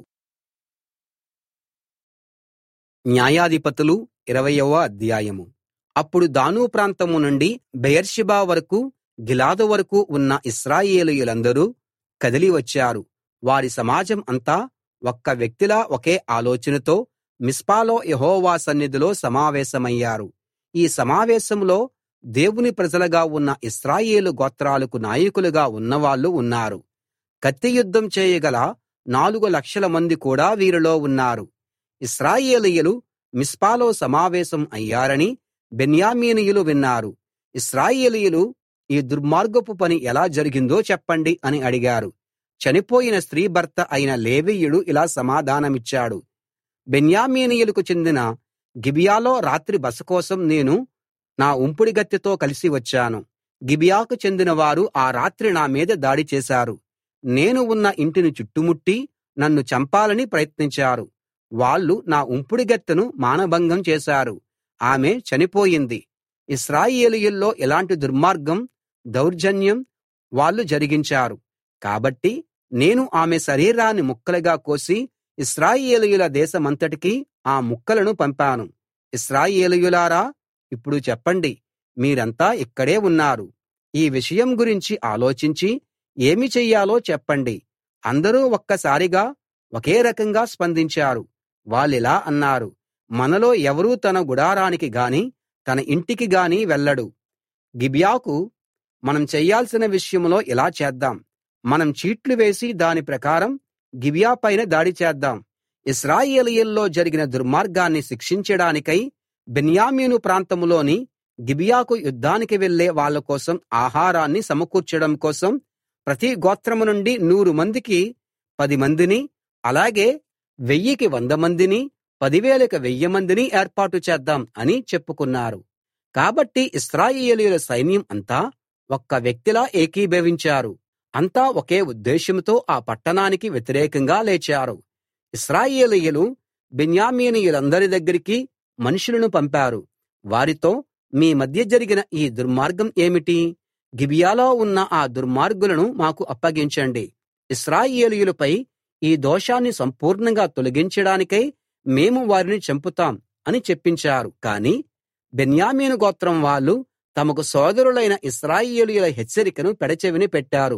న్యాయాధిపతులు ఇరవయవ అధ్యాయం అప్పుడు దాను ప్రాంతం నుండి బెయర్షెబా వరకూ గిలాదు వరకూ ఉన్న ఇశ్రాయేలీయులందరూ కదిలి వచ్చారు వారి సమాజం అంతా ఒక్క వ్యక్తిలా ఒకే ఆలోచనతో మిస్పాలో యెహోవా సన్నిధిలో సమావేశమయ్యారు ఈ సమావేశంలో దేవుని ప్రజలుగా ఉన్న ఇశ్రాయేలు గోత్రాలకు నాయకులుగా ఉన్నవాళ్ళు ఉన్నారు కత్తి యుద్ధం చేయగల నాలుగు లక్షల మంది కూడా వీరిలో ఉన్నారు ఇశ్రాయేలీయులు మిస్పాలో సమావేశం అయ్యారని బెన్యామీనీయులు విన్నారు ఇశ్రాయేలీయులు ఈ దుర్మార్గపు పని ఎలా జరిగిందో చెప్పండి అని అడిగారు చనిపోయిన స్త్రీ భర్త అయిన లేవీయుడు ఇలా సమాధానమిచ్చాడు బెన్యామీనీయులకు చెందిన గిబియాలో రాత్రి బస కోసం నేను నా ఉంపుడుగత్తెతో కలిసి వచ్చాను గిబియాకు చెందిన వారు ఆ రాత్రి నా మీద దాడి చేశారు నేను ఉన్న ఇంటిని చుట్టుముట్టి నన్ను చంపాలని ప్రయత్నించారు వాళ్ళు నా ఉంపుడుగత్తెను మానభంగం చేశారు ఆమె చనిపోయింది ఇశ్రాయేలీయుల్లో ఇలాంటి దుర్మార్గం దౌర్జన్యం వాళ్ళు జరిగించారు కాబట్టి నేను ఆమె శరీరాన్ని ముక్కలుగా కోసి ఇశ్రాయేలీయుల దేశమంతటికీ ఆ ముక్కలను పంపాను ఇశ్రాయేలీయులారా ఇప్పుడు చెప్పండి మీరంతా ఇక్కడే ఉన్నారు ఈ విషయం గురించి ఆలోచించి ఏమి చెయ్యాలో చెప్పండి అందరూ ఒక్కసారిగా ఒకే రకంగా స్పందించారు వాళ్ళిలా అన్నారు మనలో ఎవరూ తన గుడారానికి గాని తన ఇంటికి గాని వెళ్ళడు గిబియాకు మనం చెయ్యాల్సిన విషయంలో ఇలా చేద్దాం మనం చీట్లు వేసి దాని ప్రకారం గిబియా పైన దాడి చేద్దాం ఇశ్రాయేలీయుల్లో జరిగిన దుర్మార్గాన్ని శిక్షించడానికై బెన్యామీను ప్రాంతంలోని గిబియాకు యుద్ధానికి వెళ్ళే వాళ్ళ కోసం ఆహారాన్ని సమకూర్చడం కోసం ప్రతి గోత్రం నుండి నూరు మందికి పది మందిని అలాగే వెయ్యికి వంద మందిని పదివేలకు వెయ్యి మందిని ఏర్పాటు చేద్దాం అని చెప్పుకున్నారు కాబట్టి ఇశ్రాయేలీయుల సైన్యం అంతా ఒక్క వ్యక్తిలా ఏకీభవించారు అంతా ఒకే ఉద్దేశంతో ఆ పట్టణానికి వ్యతిరేకంగా లేచారు ఇశ్రాయేలీయులు బెన్యామీనీయులందరి దగ్గరికి మనుషులను పంపారు వారితో మీ మధ్య జరిగిన ఈ దుర్మార్గం ఏమిటి గిబియాలో ఉన్న ఆ దుర్మార్గులను మాకు అప్పగించండి ఇశ్రాయేలీయులపై ఈ దోషాన్ని సంపూర్ణంగా తొలగించడానికై మేము వారిని చంపుతాం అని చెప్పించారు కాని బెన్యామీను గోత్రం వాళ్ళు తమకు సోదరులైన ఇశ్రాయేలీయుల హెచ్చరికను పెడచెవిన పెట్టారు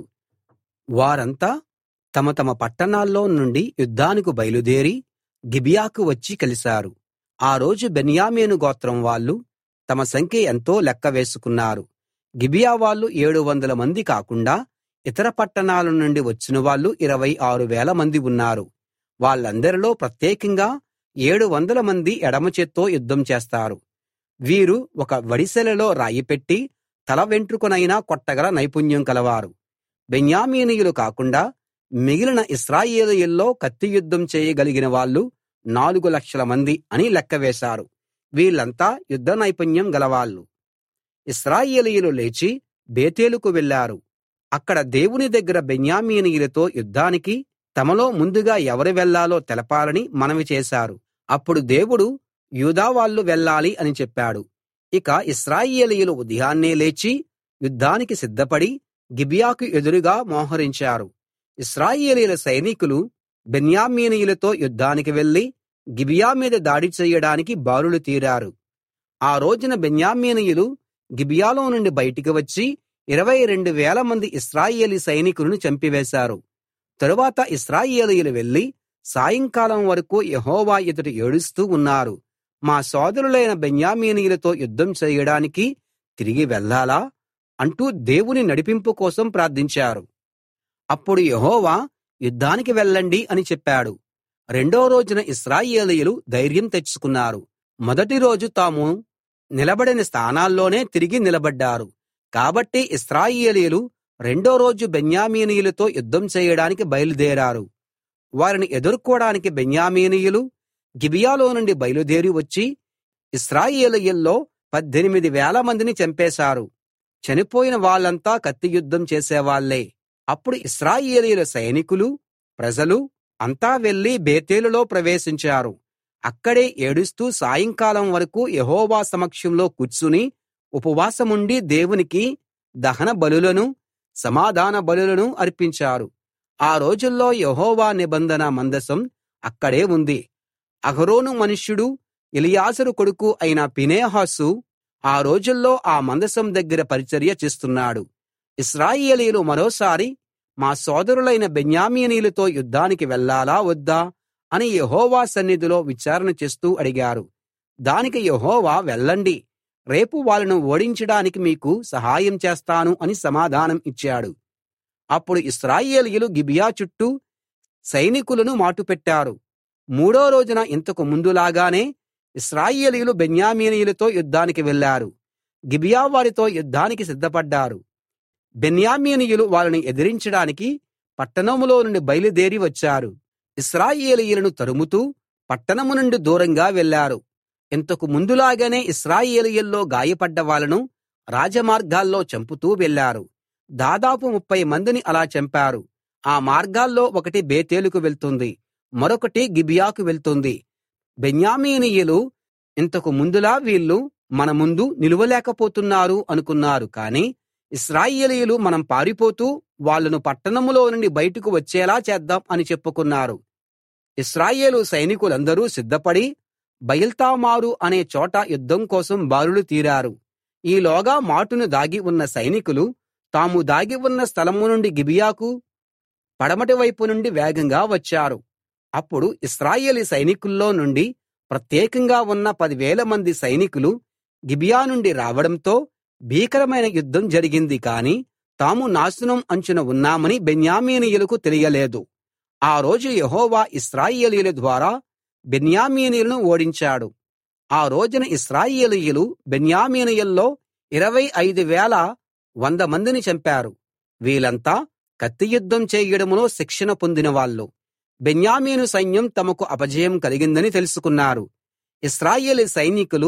వారంతా తమ తమ పట్టణాల్లో నుండి యుద్ధానికి బయలుదేరి గిబియాకు వచ్చి కలిశారు ఆ రోజు బెన్యామీను గోత్రం వాళ్ళు తమ సంఖ్య ఎంతో లెక్క వేసుకున్నారు గిబియా వాళ్ళు ఏడు వందల మంది కాకుండా ఇతర పట్టణాల నుండి వచ్చిన వాళ్ళు ఇరవై ఆరు వేల మంది ఉన్నారు వాళ్ళందరిలో ప్రత్యేకంగా ఏడు వందల మంది ఎడమ చేత్తో యుద్ధం చేస్తారు వీరు ఒక వడిసెలలో రాయి పెట్టి తల వెంట్రుకనైనా కొట్టగల నైపుణ్యం కలవారు బెన్యామీనీయులు కాకుండా మిగిలిన ఇశ్రాయేలీయుల్లో కత్తి యుద్ధం చేయగలిగిన వాళ్ళు నాలుగు లక్షల మంది అని లెక్క వేశారు వీళ్ళంతా యుద్ధ నైపుణ్యం గలవాళ్ళు ఇశ్రాయేలీయులు లేచి బేతేలుకు వెళ్లారు అక్కడ దేవుని దగ్గర బెన్యామీనీయులతో యుద్ధానికి తమలో ముందుగా ఎవరు వెళ్ళాలో తెలపాలని మనవి చేశారు అప్పుడు దేవుడు యూదా వాళ్ళు వెళ్ళాలి అని చెప్పాడు ఇక ఇశ్రాయేలీయులు ఉదయాన్నే లేచి యుద్ధానికి సిద్ధపడి గిబియాకు ఎదురుగా మోహరించారు ఇశ్రాయేలీయుల సైనికులు బెన్యామీనీయులతో యుద్ధానికి వెళ్లి గిబియా మీద దాడి చెయ్యడానికి బారులు తీరారు ఆ రోజున బెన్యామీనీయులు గిబియాలో నుండి బయటికి వచ్చి ఇరవై రెండు వేల మంది ఇశ్రాయేలీ సైనికులను చంపివేశారు తరువాత ఇశ్రాయేలీయులు వెళ్లి సాయంకాలం వరకు యెహోవా ఎదుట ఏడుస్తూ ఉన్నారు మా సోదరులైన బెన్యామీనీయులతో యుద్ధం చేయడానికి తిరిగి వెళ్ళాలా అంటూ దేవుని నడిపింపు కోసం ప్రార్థించారు అప్పుడు యెహోవా యుద్ధానికి వెళ్ళండి అని చెప్పాడు రెండో రోజున ఇశ్రాయేలీయులు ధైర్యం తెచ్చుకున్నారు మొదటి రోజు తాము నిలబడిన స్థానాల్లోనే తిరిగి నిలబడ్డారు కాబట్టి ఇశ్రాయేలీయులు రెండో రోజు బెన్యామీనీయులతో యుద్ధం చేయడానికి బయలుదేరారు వారిని ఎదుర్కోడానికి బెన్యామీనీయులు గిబియాలో నుండి బయలుదేరి వచ్చి ఇశ్రాయేలీయుల్లో పద్దెనిమిది వేల మందిని చంపేశారు చనిపోయిన వాళ్ళంతా కత్తి యుద్ధం చేసేవాళ్ళే అప్పుడు ఇశ్రాయేలీయుల సైనికులు ప్రజలు అంతా వెళ్లి బేతేలులో ప్రవేశించారు అక్కడే ఏడుస్తూ సాయంకాలం వరకు యెహోవా సమక్షంలో కూర్చుని ఉపవాసముండి దేవునికి దహన బలులను సమాధాన బలులను అర్పించారు ఆ రోజుల్లో యెహోవా నిబంధన మందసం అక్కడే ఉంది అహరోను మనుష్యుడు ఎలియాజరు కొడుకు అయిన ఫీనెహాసు ఆ రోజుల్లో ఆ మందసం దగ్గర పరిచర్య చేస్తున్నాడు ఇశ్రాయేలీయులు మరోసారి మా సోదరులైన బెన్యామీనీయులతో యుద్ధానికి వెళ్ళాలా వద్దా అని యెహోవా సన్నిధిలో విచారణ చేస్తూ అడిగారు దానికి యెహోవా వెళ్ళండి రేపు వాళ్ళను ఓడించడానికి మీకు సహాయం చేస్తాను అని సమాధానం ఇచ్చాడు అప్పుడు ఇశ్రాయేలీయులు గిబియా చుట్టూ సైనికులను మాటుపెట్టారు మూడో రోజున ఇంతకు ముందులాగానే ఇశ్రాయేలీయులు బెన్యామీనీయులతో యుద్ధానికి వెళ్లారు గిబియా వారితో యుద్ధానికి సిద్ధపడ్డారు బెన్యామీనీయులు వాళ్ళని ఎదిరించడానికి పట్టణంలో నుండి బయలుదేరి వచ్చారు ఇశ్రాయేలీయులను తరుముతూ పట్టణం నుండి దూరంగా వెళ్లారు ఇంతకు ముందులాగానే ఇశ్రాయేలీయుల్లో గాయపడ్డ వాళ్ళను రాజమార్గాల్లో చంపుతూ వెళ్లారు దాదాపు ముప్ఫై మందిని అలా చంపారు ఆ మార్గాల్లో ఒకటి బేతేలుకు వెళ్తుంది మరొకటి గిబియాకు వెళ్తుంది బెన్యామీనీయులు ఇంతకు ముందులా వీళ్ళు మన ముందు నిలువలేకపోతున్నారు అనుకున్నారు కానీ ఇశ్రాయేలీయులు మనం పారిపోతూ వాళ్ళను పట్టణంలో నుండి బయటకు వచ్చేలా చేద్దాం అని చెప్పుకున్నారు ఇశ్రాయేలు సైనికులందరూ సిద్ధపడి బయల్తామారు అనే చోట యుద్ధం కోసం బారులు తీరారు ఈలోగా మాటున దాగి ఉన్న సైనికులు తాము దాగి ఉన్న స్థలం నుండి గిబియాకు పడమటి వైపు నుండి వేగంగా వచ్చారు అప్పుడు ఇశ్రాయేలీ సైనికుల్లో నుండి ప్రత్యేకంగా ఉన్న పదివేల మంది సైనికులు గిబియా నుండి రావడంతో భీకరమైన యుద్ధం జరిగింది కాని తాము నాశనం అంచున ఉన్నామని బెన్యామీనీయులకు తెలియలేదు ఆ రోజు యెహోవా ఇశ్రాయేలీయుల ద్వారా బెన్యామీనీయులను ఓడించాడు ఆ రోజున ఇశ్రాయేలీయులు బెన్యామీనీయుల్లో ఇరవై ఐదు వేల వంద మందిని చంపారు వీళ్ళంతా కత్తి యుద్ధం చేయడంలో శిక్షణ పొందిన వాళ్ళు బెన్యామీను సైన్యం తమకు అపజయం కలిగిందని తెలుసుకున్నారు ఇశ్రాయేలీ సైనికులు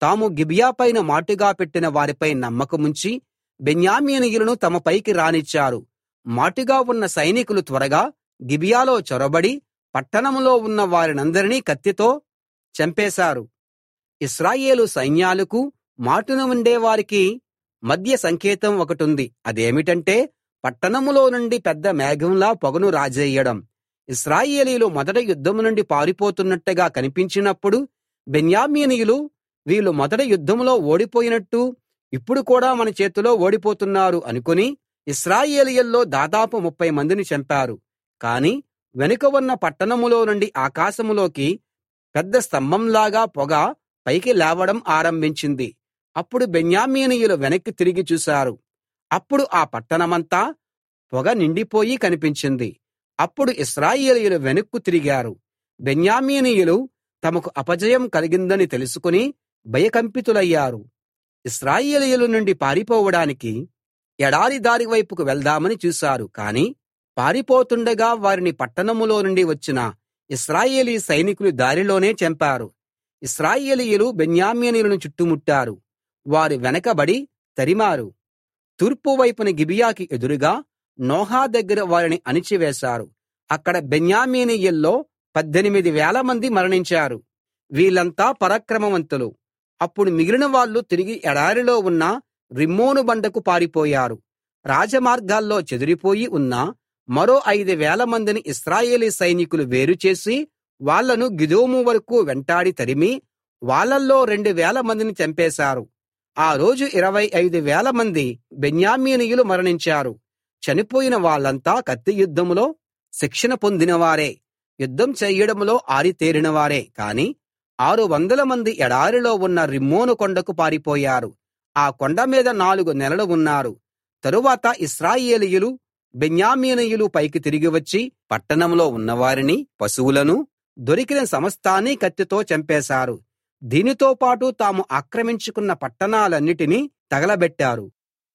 తాము గిబియా పైన మాటుగా పెట్టిన వారిపై నమ్మకముంచి బెన్యామీనీయులను తమ పైకి రానిచ్చారు మాటుగా ఉన్న సైనికులు త్వరగా గిబియాలో చొరబడి పట్టణంలో ఉన్న వారినందరినీ కత్తితో చంపేశారు ఇశ్రాయేలు సైన్యాలకు మాటున ఉండే వారికి మధ్య సంకేతం ఒకటుంది అదేమిటంటే పట్టణంలో నుండి పెద్ద మేఘంలా పొగను రాజేయడం ఇశ్రాయేలీయులు మొదట యుద్ధం నుండి పారిపోతున్నట్టుగా కనిపించినప్పుడు బెన్యామీనీయులు వీళ్ళు మొదట యుద్ధంలో ఓడిపోయినట్టు ఇప్పుడు కూడా మన చేతిలో ఓడిపోతున్నారు అనుకుని ఇశ్రాయేలీయుల్లో దాదాపు ముప్ఫై మందిని చంపారు కాని వెనుక ఉన్న పట్టణంలో నుండి ఆకాశంలోకి పెద్ద స్తంభంలాగా పొగ పైకి లేవడం ఆరంభించింది అప్పుడు బెన్యామీనీయులు వెనక్కి తిరిగి చూశారు అప్పుడు ఆ పట్టణమంతా పొగ నిండిపోయి కనిపించింది అప్పుడు ఇశ్రాయేలీయులు వెనక్కు తిరిగారు బెన్యామీనీయులు తమకు అపజయం కలిగిందని తెలుసుకుని భయకంపితులయ్యారు ఇశ్రాయేలీయుల నుండి పారిపోవడానికి ఎడారి దారి వైపుకు వెళ్దామని చూశారు కాని పారిపోతుండగా వారిని పట్టణంలో నుండి వచ్చిన ఇశ్రాయేలీ సైనికులు దారిలోనే చంపారు ఇశ్రాయేలీయులు బెన్యామీనీయులను చుట్టుముట్టారు వారు వెనకబడి తరిమారు తూర్పు వైపున గిబియాకి ఎదురుగా నోహా దగ్గర వారిని అణిచివేశారు అక్కడ బెన్యామీనీయుల్లో పద్దెనిమిది వేల మంది మరణించారు వీళ్ళంతా పరాక్రమవంతులు అప్పుడు మిగిలిన వాళ్ళు తిరిగి ఎడారిలో ఉన్న రిమ్మోను బండకు పారిపోయారు రాజమార్గాల్లో చెదిరిపోయి ఉన్న మరో ఐదు వేల మందిని ఇశ్రాయేలీ సైనికులు వేరు చేసి వాళ్ళను గిదోము వరకూ వెంటాడి తరిమి వాళ్ళల్లో రెండు వేల మందిని చంపేశారు ఆ రోజు ఇరవై ఐదు వేల మంది బెన్యామీనీయులు మరణించారు చనిపోయిన వాళ్ళంతా కత్తి యుద్ధంలో శిక్షణ పొందినవారే యుద్ధం చెయ్యడంలో ఆరితేరినవారే కాని ఆరు వందల మంది ఎడారిలో ఉన్న రిమ్మోను కొండకు పారిపోయారు ఆ కొండ మీద నాలుగు నెలలు ఉన్నారు తరువాత ఇశ్రాయేలీయులు బెన్యామీనీయులు పైకి తిరిగి వచ్చి పట్టణంలో ఉన్నవారిని పశువులను దొరికిన సమస్తాన్ని కత్తితో చంపేశారు దీనితో పాటు తాము ఆక్రమించుకున్న పట్టణాలన్నిటినీ తగలబెట్టారు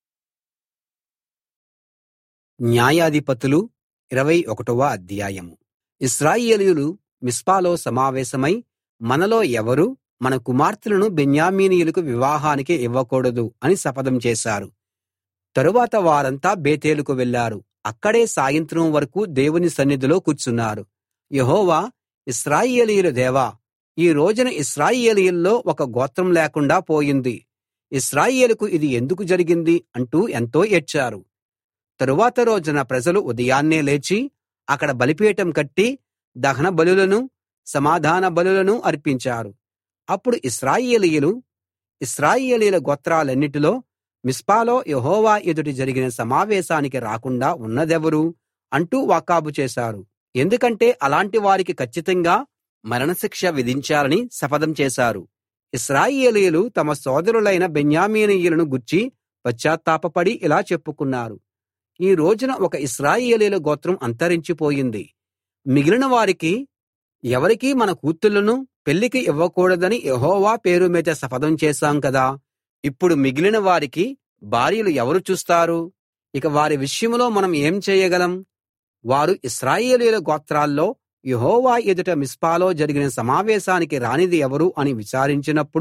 న్యాయాధిపతులు ఇరవై ఒకటవ అధ్యాయం ఇశ్రాయేలీయులు మిస్పాలో సమావేశమై మనలో ఎవరు మన కుమార్తెలను బెన్యామీనీయులకు వివాహానికి ఇవ్వకూడదు అని శపథం చేశారు తరువాత వారంతా బేతేలుకు వెళ్లారు అక్కడే సాయంత్రం వరకు దేవుని సన్నిధిలో కూర్చున్నారు యెహోవా ఇశ్రాయేలీయుల దేవా ఈ రోజున ఇశ్రాయేలీయుల్లో ఒక గోత్రం లేకుండా పోయింది ఇశ్రాయేలుకు ఇది ఎందుకు జరిగింది అంటూ ఎంతో ఏడ్చారు తరువాత రోజున ప్రజలు ఉదయాన్నే లేచి అక్కడ బలిపీఠం కట్టి దహన బలులను సమాధాన బలులను అర్పించారు అప్పుడు ఇశ్రాయేలీయులు ఇశ్రాయేలీయుల గోత్రాలన్నిటిలో మిస్పాలో యెహోవా ఎదుట జరిగిన సమావేశానికి రాకుండా ఉన్నదెవరు అంటూ వాకాబు చేశారు ఎందుకంటే అలాంటి వారికి కచ్చితంగా మరణశిక్ష విధించాలని శపథం చేశారు ఇశ్రాయేలీయులు తమ సోదరులైన బెన్యామీనీయులను గూర్చి పశ్చాత్తాపపడి ఇలా చెప్పుకున్నారు ఈ రోజున ఒక ఇశ్రాయేలీయుల గోత్రం అంతరించిపోయింది మిగిలిన వారికి ఎవరికీ మన కూతుళ్ళను పెళ్లికి ఇవ్వకూడదని యెహోవా పేరు మీద శపథం చేశాం కదా ఇప్పుడు మిగిలిన వారికి భార్యలు ఎవరు చూస్తారు ఇక వారి విషయంలో మనం ఏం చేయగలం వారు ఇశ్రాయేలీయుల గోత్రాల్లో యెహోవా ఎదుట మిస్పాలో జరిగిన సమావేశానికి రానిది ఎవరు అని విచారించినప్పుడు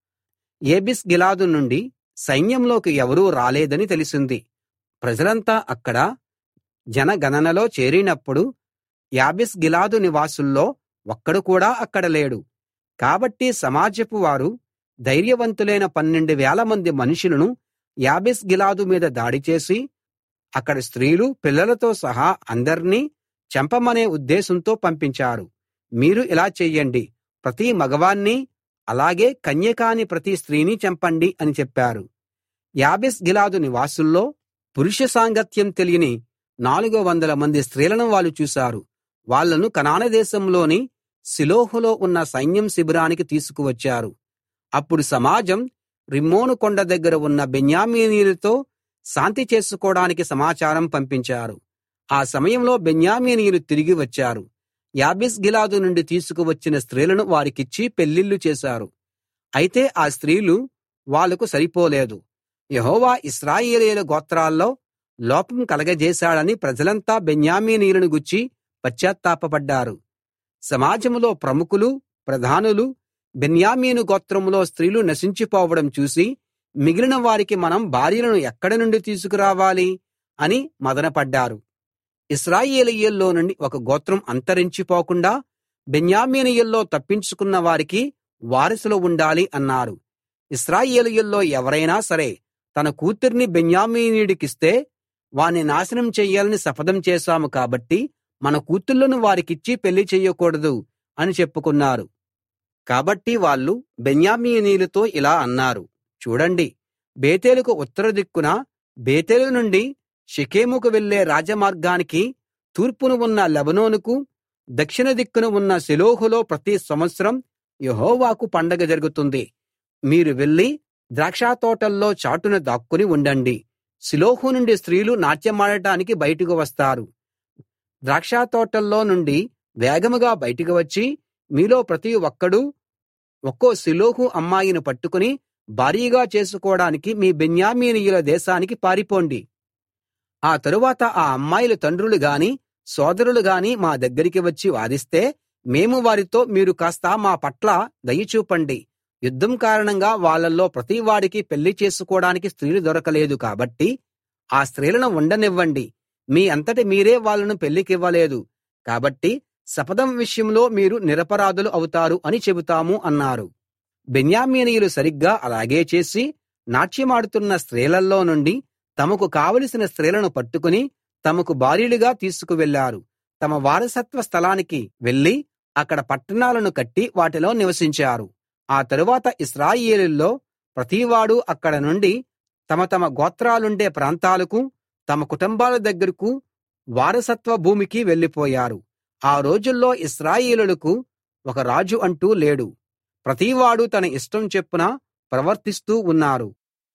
ఏబిస్ గిలాదు నుండి సైన్యంలోకి ఎవరూ రాలేదని తెలిసింది ప్రజలంతా అక్కడ జనగణనలో చేరినప్పుడు యాబేష్ గిలాదు నివాసుల్లో ఒక్కడు కూడా అక్కడ లేడు కాబట్టి సమాజపు వారు ధైర్యవంతులైన పన్నెండు వేల మంది మనుషులను యాబేష్ గిలాదు మీద దాడి చేసి అక్కడి స్త్రీలు పిల్లలతో సహా అందర్నీ చంపమనే ఉద్దేశంతో పంపించారు మీరు ఇలా చెయ్యండి ప్రతి మగవాణ్ణి అలాగే కన్యకాని ప్రతి స్త్రీని చంపండి అని చెప్పారు యాబేష్ గిలాదు నివాసుల్లో పురుష సాంగత్యం తెలియని నాలుగు వందల మంది స్త్రీలను వాళ్ళు చూశారు వాళ్ళను కనాన దేశంలోని షిలోహులో ఉన్న సైన్యం శిబిరానికి తీసుకువచ్చారు అప్పుడు సమాజం రిమ్మోను కొండ దగ్గర ఉన్న బెన్యామీనీయులతో శాంతి చేసుకోడానికి సమాచారం పంపించారు ఆ సమయంలో బెన్యామీనీయులు తిరిగి వచ్చారు యాబేష్ గిలాదు నుండి తీసుకువచ్చిన స్త్రీలను వారికిచ్చి పెళ్లిళ్లు చేశారు అయితే ఆ స్త్రీలు వాళ్లకు సరిపోలేదు యెహోవా ఇశ్రాయేలీయుల గోత్రాల్లో లోపం కలగజేశాడని ప్రజలంతా బెన్యామీనీయులను గూర్చి పశ్చాత్తాపపడ్డారు సమాజంలో ప్రముఖులు ప్రధానులు బెన్యామీను గోత్రంలో స్త్రీలు నశించిపోవడం చూసి మిగిలిన వారికి మనం భార్యలను ఎక్కడి నుండి తీసుకురావాలి అని మదనపడ్డారు ఇశ్రాయేలీయుల్లో నుండి ఒక గోత్రం అంతరించిపోకుండా బెన్యామీనీయుల్లో తప్పించుకున్న వారికి వారసులు ఉండాలి అన్నారు ఇశ్రాయేలీయుల్లో ఎవరైనా సరే తన కూతుర్ని బెన్యామీనీయుడికిస్తే వాణ్ణి నాశనం చెయ్యాలని శపథం చేశాము కాబట్టి మన కూతుళ్ళను వారికిచ్చి పెళ్లి చెయ్యకూడదు అని చెప్పుకున్నారు కాబట్టి వాళ్ళు బెన్యామీనీయులతో ఇలా అన్నారు చూడండి బేతేలుకు ఉత్తర దిక్కున బేతేలు నుండి షెకెముకు వెళ్ళే రాజమార్గానికి తూర్పున ఉన్న లెబనోనుకు దక్షిణ దిక్కున ఉన్న షిలోహులో ప్రతి సంవత్సరం యెహోవాకు పండగ జరుగుతుంది మీరు వెళ్లి ద్రాక్షతోటల్లో చాటున దాక్కుని ఉండండి షిలోహు నుండి స్త్రీలు నాట్యమాడటానికి బయటకు వస్తారు ద్రాక్షతోటల్లో నుండి వేగముగా బయటికి వచ్చి మీలో ప్రతి ఒక్కడూ ఒక్కో షిలోహు అమ్మాయిని పట్టుకుని భార్యగా చేసుకోవడానికి మీ బెన్యామీనీయుల దేశానికి పారిపోండి ఆ తరువాత ఆ అమ్మాయిల తండ్రులు గాని సోదరులు గాని మా దగ్గరికి వచ్చి వాదిస్తే మేము వారితో మీరు కాస్త మా పట్ల దయ చూపండి యుద్ధం కారణంగా వాళ్ళల్లో ప్రతివాడికి పెళ్లి చేసుకోవడానికి స్త్రీలు దొరకలేదు కాబట్టి ఆ స్త్రీలను ఉండనివ్వండి మీ అంతట మీరే వాళ్ళను పెళ్లికివ్వలేదు కాబట్టి శపథం విషయంలో మీరు నిరపరాధులు అవుతారు అని చెబుతాము అన్నారు బెన్యామీనీయులు సరిగ్గా అలాగే చేసి నాట్యమాడుతున్న స్త్రీలలో నుండి తమకు కావలసిన స్త్రీలను పట్టుకుని తమకు భార్యలుగా తీసుకువెళ్లారు తమ వారసత్వ స్థలానికి వెళ్లి అక్కడ పట్టణాలను కట్టి వాటిలో నివసించారు ఆ తరువాత ఇశ్రాయేలీయుల్లో ప్రతివాడు అక్కడ నుండి తమ తమ గోత్రాలుండే ప్రాంతాలకు తమ కుటుంబాల దగ్గరకు వారసత్వ భూమికి వెళ్ళిపోయారు ఆ రోజుల్లో ఇశ్రాయేలీయులకు ఒక రాజు అంటూ లేడు ప్రతివాడు తన ఇష్టం చొప్పున ప్రవర్తిస్తూ ఉన్నారు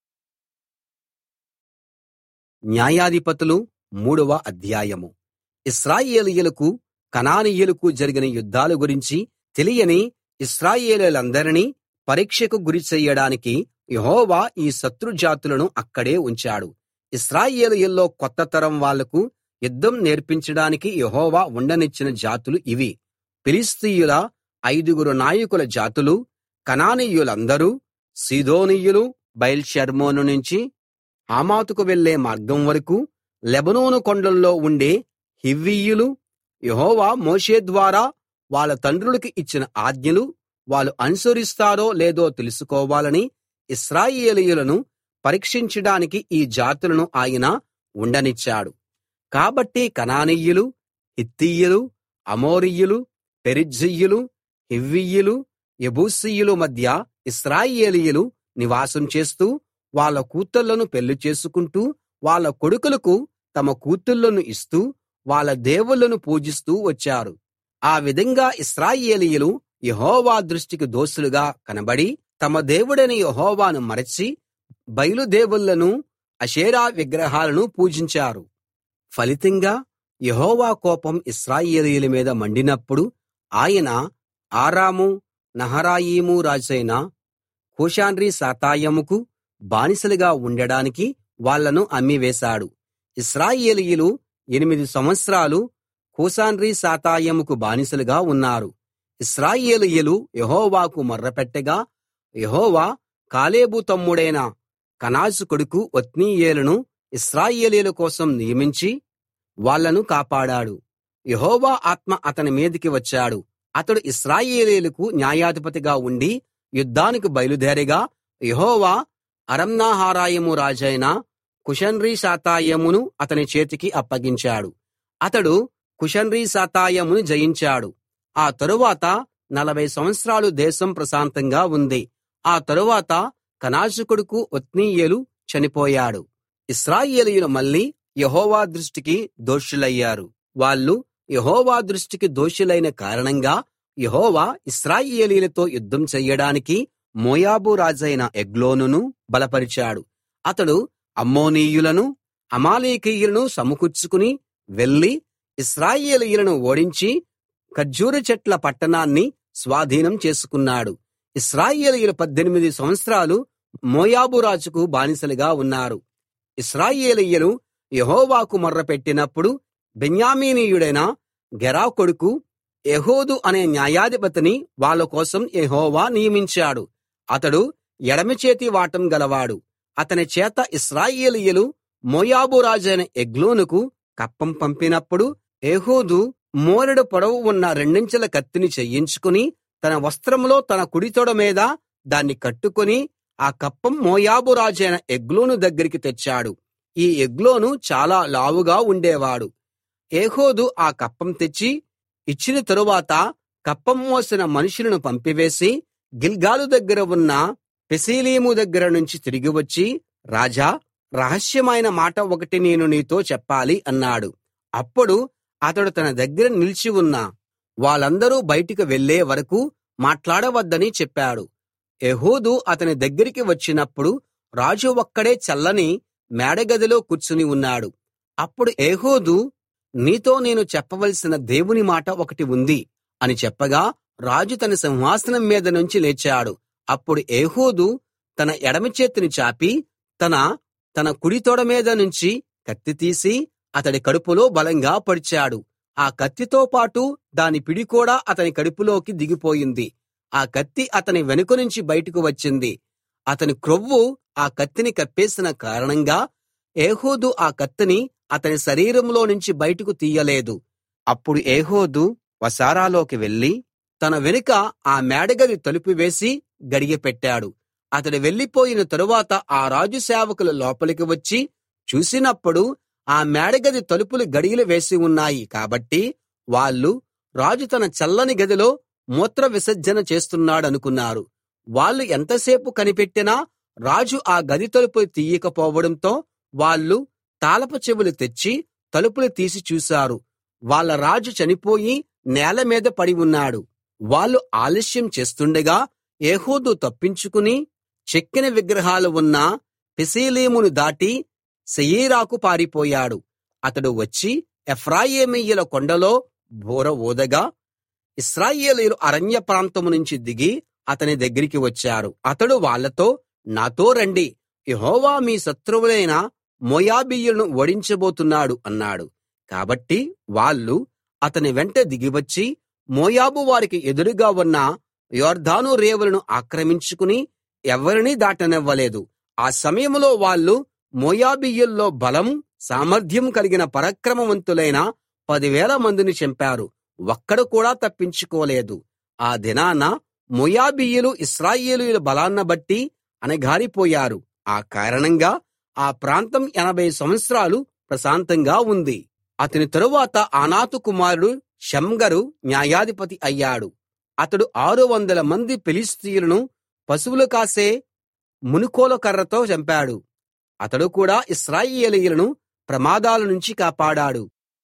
న్యాయాధిపతులు మూడవ అధ్యాయము ఇశ్రాయేలీయులకు కనానీయులకు జరిగిన యుద్ధాల గురించి తెలియని ఇశ్రాయేలీయులందరినీ పరీక్షకు గురి చెయ్యడానికి యెహోవా ఈ శత్రు జాతులను అక్కడే ఉంచాడు ఇశ్రాయేలీయుల్లో కొత్త తరం వాళ్లకు యుద్ధం నేర్పించడానికి యెహోవా ఉండనిచ్చిన జాతులు ఇవి ఫిలిష్తీయుల ఐదుగురు నాయకుల జాతులు కనానీయులందరూ సీదోనీయులు బయల్షెర్మోను నుంచి హమాతుకు వెళ్ళే మార్గం వరకు లెబనోను కొండల్లో ఉండే హివ్వీయులు యెహోవా మోషే ద్వారా వాళ్ళ తండ్రులకు ఇచ్చిన ఆజ్ఞలు వాళ్ళు అనుసరిస్తారో లేదో తెలుసుకోవాలని ఇశ్రాయేలీయులను పరీక్షించడానికి ఈ జాతులను ఆయన ఉండనిచ్చాడు కాబట్టి కనానీయులు హిత్తీయులు అమోరీయులు పెరిజ్జీయులు హివ్వీయులు యెబూసీయుల మధ్య ఇశ్రాయేలీయులు నివాసం చేస్తూ వాళ్ళ కూతుళ్ళను పెళ్లి చేసుకుంటూ వాళ్ళ కొడుకులకు తమ కూతుళ్ళను ఇస్తూ వాళ్ళ దేవుళ్ళను పూజిస్తూ వచ్చారు ఆ విధంగా ఇశ్రాయేలీయులు యెహోవా దృష్టికి దోషులుగా కనబడి తమ దేవుడైన యెహోవాను మరచి బయలు దేవుళ్ళను అషేరా విగ్రహాలను పూజించారు ఫలితంగా యెహోవా కోపం ఇశ్రాయేలీయుల మీద మండినప్పుడు ఆయన ఆరాము నహరాయిము రాజైన కూషాన్రి సాతాయముకు బానిసలుగా ఉండడానికి వాళ్ళను అమ్మివేశాడు ఇశ్రాయేలీయులు ఎనిమిది సంవత్సరాలు కూషాన్రి సాతాయముకు బానిసలుగా ఉన్నారు ఇశ్రాయేలీయులు యెహోవాకు మొర్రపెట్టగా యెహోవా కాలేబు తమ్ముడైన కనాజు కొడుకు ఒత్నీయేలును ఇశ్రాయేలీయుల కోసం నియమించి వాళ్ళను కాపాడాడు యెహోవా ఆత్మ అతని మీదికి వచ్చాడు అతడు ఇశ్రాయేలీయులకు న్యాయాధిపతిగా ఉండి యుద్ధానికి బయలుదేరగా యెహోవా అరమ్నాహారాయిము రాజైన కుషన్రీషాతాయిమును అతని చేతికి అప్పగించాడు అతడు కుషన్రీషాతాయిమును జయించాడు ఆ తరువాత నలభై సంవత్సరాలు దేశం ప్రశాంతంగా ఉంది ఆ తరువాత కనాజు కొడుకు ఒత్నీయేలు చనిపోయాడు ఇశ్రాయేలీయులు మళ్ళీ యెహోవా దృష్టికి దోషులయ్యారు వాళ్ళు యెహోవా దృష్టికి దోషులైన కారణంగా యెహోవా ఇశ్రాయేలీయులతో యుద్ధం చెయ్యడానికి మోయాబు రాజైన ఎగ్లోనును బలపరిచాడు అతడు అమ్మోనీయులను అమాలేకీయులను సమకూర్చుకుని వెళ్లి ఇశ్రాయేలీయులను ఓడించి ఖర్జూర చెట్ల పట్టణాన్ని స్వాధీనం చేసుకున్నాడు ఇశ్రాయేలీయులు పద్దెనిమిది సంవత్సరాలు మోయాబు రాజుకు బానిసలుగా ఉన్నారు ఇశ్రాయేలీయులు యెహోవాకు మొర్రపెట్టినప్పుడు బెన్యామీనీయుడైన గెరా కొడుకు ఏహూదు అనే న్యాయాధిపతిని వాళ్ళ కోసం యెహోవా నియమించాడు అతడు ఎడమ చేతి వాటం గలవాడు అతని చేత ఇశ్రాయేలీయులు మోయాబు రాజైన ఎగ్లోనుకు కప్పం పంపినప్పుడు ఏహూదు మోరెడు పొడవు ఉన్న రెండించెల కత్తిని చేయించుకుని తన వస్త్రంలో తన కుడి తొడ మీద దాన్ని కట్టుకుని ఆ కప్పం మోయాబు రాజైన ఎగ్లోను దగ్గరికి తెచ్చాడు ఈ ఎగ్లోను చాలా లావుగా ఉండేవాడు ఏహూదు ఆ కప్పం తెచ్చి ఇచ్చిన తరువాత కప్పం మోసిన మనుషులను పంపివేసి గిల్గాలు దగ్గర ఉన్న పెసీలీము దగ్గర నుంచి తిరిగి వచ్చి రాజా రహస్యమైన మాట ఒకటి నేను నీతో చెప్పాలి అన్నాడు అప్పుడు అతడు తన దగ్గర నిలిచి ఉన్న వాళ్ళందరూ బయటికి వెళ్ళే వరకూ మాట్లాడవద్దని చెప్పాడు ఏహూదు అతని దగ్గరికి వచ్చినప్పుడు రాజు ఒక్కడే చల్లని మేడగదిలో కూర్చుని ఉన్నాడు అప్పుడు ఏహూదు నీతో నేను చెప్పవలసిన దేవుని మాట ఒకటి ఉంది అని చెప్పగా రాజు తన సింహాసనం మీద నుంచి లేచాడు అప్పుడు ఏహూదు తన ఎడమ చేతిని చాపి తన తన కుడి తొడ మీద నుంచి కత్తి తీసి అతడి కడుపులో బలంగా పొడిచాడు ఆ కత్తితో పాటు దాని పిడి కూడా అతని కడుపులోకి దిగిపోయింది ఆ కత్తి అతని వెనుక నుంచి బయటకు వచ్చింది అతని క్రొవ్వు ఆ కత్తిని కప్పేసిన కారణంగా ఏహూదు ఆ కత్తిని అతని శరీరంలో నుంచి బయటకు తీయలేదు అప్పుడు ఏహూదు వసారాలోకి వెళ్లి తన వెనుక ఆ మేడగది తలుపు వేసి గడియ పెట్టాడు అతడు వెళ్లిపోయిన తరువాత ఆ రాజు సేవకులు లోపలికి వచ్చి చూసినప్పుడు ఆ మేడగది తలుపులు గడియలు వేసి ఉన్నాయి కాబట్టి వాళ్ళు రాజు తన చల్లని గదిలో మూత్ర విసర్జన చేస్తున్నాడనుకున్నారు వాళ్ళు ఎంతసేపు కనిపెట్టినా రాజు ఆ గది తలుపులు తీయకపోవడంతో వాళ్ళు తాళపు చెవులు తెచ్చి తలుపులు తీసి చూశారు వాళ్ళ రాజు చనిపోయి నేల మీద పడి ఉన్నాడు వాళ్ళు ఆలస్యం చేస్తుండగా ఏహూదు తప్పించుకుని చెక్కిన విగ్రహాలు ఉన్న పెసీలీమును దాటి సెయీరాకు పారిపోయాడు అతడు వచ్చి ఎఫ్రాయిమీయుల కొండలో బూర ఊదగా ఇశ్రాయేలీయులు అరణ్య ప్రాంతం నుంచి దిగి అతని దగ్గరికి వచ్చారు అతడు వాళ్ళతో నాతో రండి యెహోవా మీ శత్రువులైన మోయాబీయులను ఓడించబోతున్నాడు అన్నాడు కాబట్టి వాళ్ళు అతని వెంట దిగివచ్చి మోయాబు వారికి ఎదురుగా ఉన్న యొర్దాను రేవులను ఆక్రమించుకుని ఎవరినీ దాటనివ్వలేదు ఆ సమయంలో వాళ్ళు మోయాబీయుల్లో బలం సామర్థ్యం కలిగిన పరాక్రమవంతులైన పదివేల మందిని చంపారు ఒక్కడు కూడా తప్పించుకోలేదు ఆ దినాన మోయాబీయులు ఇశ్రాయేలీయుల బలాన్న బట్టి అణగారిపోయారు ఆ కారణంగా ఆ ప్రాంతం ఎనభై సంవత్సరాలు ప్రశాంతంగా ఉంది అతని తరువాత ఆనాతు కుమారుడు షమ్గరు న్యాయాధిపతి అయ్యాడు అతడు ఆరు వందల మంది ఫిలిష్తీయులను పశువులు కాసే మునుకోల కర్రతో చంపాడు అతడు కూడా ఇశ్రాయేలీయులను ప్రమాదాల నుంచి కాపాడాడు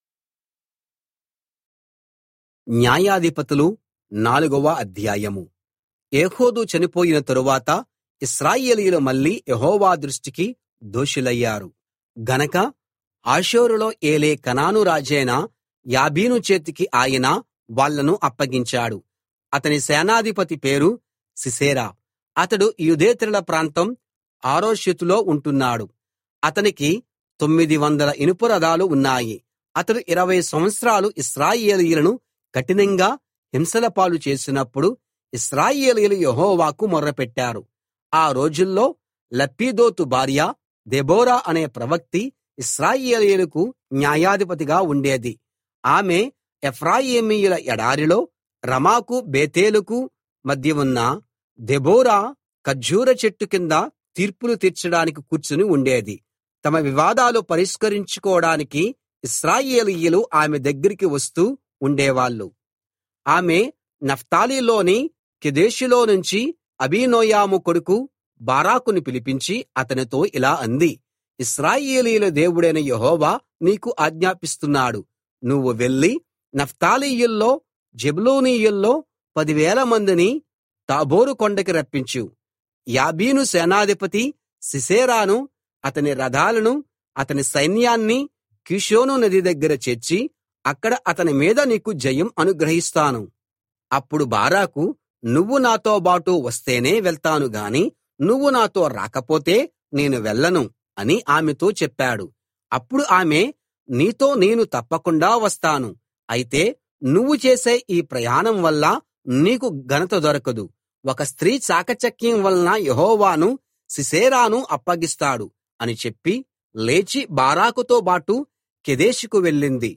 న్యాయాధిపతులు నాలుగవ అధ్యాయము ఏహూదు చనిపోయిన తరువాత ఇశ్రాయేలీయులు మళ్ళీ యెహోవా దృష్టికి దోషులయ్యారు గనక హాసోరులో ఏలే కనాను రాజైన యాబీను చేతికి ఆయన వాళ్ళను అప్పగించాడు అతని సేనాధిపతి పేరు సిసేరా అతడు యూదేతరుల ప్రాంతం ఆరోషెతులో ఉంటున్నాడు అతనికి తొమ్మిది వందల ఇనుప రథాలు ఉన్నాయి అతడు ఇరవై సంవత్సరాలు ఇశ్రాయేలీయులను కఠినంగా హింసల పాలు చేసినప్పుడు ఇశ్రాయేలీయులు యెహోవాకు మొర్రపెట్టారు ఆ రోజుల్లో లప్పీదోతు భార్య దెబోరా అనే ప్రవక్తి ఇశ్రాయేలీయులకు న్యాయాధిపతిగా ఉండేది ఆమె ఎఫ్రాయిమీయుల ఎడారిలో రమాకు బేతేలుకు మధ్య ఉన్న దెబోరా ఖర్జూర చెట్టు కింద తీర్పులు తీర్చడానికి కూర్చుని ఉండేది తమ వివాదాలు పరిష్కరించుకోవడానికి ఇశ్రాయేలీయులు ఆమె దగ్గరికి వస్తూ ఉండేవాళ్ళు ఆమె నఫ్తాలిలోని కెదెషులో నుంచి అబీనోయము కొడుకు బారాకును పిలిపించి అతనితో ఇలా అంది ఇశ్రాయేలీయుల దేవుడైన యెహోవా నీకు ఆజ్ఞాపిస్తున్నాడు నువ్వు వెళ్లి నఫ్తాలీయుల్లో జెబూలూనీయుల్లో పదివేల మందిని తాబోరు కొండకి రప్పించు యాబీను సేనాధిపతి సిసేరాను అతని రథాలను అతని సైన్యాన్ని కీషోను నది దగ్గర చేర్చి అక్కడ అతని మీద నీకు జయం అనుగ్రహిస్తాను అప్పుడు బారాకు నువ్వు నాతో బాటు వస్తేనే వెళ్తాను గాని నువ్వు నాతో రాకపోతే నేను వెళ్ళను అని ఆమెతో చెప్పాడు అప్పుడు ఆమె నీతో నేను తప్పకుండా వస్తాను అయితే నువ్వు చేసే ఈ ప్రయాణం వల్ల నీకు ఘనత దొరకదు ఒక స్త్రీ చాకచక్యం వలన యెహోవాను సిసేరాను అప్పగిస్తాడు అని చెప్పి లేచి బారాకుతో బాటు కెదెషుకు వెళ్ళింది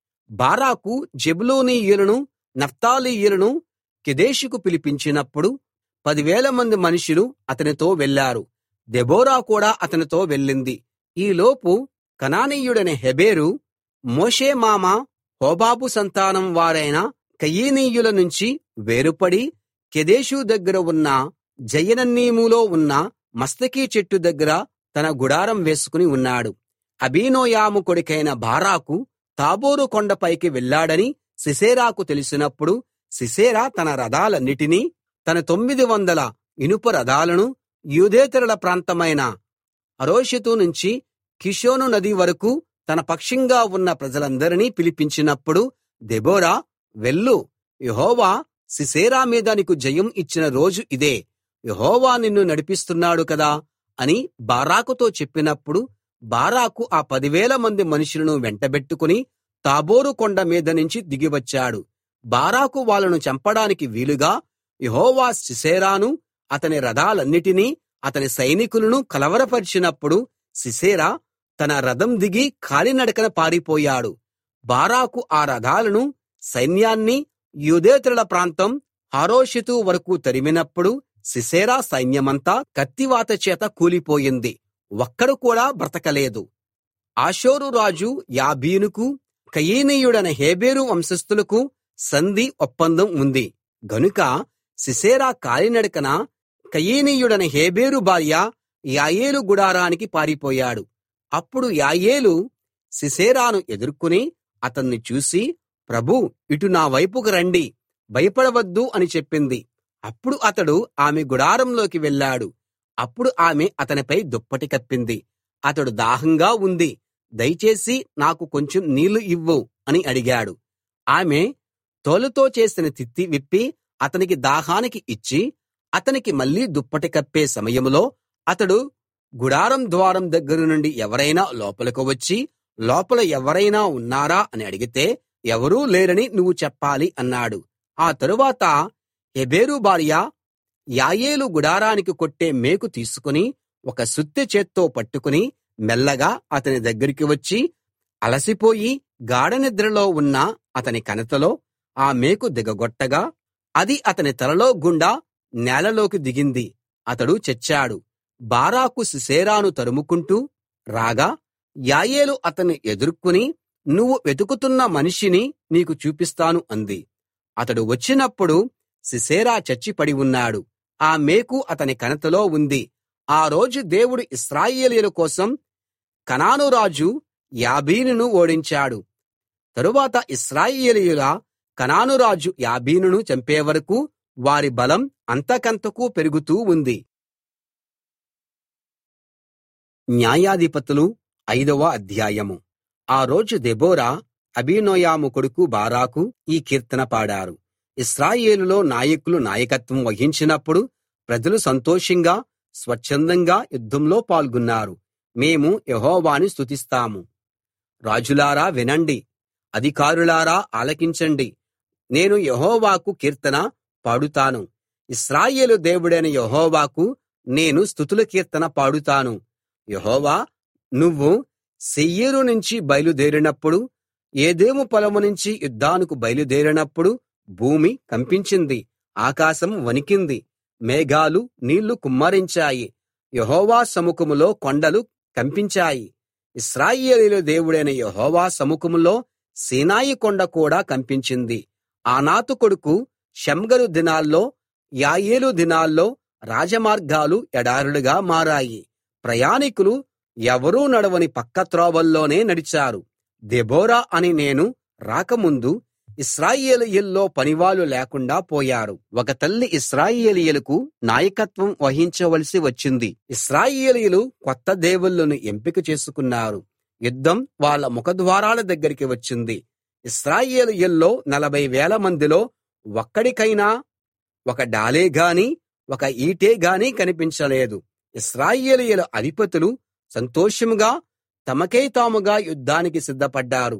బారాకు జెబులూనీయులను నఫ్తాలీయులను కెదెషుకు పిలిపించినప్పుడు పదివేల మంది మనుషులు అతనితో వెళ్ళారు దెబోరా కూడా అతనితో వెళ్ళింది ఈలోపు కనానీయుడైన హెబెరు మోషే మామ హోబాబు సంతానం వారైన కయీనీయుల నుంచి వేరుపడి కెదెషు దగ్గర ఉన్న జయనన్నీములో ఉన్న మస్తకి చెట్టు దగ్గర తన గుడారం వేసుకుని ఉన్నాడు అబీనోయాము కొడుకైన బారాకు తాబోరు కొండపైకి వెళ్ళాడని సిసేరాకు తెలిసినప్పుడు సిసేరా తన రథాలన్నిటినీ తన తొమ్మిది వందల ఇనుప రథాలను యూదేతరుల ప్రాంతమైన అరోషెతు నుంచి కిషోను నది వరకు తన పక్షంగా ఉన్న ప్రజలందరినీ పిలిపించినప్పుడు దెబోరా వెళ్ళు యెహోవా సిసేరా మీద నీకు జయం ఇచ్చిన రోజు ఇదే యెహోవా నిన్ను నడిపిస్తున్నాడు కదా అని బారాకుతో చెప్పినప్పుడు బారాకు ఆ పదివేల మంది మనుషులను వెంటబెట్టుకుని తాబోరు కొండ మీద నుంచి దిగివచ్చాడు బారాకు వాళ్ళను చంపడానికి వీలుగా యెహోవా సిసేరాను అతని రథాలన్నిటినీ అతని సైనికులను కలవరపరిచినప్పుడు సిసేరా తన రథం దిగి కాలినడకన పారిపోయాడు బారాకు ఆ రథాలను సైన్యాన్ని యూదేతరుల ప్రాంతం హారోషెతు వరకు తరిమినప్పుడు సిసేరా సైన్యమంతా కత్తివాత చేత కూలిపోయింది ఒక్కడు కూడా బ్రతకలేదు ఆషోరు రాజు యాబీనుకు కయీనీయుడైన హేబెరు వంశస్థులకు సంధి ఒప్పందం ఉంది గనుక సిసేరా కాలినడకన కయీనీయుడైన హేబెరు భార్య యాయేలు గుడారానికి పారిపోయాడు అప్పుడు యాయేలు సిసేరాను ఎదుర్కొని అతన్ని చూసి ప్రభూ ఇటు నా వైపుకు రండి భయపడవద్దు అని చెప్పింది అప్పుడు అతడు ఆమె గుడారంలోకి వెళ్ళాడు అప్పుడు ఆమె అతనిపై దుప్పటి కప్పింది అతడు దాహంగా ఉంది దయచేసి నాకు కొంచెం నీళ్లు ఇవ్వు అని అడిగాడు ఆమె తోలుతో చేసిన తిత్తి విప్పి అతనికి దాహానికి ఇచ్చి అతనికి మళ్ళీ దుప్పటి కప్పే సమయంలో అతడు గుడారం ద్వారం దగ్గర నుండి ఎవరైనా లోపలకు వచ్చి లోపల ఎవరైనా ఉన్నారా అని అడిగితే ఎవరూ లేరని నువ్వు చెప్పాలి అన్నాడు ఆ తరువాత హెబెరు భార్య యాయేలు గుడారానికి కొట్టే మేకు తీసుకుని ఒక సుత్తె చేత్తో పట్టుకుని మెల్లగా అతని దగ్గరికి వచ్చి అలసిపోయి గాఢనిద్రలో ఉన్న అతని కణతలో ఆ మేకు దిగగొట్టగా అది అతని తలలో గుండా నేలలోకి దిగింది అతడు చచ్చాడు బారాకు సిసేరాను తరుముకుంటూ రాగా యాయేలు అతన్ని ఎదుర్కొని నువ్వు వెతుకుతున్న మనిషిని నీకు చూపిస్తాను అంది అతడు వచ్చినప్పుడు సిసేరా చచ్చి పడి ఉన్నాడు ఆ మేకు అతని కణతలో ఉంది ఆ రోజు దేవుడు ఇశ్రాయేలీయుల కోసం కనాను రాజు యాబీనును ఓడించాడు తరువాత ఇశ్రాయేలీయుల కనాను రాజు యాబీనును చంపే వరకు వారి బలం అంతకంతకూ పెరుగుతూ ఉంది న్యాయాధిపతులు ఐదవ అధ్యాయము ఆ రోజు దెబోరా అబీనోయాము కొడుకు బారాకు ఈ కీర్తన పాడారు ఇశ్రాయేలులో నాయకులు నాయకత్వం వహించినప్పుడు ప్రజలు సంతోషంగా స్వచ్ఛందంగా యుద్ధంలో పాల్గొన్నారు మేము యెహోవాని స్తుతిస్తాము రాజులారా వినండి అధికారులారా ఆలకించండి నేను యెహోవాకు కీర్తన పాడుతాను ఇశ్రాయేలు దేవుడైన యెహోవాకు నేను స్తుతుల కీర్తన పాడుతాను యెహోవా నువ్వు శెయీరు నుంచి బయలుదేరినప్పుడు ఏదెము పొలము నుంచి యుద్ధానికి బయలుదేరినప్పుడు భూమి కంపించింది ఆకాశం వణికింది మేఘాలు నీళ్లు కుమ్మరించాయి యెహోవా సముఖంలో కొండలు కంపించాయి ఇశ్రాయేలీయుల దేవుడైన యెహోవా సముఖంలో సీనాయి కొండ కూడా కంపించింది ఆనాతు కొడుకు షమ్గరు దినాల్లో యాయేలు దినాల్లో రాజమార్గాలు ఎడారులుగా మారాయి ప్రయాణికులు ఎవరూ నడవని పక్క త్రోవల్లోనే నడిచారు దెబోరా అని నేను రాకముందు ఇశ్రాయేలీయుల్లో పనివాళ్ళు లేకుండా పోయారు ఒక తల్లి ఇశ్రాయేలీయులకు నాయకత్వం వహించవలసి వచ్చింది ఇశ్రాయేలీయులు కొత్త దేవుళ్ళను ఎంపిక చేసుకున్నారు యుద్ధం వాళ్ళ ముఖద్వారాల దగ్గరికి వచ్చింది ఇశ్రాయేలీయుల్లో నలభై వేల మందిలో ఒక్కడికైనా ఒక డాలే గాని ఒక ఈటె గాని కనిపించలేదు ఇశ్రాయేలీయుల అధిపతులు సంతోషంగా తమకై తాముగా యుద్ధానికి సిద్ధపడ్డారు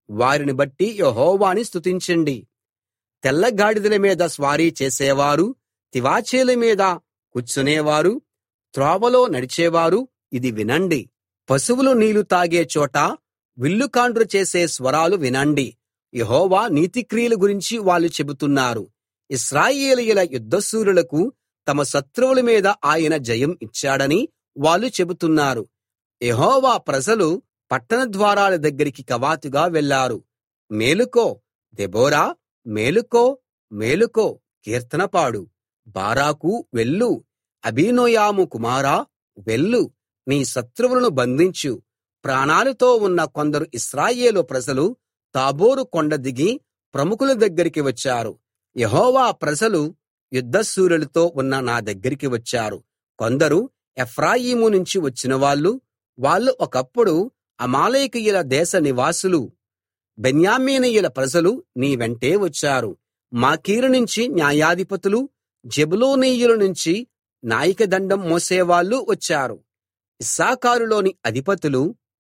వారిని బట్టి యెహోవాని స్తుతించండి తెల్ల గాడిదల మీద స్వారీ చేసేవారు తివాచీల మీద కూర్చునేవారు త్రోవలో నడిచేవారు ఇది వినండి పశువులు నీళ్లు తాగే చోట విల్లుకాండ్రు చేసే స్వరాలు వినండి యెహోవా నీతిక్రియల గురించి వాళ్ళు చెబుతున్నారు ఇశ్రాయేలీయుల యుద్ధశూరులకు తమ శత్రువుల మీద ఆయన జయం ఇచ్చాడని వాళ్ళు చెబుతున్నారు యెహోవా ప్రజలు పట్టణ ద్వారాల దగ్గరికి కవాతుగా వెళ్లారు మేలుకో దెబోరా మేలుకో మేలుకో కీర్తన పాడు బారాకు వెళ్ళు అబీనోయాము కుమారా వెళ్ళు నీ శత్రువులను బంధించు ప్రాణాలతో ఉన్న కొందరు ఇశ్రాయేలు ప్రజలు తాబోరు కొండ దిగి ప్రముఖుల దగ్గరికి వచ్చారు యెహోవా ప్రజలు యుద్ధశూరులతో ఉన్న నా దగ్గరికి వచ్చారు కొందరు ఎఫ్రాయిము నుంచి వచ్చిన వాళ్ళు వాళ్ళు ఒకప్పుడు అమాలేకీయుల దేశ నివాసులు బెన్యామీనీయుల ప్రజలు నీ వెంటే వచ్చారు మాకీరు నుంచి న్యాయాధిపతులు జెబులూనీయుల నుంచి నాయకదండం మోసేవాళ్ళు వచ్చారు ఇశ్శాఖారులోని అధిపతులు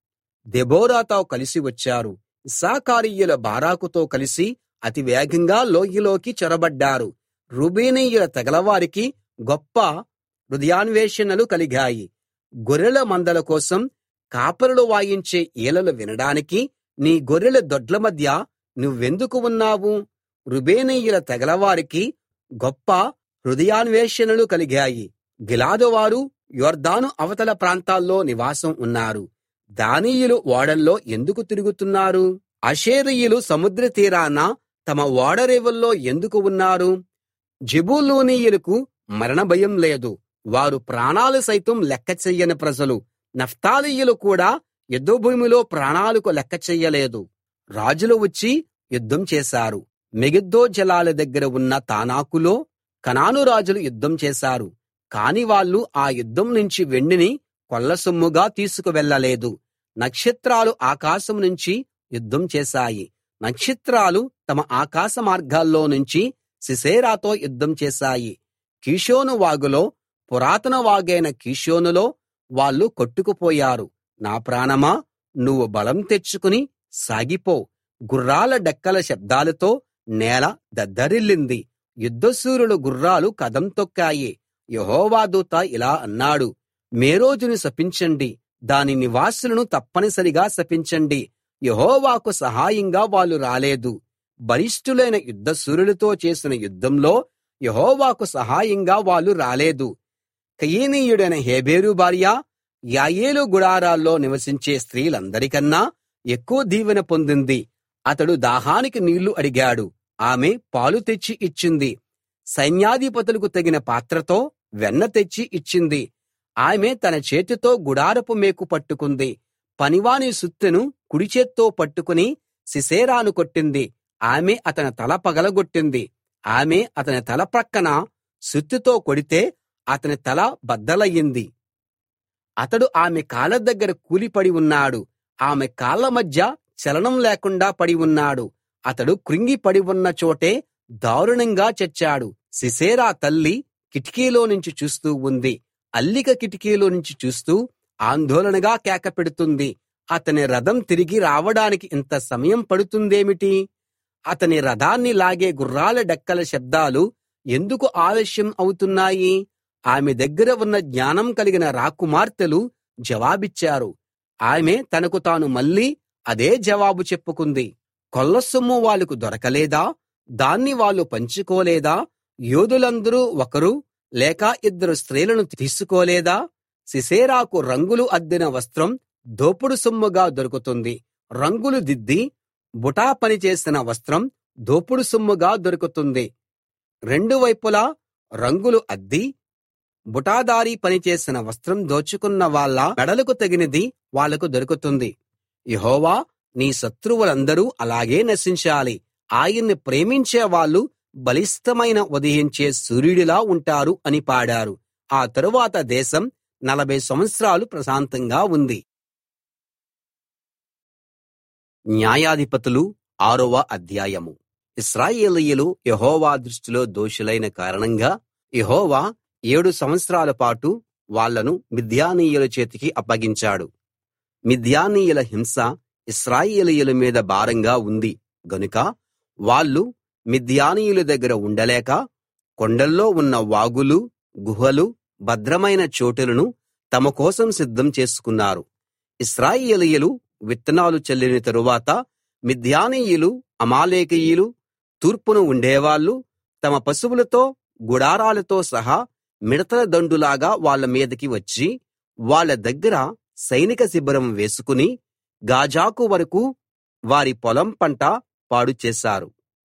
దెబోరాతో కలిసి వచ్చారు ఇశ్శాఖారీయుల బారాకుతో కలిసి అతి వేగంగా లోయలోకి చొరబడ్డారు రూబేనీయుల తెగలవారికి గొప్ప హృదయాన్వేషణలు కలిగాయి గొర్రెల మందల కోసం కాపరులు వాయించే ఈలలు వినడానికి నీ గొర్రెల దొడ్ల మధ్య నువ్వెందుకు ఉన్నావు రుబేనీయుల తెగలవారికి గొప్ప హృదయాన్వేషణలు కలిగాయి గిలాదువారు యొర్దాను అవతల ప్రాంతాల్లో నివాసం ఉన్నారు దానీయులు ఓడల్లో ఎందుకు తిరుగుతున్నారు అషేరీయులు సముద్ర తీరాన తమ ఓడరేవుల్లో ఎందుకు ఉన్నారు జెబూలూనీయులకు మరణ భయం లేదు వారు ప్రాణాలు సైతం లెక్క చెయ్యని ప్రజలు నఫ్తాలీయులు కూడా యుద్ధభూమిలో ప్రాణాలకు లెక్క చెయ్యలేదు రాజులు వచ్చి యుద్ధం చేశారు మెగిద్దో జలాల దగ్గర ఉన్న తానాకులో కనాను రాజులు యుద్ధం చేశారు కాని వాళ్ళు ఆ యుద్ధం నుంచి వెండిని కొల్లసొమ్ముగా తీసుకువెళ్ళలేదు నక్షత్రాలు ఆకాశం నుంచి యుద్ధం చేశాయి నక్షత్రాలు తమ ఆకాశ మార్గాల్లో నుంచి సిసేరాతో యుద్ధం చేశాయి కీషోను వాగులో పురాతన వాగైన కీషోనులో వాళ్ళు కొట్టుకుపోయారు నా ప్రాణమా నువ్వు బలం తెచ్చుకుని సాగిపో గుర్రాల డెక్కల శబ్దాలతో నేల దద్దరిల్లింది యుద్ధశూరుల గుర్రాలు కదం తొక్కాయి యెహోవా దూత ఇలా అన్నాడు మేరోజును శపించండి దాని నివాసులను తప్పనిసరిగా శపించండి యెహోవాకు సహాయంగా వాళ్ళు రాలేదు బలిష్ఠులైన యుద్ధశూరులతో చేసిన యుద్ధంలో యెహోవాకు సహాయంగా వాళ్ళు రాలేదు కయీనీయుడైన హేబేరు భార్య యాయేలు గుడారాల్లో నివసించే స్త్రీలందరికన్నా ఎక్కువ దీవెన పొందింది అతడు దాహానికి నీళ్లు అడిగాడు ఆమె పాలు తెచ్చి ఇచ్చింది సైన్యాధిపతులకు తగిన పాత్రతో వెన్న తెచ్చి ఇచ్చింది ఆమె తన చేతితో గుడారపు మేకు పట్టుకుంది పనివాని సుత్తెను కుడిచేత్తో పట్టుకుని సిసేరాను కొట్టింది ఆమె అతని తల పగలగొట్టింది ఆమె అతని తల ప్రక్కన సుత్తితో కొడితే అతని తల బద్దలయ్యింది అతడు ఆమె కాళ్ళ దగ్గర కూలిపడి ఉన్నాడు ఆమె కాళ్ళ మధ్య చలనం లేకుండా పడి ఉన్నాడు అతడు కృంగి పడి ఉన్న చోటే దారుణంగా చచ్చాడు సిసేరా తల్లి కిటికీలో నుంచి చూస్తూ ఉంది అల్లిక కిటికీలో నుంచి చూస్తూ ఆందోళనగా కేక పెడుతుంది అతని రథం తిరిగి రావడానికి ఇంత సమయం పడుతుందేమిటి అతని రథాన్ని లాగే గుర్రాల డెక్కల శబ్దాలు ఎందుకు ఆలస్యం అవుతున్నాయి ఆమె దగ్గర ఉన్న జ్ఞానం కలిగిన రాకుమార్తెలు జవాబిచ్చారు ఆమె తనకు తాను మళ్ళీ అదే జవాబు చెప్పుకుంది కొల్లసొమ్ము వాళ్ళకు దొరకలేదా దాన్ని వాళ్ళు పంచుకోలేదా యోధులందరూ ఒకరు లేక ఇద్దరు స్త్రీలను తీసుకోలేదా సిసేరాకు రంగులు అద్దిన వస్త్రం దోపుడు సొమ్ముగా దొరుకుతుంది రంగులు దిద్ది బుటా పని చేసిన వస్త్రం దోపుడు సొమ్ముగా దొరుకుతుంది రెండు వైపులా రంగులు అద్ది బుటాదారీ పని చేసిన వస్త్రం దోచుకున్న వాళ్ళ మెడలకు తగినది వాళ్లకు దొరుకుతుంది యెహోవా నీ శత్రువులందరూ అలాగే నశించాలి ఆయన్ని ప్రేమించే వాళ్ళు బలిష్టమైన ఉదయించే సూర్యుడిలా ఉంటారు అని పాడారు ఆ తరువాత దేశం నలభై సంవత్సరాలు ప్రశాంతంగా ఉంది న్యాయాధిపతులు ఆరవ అధ్యాయము ఇశ్రాయేలీయులు యెహోవా దృష్టిలో దోషులైన కారణంగా యెహోవా ఏడు సంవత్సరాల పాటు వాళ్ళను మిద్యానీయుల చేతికి అప్పగించాడు మిద్యానీయుల హింస ఇశ్రాయేలీయుల మీద భారంగా ఉంది గనుక వాళ్ళు మిద్యానీయుల దగ్గర ఉండలేక కొండల్లో ఉన్న వాగులు గుహలు భద్రమైన చోటులను తమ కోసం సిద్ధం చేసుకున్నారు ఇశ్రాయేలీయులు విత్తనాలు చల్లిన తరువాత మిద్యానీయులు అమాలేకీయులు తూర్పున ఉండేవాళ్ళు తమ పశువులతో గుడారాలతో సహా మిడతల దండులాగా వాళ్ళ మీదకి వచ్చి వాళ్ళ దగ్గర సైనిక శిబిరం వేసుకుని గాజాకు వరకూ వారి పొలం పంట పాడు చేశారు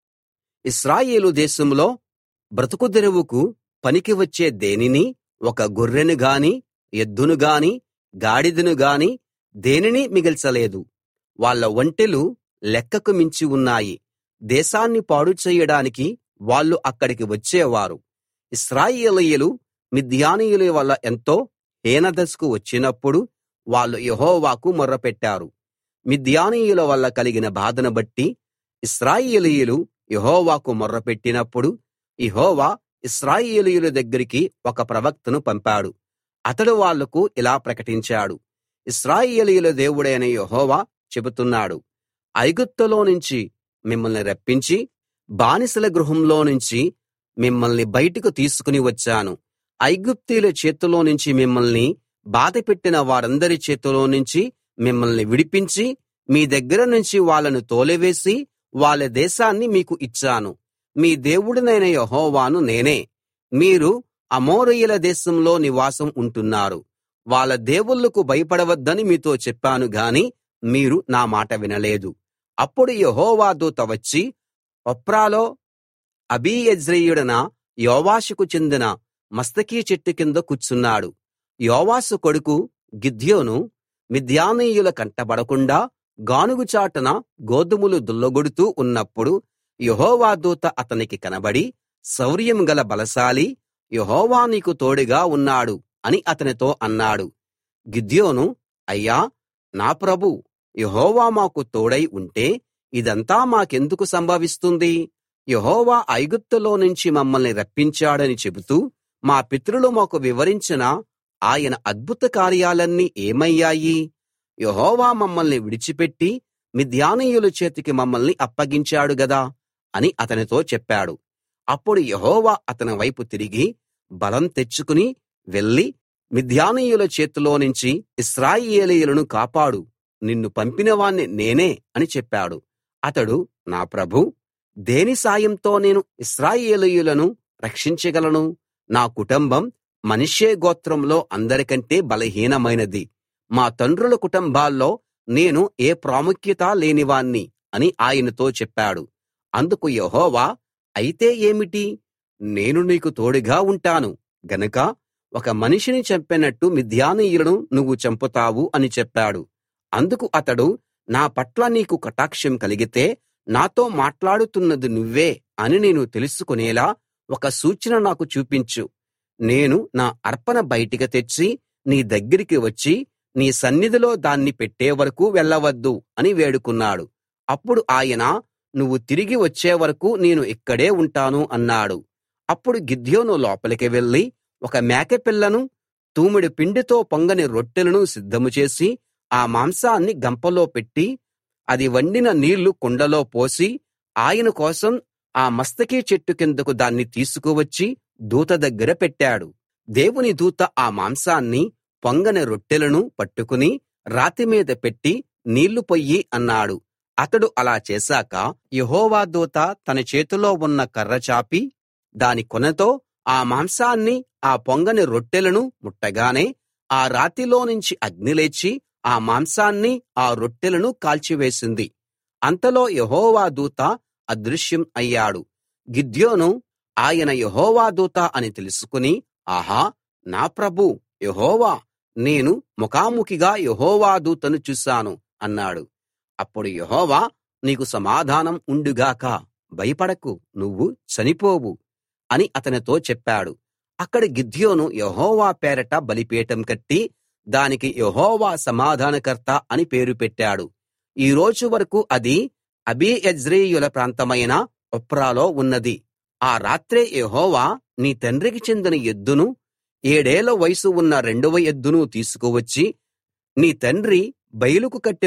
ఇశ్రాయేలు దేశంలో బ్రతుకుదెరువుకు పనికి వచ్చే దేనినీ ఒక గొర్రెను గాని ఎద్దును గాని గాడిదను గాని దేనినీ మిగల్చలేదు వాళ్ళ ఒంటెలు లెక్కకు మించి ఉన్నాయి దేశాన్ని పాడు చేయడానికి వాళ్ళు అక్కడికి వచ్చేవారు ఇశ్రాయేలీయులు మిద్యానీయుల వల్ల ఎంతో హీనదశకు వచ్చినప్పుడు వాళ్ళు యెహోవాకు మొర్రపెట్టారు మిద్యానీయుల వల్ల కలిగిన బాధను బట్టి ఇశ్రాయేలీయులు యెహోవాకు మొర్రపెట్టినప్పుడు యెహోవా ఇశ్రాయేలీయుల దగ్గరికి ఒక ప్రవక్తను పంపాడు అతడు వాళ్లకు ఇలా ప్రకటించాడు ఇశ్రాయేలీయుల దేవుడైన యెహోవా చెబుతున్నాడు ఐగుప్తులో నుంచి మిమ్మల్ని రప్పించి బానిసల గృహంలో నుంచి మిమ్మల్ని బయటకు తీసుకుని వచ్చాను ఐగుప్తీయుల చేతిలో నుంచి మిమ్మల్ని బాధపెట్టిన వారందరి చేతిలో నుంచి మిమ్మల్ని విడిపించి మీ దగ్గర నుంచి వాళ్ళను తోలివేసి వాళ్ళ దేశాన్ని మీకు ఇచ్చాను మీ దేవుడినైన యెహోవాను నేనే మీరు అమోరీయుల దేశంలో నివాసం ఉంటున్నారు వాళ్ళ దేవుళ్ళకు భయపడవద్దని మీతో చెప్పాను గాని మీరు నా మాట వినలేదు అప్పుడు యెహోవా దూత వచ్చి ఒఫ్రాలో అబీయెజ్రీయుడైన యోవాషుకు చెందిన మస్తకి చెట్టు కింద కూర్చున్నాడు యోవాషు కొడుకు గిద్యోను మిద్యానీయుల కంటబడకుండా గానుగు చాటున గోధుమలు దుల్లగొడుతూ ఉన్నప్పుడు యెహోవా దూత అతనికి కనబడి శౌర్యం గల బలశాలీ యెహోవా నీకు తోడుగా ఉన్నాడు అని అతనితో అన్నాడు గిద్యోను అయ్యా నా ప్రభూ యెహోవా మాకు తోడై ఉంటే ఇదంతా మాకెందుకు సంభవిస్తుంది యెహోవా ఐగుప్తులో నుంచి మమ్మల్ని రప్పించాడని చెబుతూ మా పితరులు మాకు వివరించిన ఆయన అద్భుత కార్యాలన్నీ ఏమయ్యాయి యెహోవా మమ్మల్ని విడిచిపెట్టి మిద్యానీయుల చేతికి మమ్మల్ని అప్పగించాడు గదా అని అతనితో చెప్పాడు అప్పుడు యెహోవా అతని వైపు తిరిగి బలం తెచ్చుకుని వెళ్లి మిద్యానీయుల చేతిలో నుంచి ఇశ్రాయేలీయులను కాపాడు నిన్ను పంపినవాణ్ణి నేనే అని చెప్పాడు అతడు నా ప్రభూ దేని సాయంతో నేను ఇశ్రాయేలీయులను రక్షించగలను నా కుటుంబం మనష్షే గోత్రంలో అందరికంటే బలహీనమైనది మా తండ్రుల కుటుంబాల్లో నేను ఏ ప్రాముఖ్యత లేనివాణ్ణి అని ఆయనతో చెప్పాడు అందుకు యెహోవా అయితే ఏమిటి నేను నీకు తోడుగా ఉంటాను గనక ఒక మనిషిని చంపినట్టు మిద్యానీయులను నువ్వు చంపుతావు అని చెప్పాడు అందుకు అతడు నా పట్ల నీకు కటాక్షం కలిగితే నాతో మాట్లాడుతున్నది నువ్వే అని నేను తెలుసుకునేలా ఒక సూచన నాకు చూపించు నేను నా అర్పణ బయటికి తెచ్చి నీ దగ్గరికి వచ్చి నీ సన్నిధిలో దాన్ని పెట్టే వరకూ వెళ్ళవద్దు అని వేడుకున్నాడు అప్పుడు ఆయన నువ్వు తిరిగి వచ్చే వరకూ నేను ఇక్కడే ఉంటాను అన్నాడు అప్పుడు గిద్యోను లోపలికి వెళ్లి ఒక మేకపిల్లను తూమెడు పిండితో పొంగని రొట్టెలను సిద్ధం చేసి ఆ మాంసాన్ని గంపలో పెట్టి అది వండిన నీళ్లు కుండలో పోసి ఆయన కోసం ఆ మస్తకి చెట్టు కిందకు దాన్ని తీసుకువచ్చి దూత దగ్గర పెట్టాడు దేవుని దూత ఆ మాంసాన్ని పొంగని రొట్టెలను పట్టుకుని రాతి మీద పెట్టి నీళ్లు పొయ్యి అన్నాడు అతడు అలా చేశాక యెహోవా దూత తన చేతిలో ఉన్న కర్ర చాపి దాని కొనతో ఆ మాంసాన్ని ఆ పొంగని రొట్టెలను ముట్టగానే ఆ రాతిలో నుంచి అగ్ని లేచి ఆ మాంసాన్ని ఆ రొట్టెలను కాల్చివేసింది అంతలో యెహోవా దూత అదృశ్యం అయ్యాడు గిద్యోను ఆయన యెహోవా దూత అని తెలుసుకుని ఆహా నా ప్రభూ యెహోవా నేను ముఖాముఖిగా యెహోవా దూతను చూశాను అన్నాడు అప్పుడు యెహోవా నీకు సమాధానం ఉండుగాక భయపడకు నువ్వు చనిపోవు అని అతనితో చెప్పాడు అక్కడ గిద్యోను యెహోవా పేరట బలిపీఠం కట్టి దానికి యెహోవా సమాధానకర్త అని పేరు పెట్టాడు ఈ రోజు వరకూ అది అబీయెజ్రీయుల ప్రాంతమైన ఒఫ్రాలో ఉన్నది ఆ రాత్రే యెహోవా నీ తండ్రికి చెందిన ఎద్దును ఏడేళ్ల వయసు ఉన్న రెండవ ఎద్దును తీసుకువచ్చి నీ తండ్రి బయలుకు కట్టిన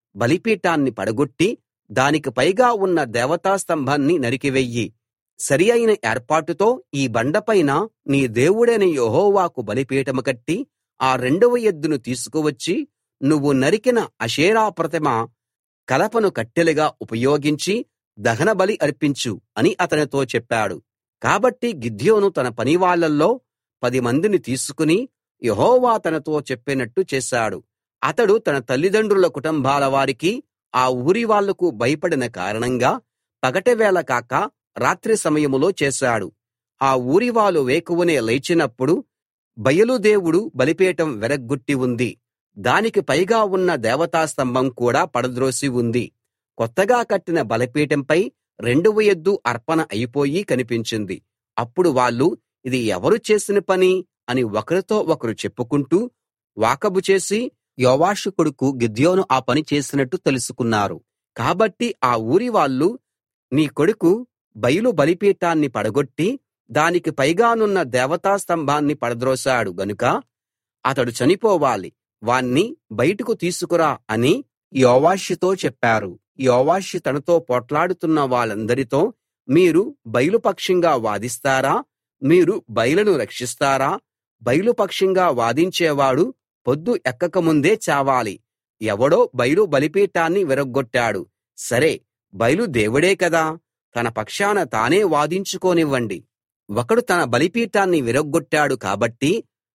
బలిపీఠాన్ని పడగొట్టి దానికి పైగా ఉన్న దేవతా స్తంభాన్ని నరికివెయ్యి సరి అయిన ఏర్పాటుతో ఈ బండపైన నీ దేవుడైన యెహోవాకు బలిపీఠం కట్టి ఆ రెండవ ఎద్దును తీసుకువచ్చి నువ్వు నరికిన అషేరా ప్రతిమ కలపను కట్టెలుగా ఉపయోగించి దహనబలి అర్పించు అని అతనితో చెప్పాడు కాబట్టి గిద్యోను తన పనివాళ్ళల్లో పది మందిని తీసుకుని యెహోవా తనతో చెప్పినట్టు చేశాడు అతడు తన తల్లిదండ్రుల కుటుంబాల వారికి ఆ ఊరి వాళ్లకు భయపడిన కారణంగా పగటివేళ కాక రాత్రి సమయంలో చేశాడు ఆ ఊరివాళ్ళు వేకువనే లేచినప్పుడు బయలు దేవుడు బలిపీఠం విరగ్గొట్టి ఉంది దానికి పైగా ఉన్న దేవతా స్తంభం కూడా పడద్రోసి ఉంది కొత్తగా కట్టిన బలిపీఠంపై రెండవ ఎద్దు అర్పణ అయిపోయి కనిపించింది అప్పుడు వాళ్ళు ఇది ఎవరు చేసిన పని అని ఒకరితో ఒకరు చెప్పుకుంటూ వాకబు చేసి యోవాషు కొడుకు గిద్యోను ఆ పని చేసినట్టు తెలుసుకున్నారు కాబట్టి ఆ ఊరి వాళ్ళు నీ కొడుకు బయలు బలిపీఠాన్ని పడగొట్టి దానికి పైగానున్న దేవతా స్తంభాన్ని పడద్రోశాడు గనుక అతడు చనిపోవాలి వాణ్ణి బయటకు తీసుకురా అని యోవాషుతో చెప్పారు యోవాషు తనతో పోట్లాడుతున్న వాళ్ళందరితో మీరు బయలు పక్షంగా వాదిస్తారా మీరు బయలును రక్షిస్తారా బయలు పక్షంగా వాదించేవాడు పొద్దు ఎక్కకముందే చావాలి ఎవడో బయలు బలిపీఠాన్ని విరగ్గొట్టాడు సరే బయలు దేవుడే కదా తన పక్షాన తానే వాదించుకోనివ్వండి ఒకడు తన బలిపీఠాన్ని విరగ్గొట్టాడు కాబట్టి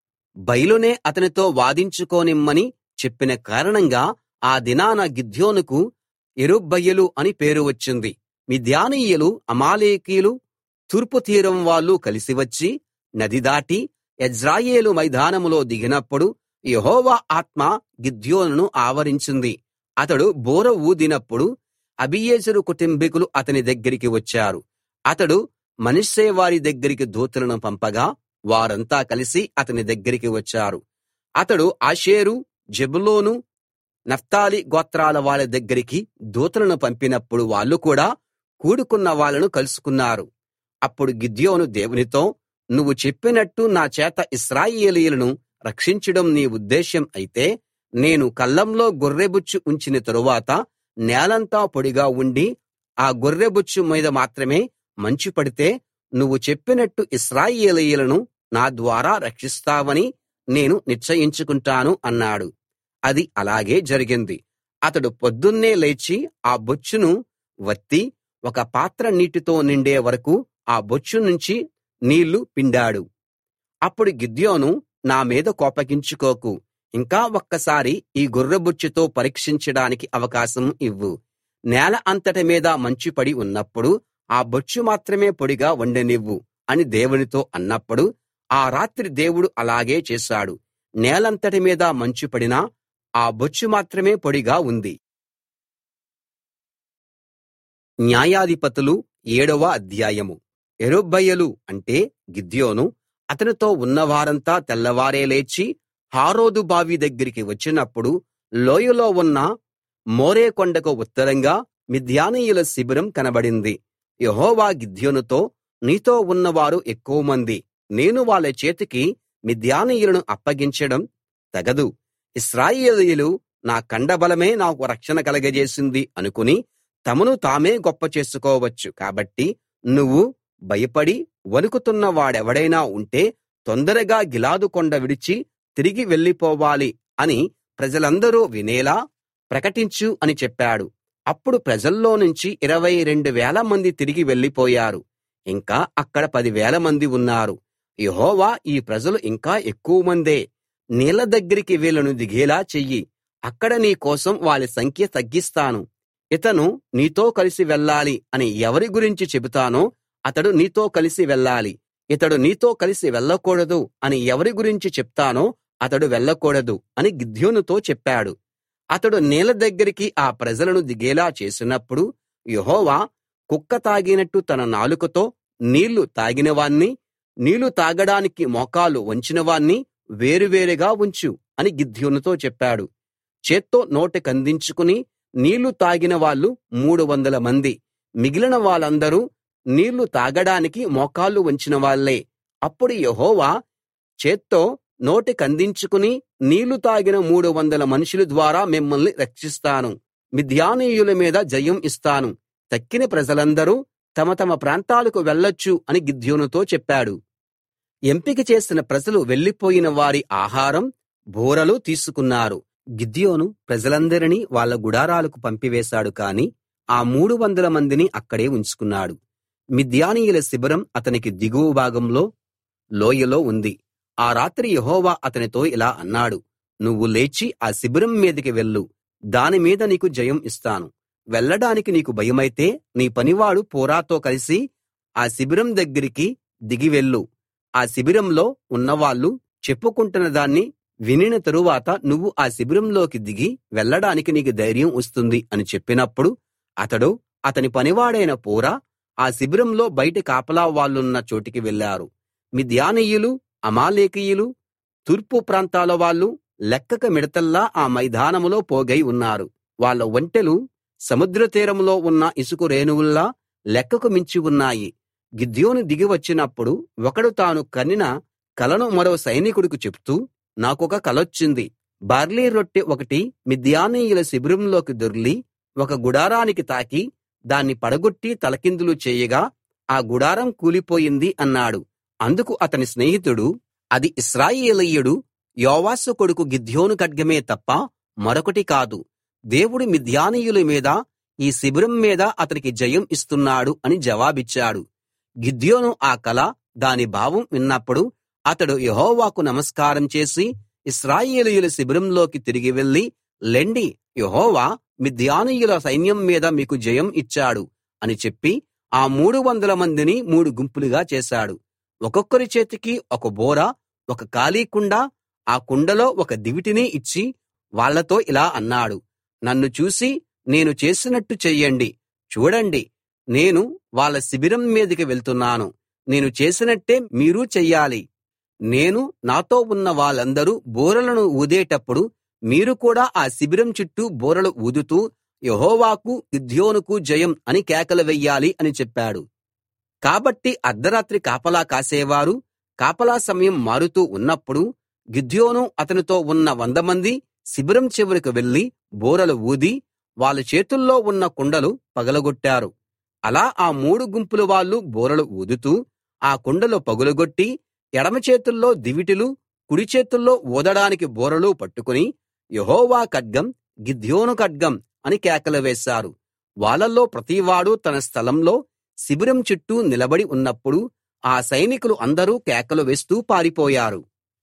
బయలునే అతనితో వాదించుకోనిమ్మని చెప్పిన కారణంగా ఆ దినాన గిద్యోనుకు యెరుబ్బయలు అని పేరు వచ్చింది మిద్యానీయులు అమాలేకీయులు తూర్పు తీరం వాళ్ళు కలిసి వచ్చి నది దాటి యెజ్రెయేలు మైదానంలో దిగినప్పుడు యెహోవా ఆత్మ గిద్యోనును ఆవరించింది అతడు బూర ఊదినప్పుడు అబీయెజెరు కుటుంబీకులు అతని దగ్గరికి వచ్చారు అతడు మనష్షే వారి దగ్గరికి దూతలను పంపగా వారంతా కలిసి అతని దగ్గరికి వచ్చారు అతడు ఆషేరు జెబులూను నఫ్తాలి గోత్రాల వాళ్ళ దగ్గరికి దూతలను పంపినప్పుడు వాళ్ళు కూడా కూడుకున్న వాళ్ళను కలుసుకున్నారు అప్పుడు గిద్యోను దేవునితో నువ్వు చెప్పినట్టు నా చేత ఇశ్రాయేలీయులను రక్షించడం నీ ఉద్దేశ్యం అయితే నేను కళ్ళంలో గొర్రెబొచ్చు ఉంచిన తరువాత నేలంతా పొడిగా ఉండి ఆ గొర్రెబొచ్చు మీద మాత్రమే మంచు పడితే నువ్వు చెప్పినట్టు ఇశ్రాయేలీయులను నా ద్వారా రక్షిస్తావని నేను నిశ్చయించుకుంటాను అన్నాడు అది అలాగే జరిగింది అతడు పొద్దున్నే లేచి ఆ బొచ్చును వత్తి ఒక పాత్ర నీటితో నిండే వరకు ఆ బొచ్చు నుంచి నీళ్లు పిండాడు అప్పుడు గిద్యోను నా మీద కోపగించుకోకు ఇంకా ఒక్కసారి ఈ గొర్రెబొచ్చుతో పరీక్షించడానికి అవకాశం ఇవ్వు నేల అంతటి మీద మంచు పడి ఉన్నప్పుడు ఆ బొచ్చు మాత్రమే పొడిగా ఉండనివ్వు అని దేవునితో అన్నప్పుడు ఆ రాత్రి దేవుడు అలాగే చేశాడు నేలంతటి మీద మంచు పడినా ఆ బొచ్చు మాత్రమే పొడిగా ఉంది న్యాయాధిపతులు ఏడవ అధ్యాయం యెరుబ్బయలు అంటే గిద్యోను అతనితో ఉన్నవారంతా తెల్లవారే లేచి హారోదు బావి దగ్గరికి వచ్చినప్పుడు లోయలో ఉన్న మోరే కొండకు ఉత్తరంగా మిద్యానీయుల శిబిరం కనబడింది యెహోవా గిద్యోనుతో నీతో ఉన్నవారు ఎక్కువమంది నేను వాళ్ళ చేతికి మిద్యానీయులను అప్పగించడం తగదు ఇశ్రాయేలీయులు నా కండబలమే నాకు రక్షణ కలగజేసింది అనుకుని తమను తామే గొప్ప చేసుకోవచ్చు కాబట్టి నువ్వు భయపడి వణుకుతున్న వాడెవడైనా ఉంటే తొందరగా గిలాదు కొండ విడిచి తిరిగి వెళ్ళిపోవాలి అని ప్రజలందరూ వినేలా ప్రకటించు అని చెప్పాడు అప్పుడు ప్రజల్లో నుంచి ఇరవై రెండు వేల మంది తిరిగి వెళ్ళిపోయారు ఇంకా అక్కడ పదివేల మంది ఉన్నారు యెహోవా ఈ ప్రజలు ఇంకా ఎక్కువమందే నీళ్ల దగ్గరికి వీళ్ళను దిగేలా చెయ్యి అక్కడ నీ కోసం వాళ్ళ సంఖ్య తగ్గిస్తాను ఇతను నీతో కలిసి వెళ్ళాలి అని ఎవరి గురించి చెబుతానో అతడు నీతో కలిసి వెళ్ళాలి ఇతడు నీతో కలిసి వెళ్ళకూడదు అని ఎవరి గురించి చెప్తానో అతడు వెళ్ళకూడదు అని గిద్యోనుతో చెప్పాడు అతడు నీళ్ల దగ్గరికి ఆ ప్రజలను దిగేలా చేసినప్పుడు యెహోవా కుక్క తాగినట్టు తన నాలుకతో నీళ్లు తాగినవాణ్ణి నీళ్లు తాగడానికి మోకాలు వంచినవాణ్ణి వేరువేరుగా ఉంచు అని గిద్యోనుతో చెప్పాడు చేత్తో నోటికందించుకుని నీళ్లు తాగిన వాళ్ళు మూడు వందల మంది మిగిలిన వాళ్ళందరూ నీళ్లు తాగడానికి మోకాళ్ళు వంచిన వాళ్ళే అప్పుడు యెహోవా చేత్తో నోటికందించుకుని నీళ్లు తాగిన మూడు వందల మనుషుల ద్వారా మిమ్మల్ని రక్షిస్తాను మిద్యానీయుల మీద జయం ఇస్తాను తక్కిన ప్రజలందరూ తమ తమ ప్రాంతాలకు వెళ్ళొచ్చు అని గిద్యోనుతో చెప్పాడు ఎంపిక చేసిన ప్రజలు వెళ్లిపోయిన వారి ఆహారం బూరలు తీసుకున్నారు గిద్యోను ప్రజలందరినీ వాళ్ళ గుడారాలకు పంపివేశాడు కాని ఆ మూడు వందల మందిని అక్కడే ఉంచుకున్నాడు మిద్యానీయుల శిబిరం అతనికి దిగువ భాగంలో లోయలో ఉంది ఆ రాత్రి యెహోవా అతనితో ఇలా అన్నాడు నువ్వు లేచి ఆ శిబిరం మీదికి వెళ్ళు దాని మీద నీకు జయం ఇస్తాను వెళ్ళడానికి నీకు భయమైతే నీ పనివాడు పూరాతో కలిసి ఆ శిబిరం దగ్గరికి దిగి వెళ్ళు ఆ శిబిరంలో ఉన్నవాళ్ళు చెప్పుకుంటున్న దాన్ని వినిన తరువాత నువ్వు ఆ శిబిరంలోకి దిగి వెళ్ళడానికి నీకు ధైర్యం వస్తుంది అని చెప్పినప్పుడు అతడు అతని పనివాడైన పూరా ఆ శిబిరంలో బయట కాపలా వాళ్ళున్న చోటికి వెళ్లారు మిద్యానీయులు అమాలేకీయులు తూర్పు ప్రాంతాల వాళ్ళు లెక్కకు మిడతల్లా ఆ మైదానంలో పోగై ఉన్నారు వాళ్ళ ఒంటెలు సముద్ర తీరంలో ఉన్న ఇసుక రేణువుల్లా లెక్కకు మించి ఉన్నాయి గిద్యోను దిగి వచ్చినప్పుడు ఒకడు తాను కనిన కలను మరో సైనికుడికి చెప్తూ నాకొక కలొచ్చింది బార్లీ రొట్టె ఒకటి మిద్యానీయుల శిబిరంలోకి దొర్లి ఒక గుడారానికి తాకి దాన్ని పడగొట్టి తలకిందులు చేయగా ఆ గుడారం కూలిపోయింది అన్నాడు అందుకు అతని స్నేహితుడు అది ఇశ్రాయేలీయుడు యోవాషు కొడుకు గిద్యోను ఖడ్గమే తప్ప మరొకటి కాదు దేవుడు మిద్యానీయుల మీద ఈ శిబిరం మీద అతనికి జయం ఇస్తున్నాడు అని జవాబిచ్చాడు గిద్యోను ఆ కల దాని భావం విన్నప్పుడు అతడు యెహోవాకు నమస్కారం చేసి ఇశ్రాయేలీయుల శిబిరంలోకి తిరిగి వెళ్లి లెండి యెహోవా మిద్యానీయుల సైన్యం మీద మీకు జయం ఇచ్చాడు అని చెప్పి ఆ మూడు వందల మందిని మూడు గుంపులుగా చేశాడు ఒక్కొక్కరి చేతికి ఒక బోర ఒక ఖాళీ కుండ ఆ కుండలో ఒక దివిటిని ఇచ్చి వాళ్ళతో ఇలా అన్నాడు నన్ను చూసి నేను చేసినట్టు చెయ్యండి చూడండి నేను వాళ్ళ శిబిరం మీదికి వెళ్తున్నాను నేను చేసినట్టే మీరూ చెయ్యాలి నేను నాతో ఉన్న వాళ్ళందరూ బూరలను ఊదేటప్పుడు మీరు కూడా ఆ శిబిరం చుట్టూ బూరలు ఊదుతూ యెహోవాకు గిద్యోనుకు జయం అని కేకలు వెయ్యాలి అని చెప్పాడు కాబట్టి అర్ధరాత్రి కాపలా కాసేవారు కాపలా సమయం మారుతూ ఉన్నప్పుడు గిద్యోను అతనితో ఉన్న వంద మంది శిబిరం చివరికి వెళ్లి బూరలు ఊది వాళ్ళ చేతుల్లో ఉన్న కుండలు పగలగొట్టారు అలా ఆ మూడు గుంపుల వాళ్ళు బూరలు ఊదుతూ ఆ కుండలు పగులగొట్టి ఎడమ చేతుల్లో దివిటీలు కుడి చేతుల్లో ఊదడానికి బూరలు పట్టుకుని యెహోవా ఖడ్గం గిద్యోను ఖడ్గం అని కేకలు వేశారు వాళ్ళల్లో ప్రతివాడు తన స్థలంలో శిబిరం చుట్టూ నిలబడి ఉన్నప్పుడు ఆ సైనికులు అందరూ కేకలు వేస్తూ పారిపోయారు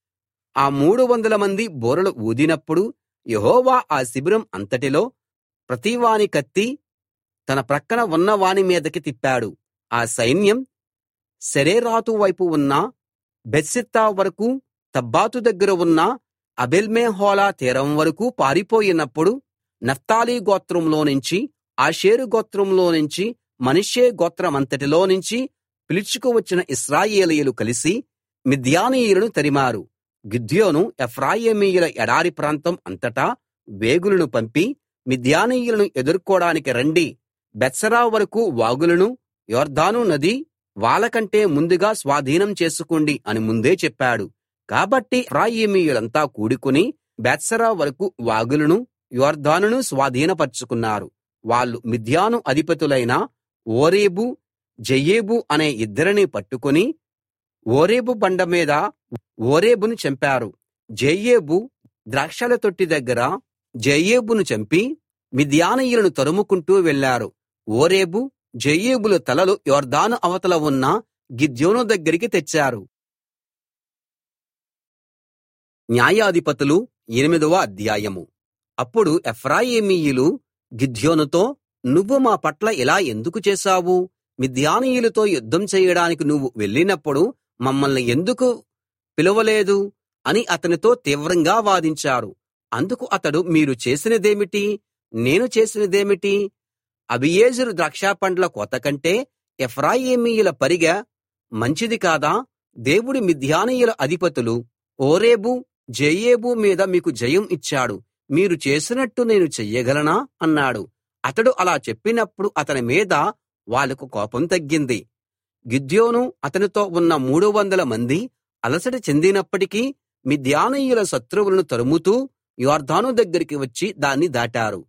ఆ మూడు వందల మంది బూరలు ఊదినప్పుడు యెహోవా ఆ శిబిరం అంతటిలో ప్రతివాని కత్తి తన ప్రక్కన ఉన్న వాని మీదకి తిప్పాడు ఆ సైన్యం సెరేరాతు వైపు ఉన్న బెత్షిత్తా వరకూ తబ్బాతు దగ్గర ఉన్న అబేల్మెహోలా తీరం వరకూ పారిపోయినప్పుడు నఫ్తాలి గోత్రంలో నుంచి ఆషేరు గోత్రంలో నుంచి మనష్షే గోత్రమంతటిలో నుంచి పిలుచుకు వచ్చిన ఇశ్రాయేలీయులు కలిసి మిద్యానీయులను తరిమారు గిద్యోను ఎఫ్రాయిమీయుల ఎడారి ప్రాంతం అంతటా వేగులను పంపి మిద్యానీయులను ఎదుర్కోడానికి రండి బెత్సరా వరకూ వాగులను యొర్దాను నది వాళ్ళకంటే ముందుగా స్వాధీనం చేసుకోండి అని ముందే చెప్పాడు కాబట్టి ఎఫ్రాయిమీయులంతా కూడుకుని బేత్సరా వరకూ వాగులను యొర్దానును స్వాధీనపర్చుకున్నారు వాళ్ళు మిద్యాను అధిపతులైన ఓరేబు జెయేబు అనే ఇద్దరిని పట్టుకుని ఓరేబు బండ మీద ఓరేబును చంపారు జెయేబు ద్రాక్షల తొట్టి దగ్గర జెయేబును చంపి మిద్యానీయులను తరుముకుంటూ వెళ్లారు ఓరేబు జెయేబుల తలలు యొర్దాను అవతల ఉన్న గిద్యోను దగ్గరికి తెచ్చారు న్యాయాధిపతులు ఎనిమిదవ అధ్యాయము అప్పుడు ఎఫ్రాయిమీయులు గిద్యోనుతో నువ్వు మా పట్ల ఇలా ఎందుకు చేశావు మిద్యానీయులతో యుద్ధం చేయడానికి నువ్వు వెళ్ళినప్పుడు మమ్మల్ని ఎందుకు పిలవలేదు అని అతనితో తీవ్రంగా వాదించారు అందుకు అతడు మీరు చేసినదేమిటి నేను చేసినదేమిటి అబియేజరు ద్రాక్షపండ్ల కోత కంటే ఎఫ్రాయిమీయుల పరిగె మంచిది కాదా దేవుడు మిద్యానీయుల అధిపతులు ఓరేబు జెయేబు మీద మీకు జయం ఇచ్చాడు మీరు చేసినట్టు నేను చెయ్యగలనా అన్నాడు అతడు అలా చెప్పినప్పుడు అతని మీద వాళ్లకు కోపం తగ్గింది గిద్యోను అతనితో ఉన్న మూడు వందల మంది అలసట చెందినప్పటికీ మిద్యానీయుల శత్రువులను తరుముతూ యొర్దాను దగ్గరికి వచ్చి దాన్ని దాటారు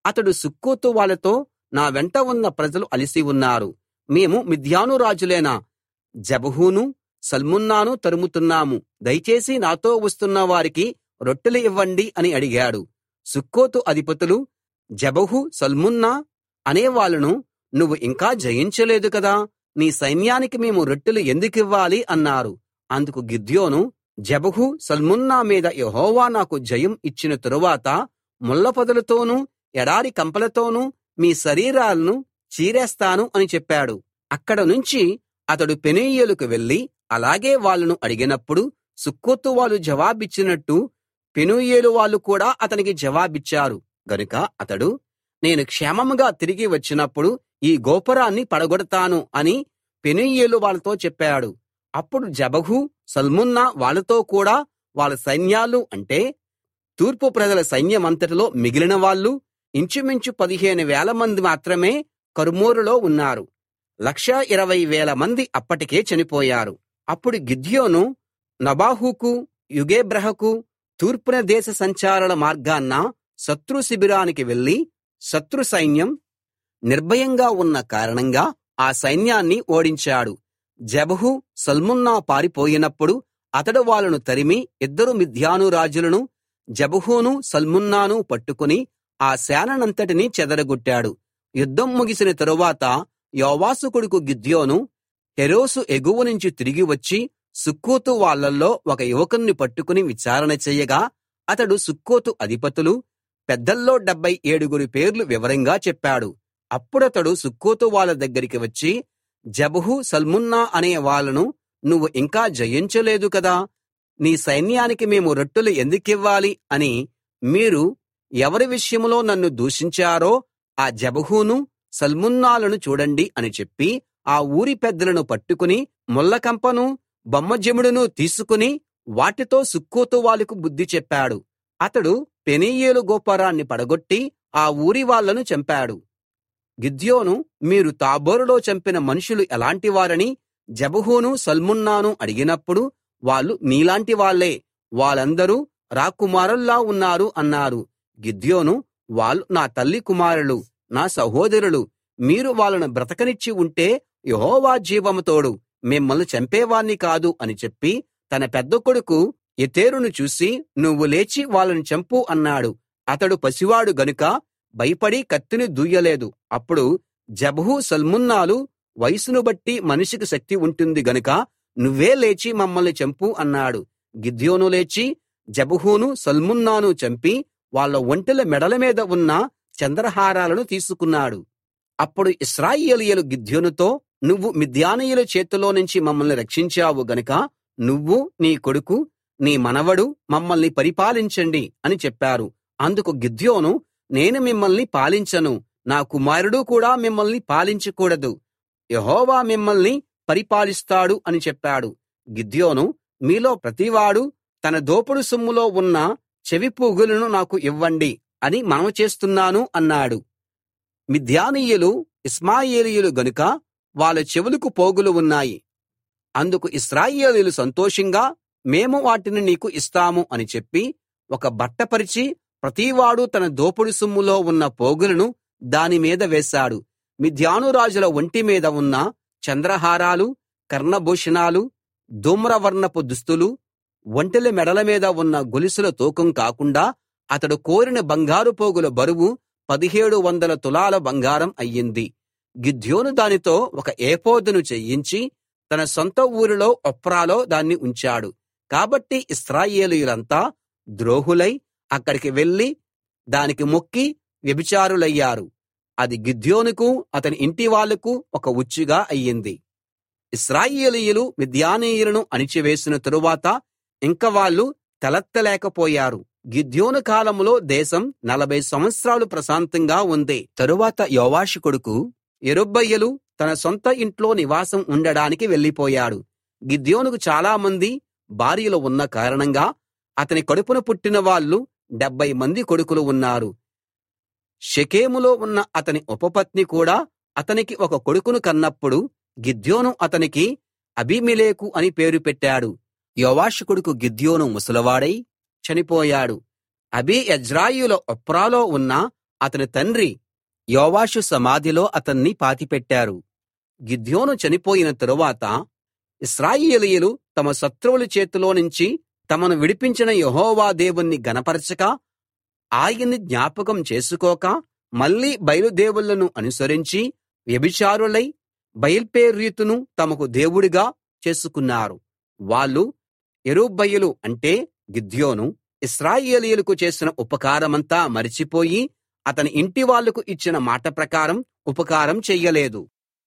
అతడు సుక్కోతు వాళ్ళతో నా వెంట ఉన్న ప్రజలు అలిసి ఉన్నారు మేము మిద్యాను రాజులైన జెబహును సల్మున్నాను తరుముతున్నాము దయచేసి నాతో వస్తున్న వారికి రొట్టెలు ఇవ్వండి అని అడిగాడు సుక్కోతు అధిపతులు జెబహు సల్మున్నా అనే వాళ్ళను నువ్వు ఇంకా జయించలేదు కదా నీ సైన్యానికి మేము రొట్టెలు ఎందుకివ్వాలి అన్నారు అందుకు గిద్యోను జెబహు సల్మున్నా మీద యెహోవా నాకు జయం ఇచ్చిన తరువాత ముళ్ళపొదలతోనూ ఎడారి కంపలతోనూ మీ శరీరాలను చీరేస్తాను అని చెప్పాడు అక్కడ నుంచి అతడు పెనూయేలుకు వెళ్లి అలాగే వాళ్ళను అడిగినప్పుడు సుక్కోతు వాళ్ళు జవాబిచ్చినట్టు పెనూయేలు వాళ్ళు కూడా అతనికి జవాబిచ్చారు గనుక అతడు నేను క్షేమంగా తిరిగి వచ్చినప్పుడు ఈ గోపురాన్ని పడగొడతాను అని పెనూయేలు వాళ్ళతో చెప్పాడు అప్పుడు జెబహు సల్మున్నా వాళ్ళతో కూడా వాళ్ళ సైన్యాలు అంటే తూర్పు ప్రజల సైన్యమంతటిలో మిగిలిన వాళ్ళు ఇంచుమించు పదిహేను వేల మంది మాత్రమే కర్కోరులో ఉన్నారు లక్షా ఇరవై వేల మంది అప్పటికే చనిపోయారు అప్పుడు గిద్యోను నబాహుకు యుగేబ్రహకు తూర్పున దేశ సంచారణ మార్గాన్న శత్రు శిబిరానికి వెళ్లి శత్రు సైన్యం నిర్భయంగా ఉన్న కారణంగా ఆ సైన్యాన్ని ఓడించాడు జెబహు సల్మున్నా పారిపోయినప్పుడు అతడు వాళ్ళను తరిమి ఇద్దరు మిద్యాను రాజులను జెబహును సల్మున్నాను పట్టుకుని ఆ సేనంతటినీ చెదరగొట్టాడు యుద్ధం ముగిసిన తరువాత యోవాసు కొడుకు గిద్యోను హెరోసు ఎగువ నుంచి తిరిగి వచ్చి సుక్కోతు వాళ్ళల్లో ఒక యువకుణ్ణి పట్టుకుని విచారణ చెయ్యగా అతడు సుక్కోతు అధిపతులు పెద్దల్లో డెబ్భై ఏడుగురి పేర్లు వివరంగా చెప్పాడు అప్పుడతడు సుక్కోతు వాళ్ళ దగ్గరికి వచ్చి జెబహు సల్మున్నా అనే వాళ్ళను నువ్వు ఇంకా జయించలేదు కదా నీ సైన్యానికి మేము రొట్టెలు ఎందుకివ్వాలి అని మీరు ఎవరి విషయంలో నన్ను దూషించారో ఆ జెబహును సల్మున్నాలను చూడండి అని చెప్పి ఆ ఊరి పెద్దలను పట్టుకుని ముళ్ళకంపను బొమ్మజెముడును తీసుకుని వాటితో సుక్కోతు వాళ్ళకు బుద్ధి చెప్పాడు అతడు పెనీయేలు గోపురాన్ని పడగొట్టి ఆ ఊరి వాళ్ళను చంపాడు గిద్యోను మీరు తాబోరులో చంపిన మనుషులు ఎలాంటి వారని జెబహును సల్మున్నాను అడిగినప్పుడు వాళ్ళు నీలాంటి వాళ్ళే వాళ్ళందరూ రాకుమారుల్లా ఉన్నారు అన్నారు గిద్యోను వాళ్ళు నా తల్లి కుమారులు నా సహోదరులు మీరు వాళ్ళను బ్రతకనిచ్చి ఉంటే యెహోవా జీవం తోడు మిమ్మల్ని చంపేవాణ్ణి కాదు అని చెప్పి తన పెద్ద కొడుకు యెతెరును చూసి నువ్వు లేచి వాళ్ళని చంపు అన్నాడు అతడు పసివాడు గనుక భయపడి కత్తిని దూయలేదు అప్పుడు జెబహు సల్మున్నాలు వయసును బట్టి మనిషికి శక్తి ఉంటుంది గనుక నువ్వే లేచి మమ్మల్ని చంపు అన్నాడు గిద్యోను లేచి జెబహును సల్మున్నాను చంపి వాళ్ళ ఒంటెల మెడల మీద ఉన్న చంద్రహారాలను తీసుకున్నాడు అప్పుడు ఇశ్రాయేలీయులు గిద్యోనుతో నువ్వు మిద్యానీయుల చేతిలో నుంచి మమ్మల్ని రక్షించావు గనుక నువ్వు నీ కొడుకు నీ మనవడు మమ్మల్ని పరిపాలించండి అని చెప్పారు అందుకు గిద్యోను నేను మిమ్మల్ని పాలించను నా కుమారుడు కూడా మిమ్మల్ని పాలించకూడదు యెహోవా మిమ్మల్ని పరిపాలిస్తాడు అని చెప్పాడు గిద్యోను మీలో ప్రతివాడు తన దోపుడు సొమ్ములో ఉన్న చెవిపోగులను నాకు ఇవ్వండి అని మనవి చేస్తున్నాను అన్నాడు మిద్యానీయులు ఇష్మాయేలీయులు గనుక వాళ్ళ చెవులకు పోగులు ఉన్నాయి అందుకు ఇశ్రాయేలీయులు సంతోషంగా మేము వాటిని నీకు ఇస్తాము అని చెప్పి ఒక బట్ట పరిచి ప్రతివాడు తన దోపుడు సొమ్ములో ఉన్న పోగులను దాని మీద వేశాడు మిద్యాను రాజుల ఒంటి మీద ఉన్న చంద్రహారాలు కర్ణభూషణాలు ధూమ్రవర్ణపు దుస్తులు ఒంటెల మెడల మీద ఉన్న గొలుసుల తూకం కాకుండా అతడు కోరిన బంగారు పోగుల బరువు పదిహేడు వందల తులాల బంగారం అయ్యింది గిద్యోను దానితో ఒక ఏఫోదును చేయించి తన సొంత ఊరిలో ఒఫ్రాలో దాన్ని ఉంచాడు కాబట్టి ఇశ్రాయేలీయులంతా ద్రోహులై అక్కడికి వెళ్లి దానికి మొక్కి వ్యభిచారులయ్యారు అది గిద్యోనుకు అతని ఇంటి వాళ్లకు ఒక ఉచ్చుగా అయ్యింది ఇశ్రాయేలీయులు మిద్యానీయులను అణిచివేసిన తరువాత ఇంక వాళ్ళు తలెత్తలేకపోయారు గిద్యోను కాలంలో దేశం నలభై సంవత్సరాలు ప్రశాంతంగా ఉంది తరువాత యోవాషు కొడుకు యెరుబ్బయలు తన సొంత ఇంట్లో నివాసం ఉండడానికి వెళ్ళిపోయాడు గిద్యోనుకు చాలా మంది భార్యలు ఉన్న కారణంగా అతని కడుపున పుట్టిన వాళ్ళు డెబ్భై మంది కొడుకులు ఉన్నారు షెకెములో ఉన్న అతని ఉపపత్ని కూడా అతనికి ఒక కొడుకును కన్నప్పుడు గిద్యోను అతనికి అబీమెలెకు అని పేరు పెట్టాడు యోవాషు కొడుకు గిద్యోను ముసలివాడై చనిపోయాడు అబీ యజ్రాయిలో ఒఫ్రాలో ఉన్న అతని తండ్రి యోవాషు సమాధిలో అతన్ని పాతిపెట్టారు గిద్యోను చనిపోయిన తరువాత ఇశ్రాయేలీయులు తమ శత్రువుల చేతిలో నుంచి తమను విడిపించిన యెహోవా దేవుణ్ణి గనపరచక ఆయన్ని జ్ఞాపకం చేసుకోక మళ్ళీ బయలుదేవుళ్ళను అనుసరించి వ్యభిచారులై బయల్పేరీతును తమకు దేవుడిగా చేసుకున్నారు వాళ్ళు యెరుబ్బయలు అంటే గిద్యోను ఇశ్రాయేలీయులకు చేసిన ఉపకారమంతా మరిచిపోయి అతని ఇంటి వాళ్లకు ఇచ్చిన మాట ప్రకారం ఉపకారం చెయ్యలేదు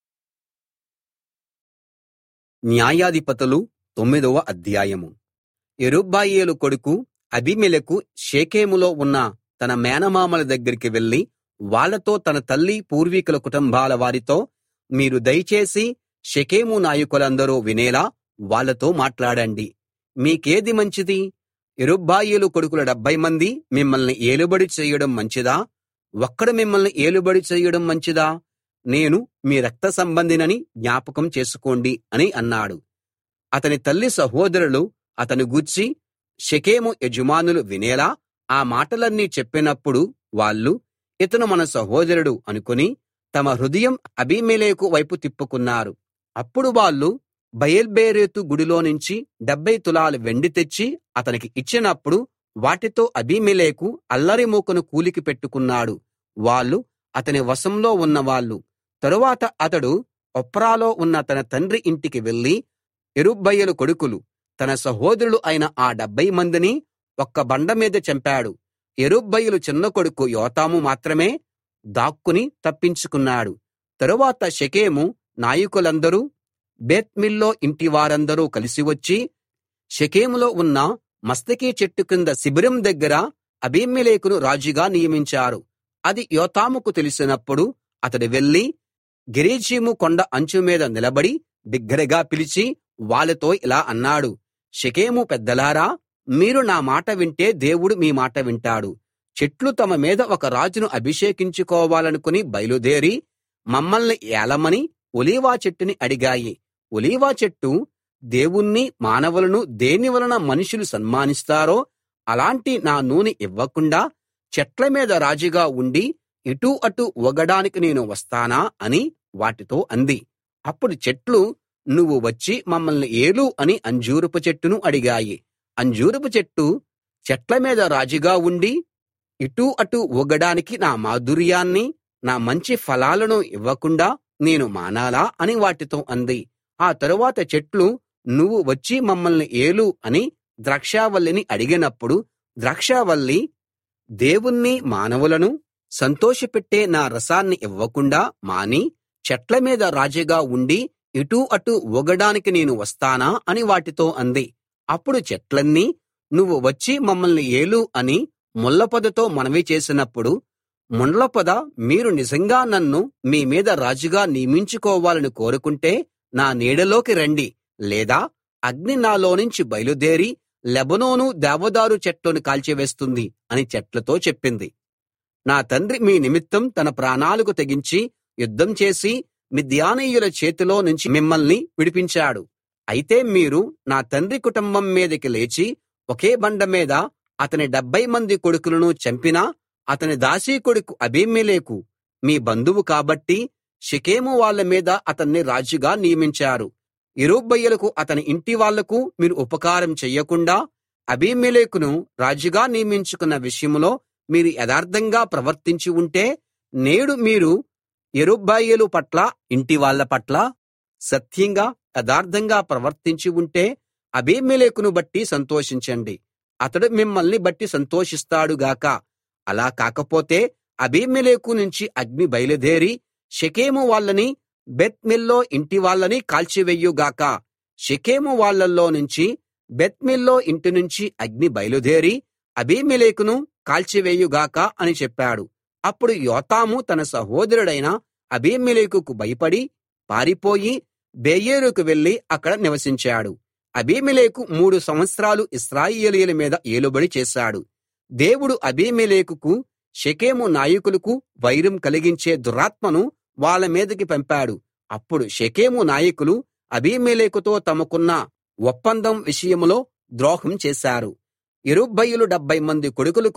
న్యాయాధిపతులు తొమ్మిదవ అధ్యాయము యెరుబ్బయలు కొడుకు అబీమెలెకు షేకెములో ఉన్న తన మేనమామల దగ్గరికి వెళ్లి వాళ్ళతో తన తల్లి పూర్వీకుల కుటుంబాల వారితో మీరు దయచేసి షెకెము నాయకులందరూ వినేలా వాళ్ళతో మాట్లాడండి మీకేది మంచిది యెరుబ్బయలు కొడుకుల డెబ్భై మంది మిమ్మల్ని ఏలుబడి చేయడం మంచిదా ఒక్కడు మిమ్మల్ని ఏలుబడి చేయడం మంచిదా నేను మీ రక్త సంబంధినని జ్ఞాపకం చేసుకోండి అని అన్నాడు అతని తల్లి సహోదరులు అతని గూర్చి షెకెము యజమానులు వినేలా ఆ మాటలన్నీ చెప్పినప్పుడు వాళ్ళు ఇతను మన సహోదరుడు అనుకుని తమ హృదయం అబీమెలెకు వైపు తిప్పుకున్నారు అప్పుడు వాళ్ళు బయల్బేరేతు గుడిలో నుంచి డెబ్భై తులాలు వెండి తెచ్చి అతనికి ఇచ్చినప్పుడు వాటితో అబీమెలెకు అల్లరి మూకను కూలికి పెట్టుకున్నాడు వాళ్ళు అతని వశంలో ఉన్నవాళ్ళు తరువాత అతడు ఒఫ్రాలో ఉన్న తన తండ్రి ఇంటికి వెళ్లి యెరుబ్బయలు కొడుకులు తన సహోదరులు అయిన ఆ డెబ్భై మందిని ఒక్క బండ మీద చంపాడు యెరుబ్బయలు చిన్న కొడుకు యోతాము మాత్రమే దాక్కుని తప్పించుకున్నాడు తరువాత షెకెము నాయకులందరూ బేత్మిల్లో ఇంటివారందరూ కలిసి వచ్చి షెకెములో ఉన్న మస్తకి చెట్టు కింద శిబిరం దగ్గర అబీమెలెకును రాజుగా నియమించారు అది యోతాముకు తెలిసినప్పుడు అతడు వెళ్లి గెరిజీము కొండ అంచు మీద నిలబడి బిగ్గరగా పిలిచి వాళ్ళతో ఇలా అన్నాడు షెకెము పెద్దలారా మీరు నా మాట వింటే దేవుడు మీ మాట వింటాడు చెట్లు తమ మీద ఒక రాజును అభిషేకించుకోవాలనుకుని బయలుదేరి మమ్మల్ని ఏలమని ఒలీవా చెట్టుని అడిగాయి ఒలీవా చెట్టు దేవుణ్ణి మానవులను దేని వలన మనుషులు సన్మానిస్తారో అలాంటి నా నూనె ఇవ్వకుండా చెట్ల మీద రాజుగా ఉండి ఇటూ అటూ ఊగడానికి నేను వస్తానా అని వాటితో అంది అప్పుడు చెట్లు నువ్వు వచ్చి మమ్మల్ని ఏలు అని అంజూరపు చెట్టును అడిగాయి అంజూరపు చెట్టు చెట్ల మీద రాజుగా ఉండి ఇటూ అటూ ఊగడానికి నా మాధుర్యాన్ని నా మంచి ఫలాలను ఇవ్వకుండా నేను మానాలా అని వాటితో అంది ఆ తరువాత చెట్లు నువ్వు వచ్చి మమ్మల్ని ఏలు అని ద్రాక్షావల్లిని అడిగినప్పుడు ద్రాక్షావల్లి దేవుణ్ణి మానవులను సంతోషపెట్టే నా రసాన్ని ఇవ్వకుండా మాని చెట్ల మీద రాజుగా ఉండి ఇటూ అటూ ఊగడానికి నేను వస్తానా అని వాటితో అంది అప్పుడు చెట్లన్నీ నువ్వు వచ్చి మమ్మల్ని ఏలు అని ముళ్ళపొదతో మనవి చేసినప్పుడు ముండ్లపొద మీరు నిజంగా నన్ను మీ మీద రాజుగా నియమించుకోవాలని కోరుకుంటే నా నీడలోకి రండి లేదా అగ్ని నాలోనుంచి బయలుదేరి లెబనోను దేవదారు చెట్లను కాల్చివేస్తుంది అని చెట్లతో చెప్పింది నా తండ్రి మీ నిమిత్తం తన ప్రాణాలకు తెగించి యుద్ధం చేసి మిద్యానీయుల చేతిలో నుంచి మిమ్మల్ని విడిపించాడు అయితే మీరు నా తండ్రి కుటుంబం మీదకి లేచి ఒకే బండ మీద అతని డెబ్భై మంది కొడుకులను చంపినా అతని దాసీ కొడుకు అబీమెలెకు మీ బంధువు కాబట్టి షెకెము వాళ్ళ మీద అతన్ని రాజుగా నియమించారు యెరుబ్బయలకు అతని ఇంటి వాళ్లకు మీరు ఉపకారం చెయ్యకుండా అబీమెలెకును రాజుగా నియమించుకున్న విషయంలో మీరు యథార్థంగా ప్రవర్తించి ఉంటే నేడు మీరు యెరుబ్బయలు పట్ల ఇంటి వాళ్ళ పట్ల సత్యంగా యథార్థంగా ప్రవర్తించి ఉంటే అబీమెలెకును బట్టి సంతోషించండి అతడు మిమ్మల్ని బట్టి సంతోషిస్తాడు గాక అలా కాకపోతే అబీమెలెకు నుంచి అగ్ని బయలుదేరి షెకెము వాళ్ళని బెత్మిల్లో ఇంటి వాళ్ళని కాల్చివెయ్యు గాక షెకెము వాళ్ళల్లో నుంచి బెత్మిల్లో ఇంటి నుంచి అగ్ని బయలుదేరి అబీమెలెకును కాల్చివేయు గాక అని చెప్పాడు అప్పుడు యోతాము తన సహోదరుడైన అబీమెలెకుకు భయపడి పారిపోయి బెయేరుకు వెళ్లి అక్కడ నివసించాడు అబీమెలెకు మూడు సంవత్సరాలు ఇశ్రాయేలీయుల మీద ఏలుబడి చేశాడు దేవుడు అబీమెలెకుకు షెకెము నాయకులకు వైరం కలిగించే దురాత్మను వాళ్ళ మీదకి పంపాడు అప్పుడు షెకెము నాయకులు అబీమెలెకుతో తమకున్న ఒప్పందం విషయంలో ద్రోహం చేశారు యెరుబ్బయలు డెబ్భై మంది కొడుకులకు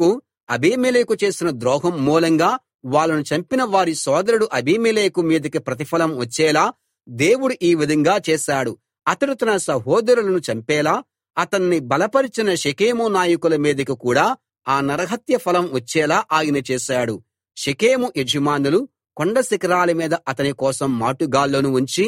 అబీమెలెకు చేసిన ద్రోహం మూలంగా వాళ్ళను చంపిన వారి సోదరుడు అబీమెలెకు మీదికి ప్రతిఫలం వచ్చేలా దేవుడు ఈ విధంగా చేశాడు అతడు తన సహోదరులను చంపేలా అతన్ని బలపరిచిన షెకెము నాయకుల మీదికి కూడా ఆ నరహత్య ఫలం వచ్చేలా ఆయన చేశాడు షెకెము యజమానులు కొండ శిఖరాల మీద అతని కోసం మాటుగాళ్ళను ఉంచి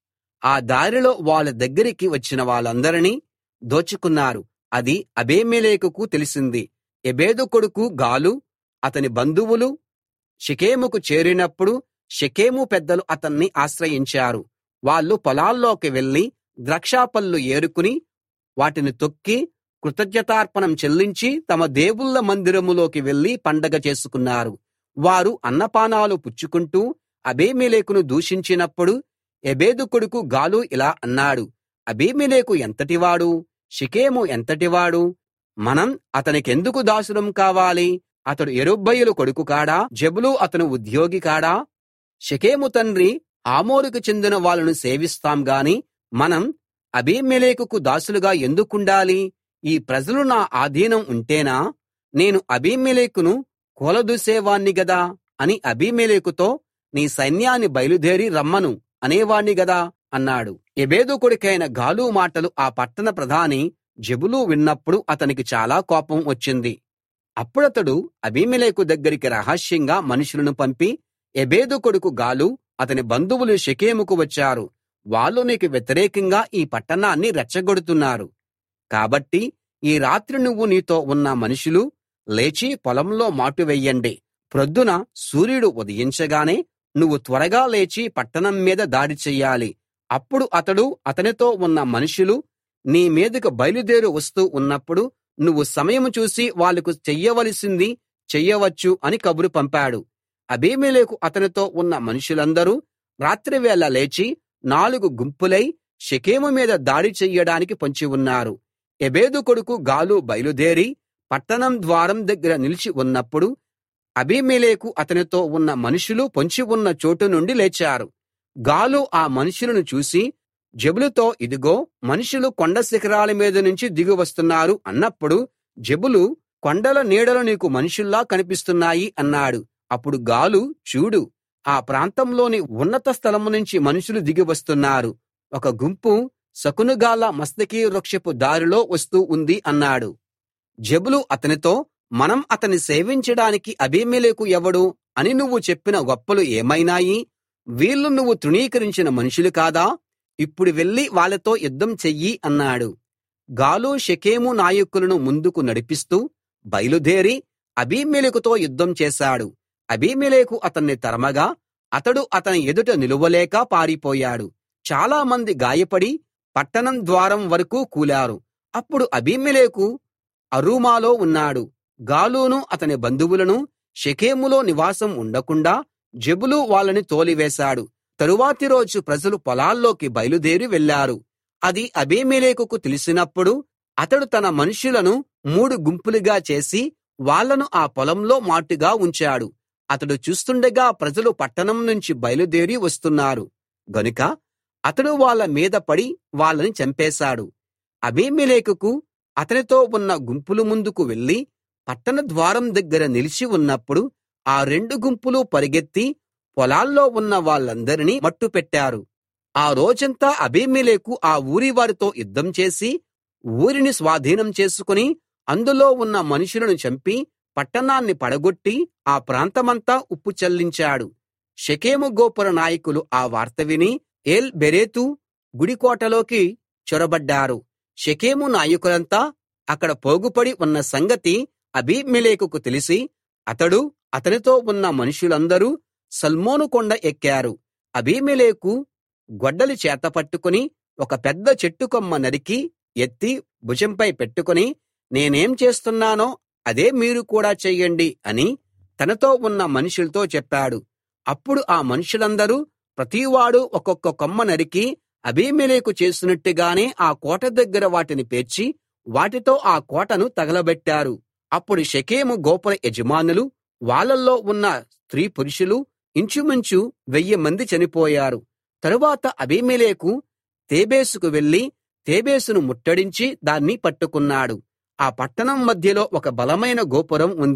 ఆ దారిలో వాళ్ళ దగ్గరికి వచ్చిన వాళ్ళందరినీ దోచుకున్నారు అది అబీమెలెకుకు తెలిసింది ఎబేదు కొడుకు గాలు అతని బంధువులు షెకెముకు చేరినప్పుడు షెకెము పెద్దలు అతన్ని ఆశ్రయించారు వాళ్ళు పొలాల్లోకి వెళ్లి ద్రాక్షపళ్ళు ఏరుకుని వాటిని తొక్కి కృతజ్ఞతార్పణం చెల్లించి తమ దేవుళ్ళ మందిరంలోకి వెళ్లి పండగ చేసుకున్నారు వారు అన్నపానాలు పుచ్చుకుంటూ అబీమెలెకును దూషించినప్పుడు ఎబేదు కొడుకు గాలు ఇలా అన్నాడు అబీమెలెకు ఎంతటివాడు షెకెము ఎంతటివాడు మనం అతనికెందుకు దాసులం కావాలి అతడు యెరుబ్బయలు కొడుకు కాడా జెబులు అతను ఉద్యోగి కాడా షెకెము తండ్రి హమోరుకు చెందిన వాళ్ళను సేవిస్తాం గాని మనం అబీమెలెకుకు దాసులుగా ఎందుకుండాలి ఈ ప్రజలు నా ఆధీనం ఉంటేనా నేను అబీమెలెకును కూలదూసేవాణ్ణి గదా అని అబీమెలెకుతో నీ సైన్యాన్ని బయలుదేరి రమ్మను అనేవాణ్ణి గదా అన్నాడు ఎబేదు కొడుకైన గాలు మాటలు ఆ పట్టణ ప్రధాని జెబులు విన్నప్పుడు అతనికి చాలా కోపం వచ్చింది అప్పుడతడు అబీమెలెకు దగ్గరికి రహస్యంగా మనుషులను పంపి ఎబేదు కొడుకు గాలు అతని బంధువులు షెకెముకు వచ్చారు వాళ్ళు నీకు వ్యతిరేకంగా ఈ పట్టణాన్ని రెచ్చగొడుతున్నారు కాబట్టి ఈ రాత్రి నువ్వు నీతో ఉన్న మనుషులు లేచి పొలంలో మాటు వెయ్యండి ప్రొద్దున సూర్యుడు ఉదయించగానే నువ్వు త్వరగా లేచి పట్టణం మీద దాడి చెయ్యాలి అప్పుడు అతడు అతనితో ఉన్న మనుషులు నీ మీదకు బయలుదేరి వస్తూ ఉన్నప్పుడు నువ్వు సమయం చూసి వాళ్లకు చెయ్యవలసింది చెయ్యవచ్చు అని కబురు పంపాడు అబీమెలెకు అతనితో ఉన్న మనుషులందరూ రాత్రివేళ లేచి నాలుగు గుంపులై షెకెము మీద దాడి చెయ్యడానికి పొంచి ఉన్నారు ఎబేదు కొడుకు గాలు బయలుదేరి పట్టణం ద్వారం దగ్గర నిలిచి ఉన్నప్పుడు అబీమెలెకు అతనితో ఉన్న మనుషులు పొంచి ఉన్న చోటు నుండి లేచారు గాలు ఆ మనుషులను చూసి జెబులుతో ఇదిగో మనుషులు కొండ శిఖరాల మీద నుంచి దిగి వస్తున్నారు అన్నప్పుడు జెబులు కొండల నీడలు నీకు మనుషుల్లా కనిపిస్తున్నాయి అన్నాడు అప్పుడు గాలు చూడు ఆ ప్రాంతంలోని ఉన్నత స్థలం నుంచి మనుషులు దిగి వస్తున్నారు ఒక గుంపు శకునగాళ్ళ మస్తకి వృక్షపు దారిలో వస్తూ ఉంది అన్నాడు జెబులు అతనితో మనం అతన్ని సేవించడానికి అబీమెలెకు ఎవడు అని నువ్వు చెప్పిన గొప్పలు ఏమైనాయి వీళ్ళు నువ్వు తృణీకరించిన మనుషులు కాదా ఇప్పుడు వెళ్లి వాళ్ళతో యుద్ధం చెయ్యి అన్నాడు గాలు షెకెము నాయకులను ముందుకు నడిపిస్తూ బయలుదేరి అబీమెలెకుతో యుద్ధం చేశాడు అబీమెలెకు అతన్ని తరమగా అతడు అతని ఎదుట నిలువలేక పారిపోయాడు చాలా మంది గాయపడి పట్టణం ద్వారం వరకూ కూలారు అప్పుడు అబీమెలెకు అరూమాలో ఉన్నాడు గాలును అతని బంధువులను షెకెములో నివాసం ఉండకుండా జెబులు వాళ్ళని తోలివేశాడు తరువాతి రోజు ప్రజలు పొలాల్లోకి బయలుదేరి వెళ్లారు అది అబీమెలెకుకు తెలిసినప్పుడు అతడు తన మనుషులను మూడు గుంపులుగా చేసి వాళ్ళను ఆ పొలంలో మాటుగా ఉంచాడు అతడు చూస్తుండగా ప్రజలు పట్టణం నుంచి బయలుదేరి వస్తున్నారు గనుక అతడు వాళ్ళ మీద పడి వాళ్ళని చంపేశాడు అబీమెలెకుకు అతనితో ఉన్న గుంపులు ముందుకు వెళ్లి పట్టణ ద్వారం దగ్గర నిలిచి ఉన్నప్పుడు ఆ రెండు గుంపులు పరిగెత్తి పొలాల్లో ఉన్న వాళ్ళందరినీ మట్టుపెట్టారు ఆ రోజంతా అబీమెలెకు ఆ ఊరి వారితో యుద్ధం చేసి ఊరిని స్వాధీనం చేసుకుని అందులో ఉన్న మనుషులను చంపి పట్టణాన్ని పడగొట్టి ఆ ప్రాంతమంతా ఉప్పు చల్లించాడు షెకెము గోపుర నాయకులు ఆ వార్త విని ఏల్ బెరేతు గుడికోటలోకి చొరబడ్డారు షెకెము నాయకులంతా అక్కడ పోగుపడి ఉన్న సంగతి అబీమెలెకుకు తెలిసి అతడు అతనితో ఉన్న మనుషులందరూ సల్మోను కొండ ఎక్కారు అబీమెలెకు గొడ్డలి చేత పట్టుకుని ఒక పెద్ద చెట్టు కొమ్మ నరికి ఎత్తి భుజంపై పెట్టుకుని నేనేం చేస్తున్నానో అదే మీరు కూడా చెయ్యండి అని తనతో ఉన్న మనుషులతో చెప్పాడు అప్పుడు ఆ మనుషులందరూ ప్రతివాడు ఒక్కొక్క కొమ్మ నరికి అబీమెలెకు చేసినట్టుగానే ఆ కోట దగ్గర వాటిని పేర్చి వాటితో ఆ కోటను తగలబెట్టారు అప్పుడు షెకెము గోపుర యజమానులు వాళ్ళల్లో ఉన్న స్త్రీ పురుషులు ఇంచుమించు వెయ్యి మంది చనిపోయారు తరువాత అబీమెలెకు తేబేసుకు వెళ్లి తేబేసును ముట్టడించి దాన్ని పట్టుకున్నాడు ఆ పట్టణం మధ్యలో ఒక బలమైన గోపురం ఉంది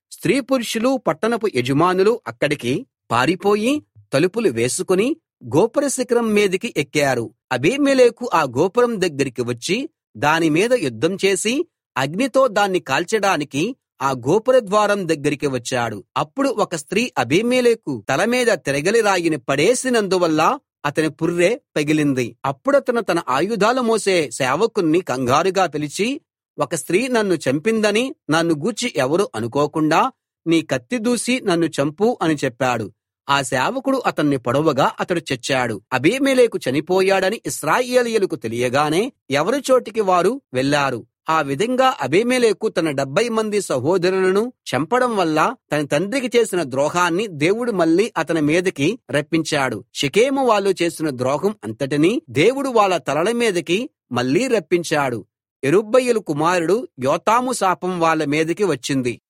స్త్రీ పురుషులు పట్టణపు యజమానులు అక్కడికి పారిపోయి తలుపులు వేసుకుని గోపుర శిఖరం మీదికి ఎక్కారు అబీమెలెకు ఆ గోపురం దగ్గరికి వచ్చి దాని మీద యుద్ధం చేసి అగ్నితో దాన్ని కాల్చడానికి ఆ గోపుర ద్వారం దగ్గరికి వచ్చాడు అప్పుడు ఒక స్త్రీ అబీమెలెకు తల మీద తిరగలి రాయిని పడేసినందువల్ల అతని పుర్రె పగిలింది అప్పుడతను తన ఆయుధాలు మోసే సేవకుణ్ణి కంగారుగా పిలిచి ఒక స్త్రీ నన్ను చంపిందని నన్ను గూర్చి ఎవరు అనుకోకుండా నీ కత్తి దూసి నన్ను చంపు అని చెప్పాడు ఆ సేవకుడు అతన్ని పొడవగా అతడు చచ్చాడు అబీమెలెకు చనిపోయాడని ఇశ్రాయేలీయులకు తెలియగానే ఎవరి చోటికి వారు వెళ్లారు ఆ విధంగా అబీమెలెకు తన డెబ్భై మంది సహోదరులను చంపడం వల్ల తన తండ్రికి చేసిన ద్రోహాన్ని దేవుడు మళ్ళీ అతని మీదకి రప్పించాడు షెకెము వాళ్ళు చేసిన ద్రోహం అంతటినీ దేవుడు వాళ్ళ తలల మీదకి మళ్ళీ రప్పించాడు యెరుబ్బయలు కుమారుడు యోతాము శాపం వాళ్ళ మీదకి వచ్చింది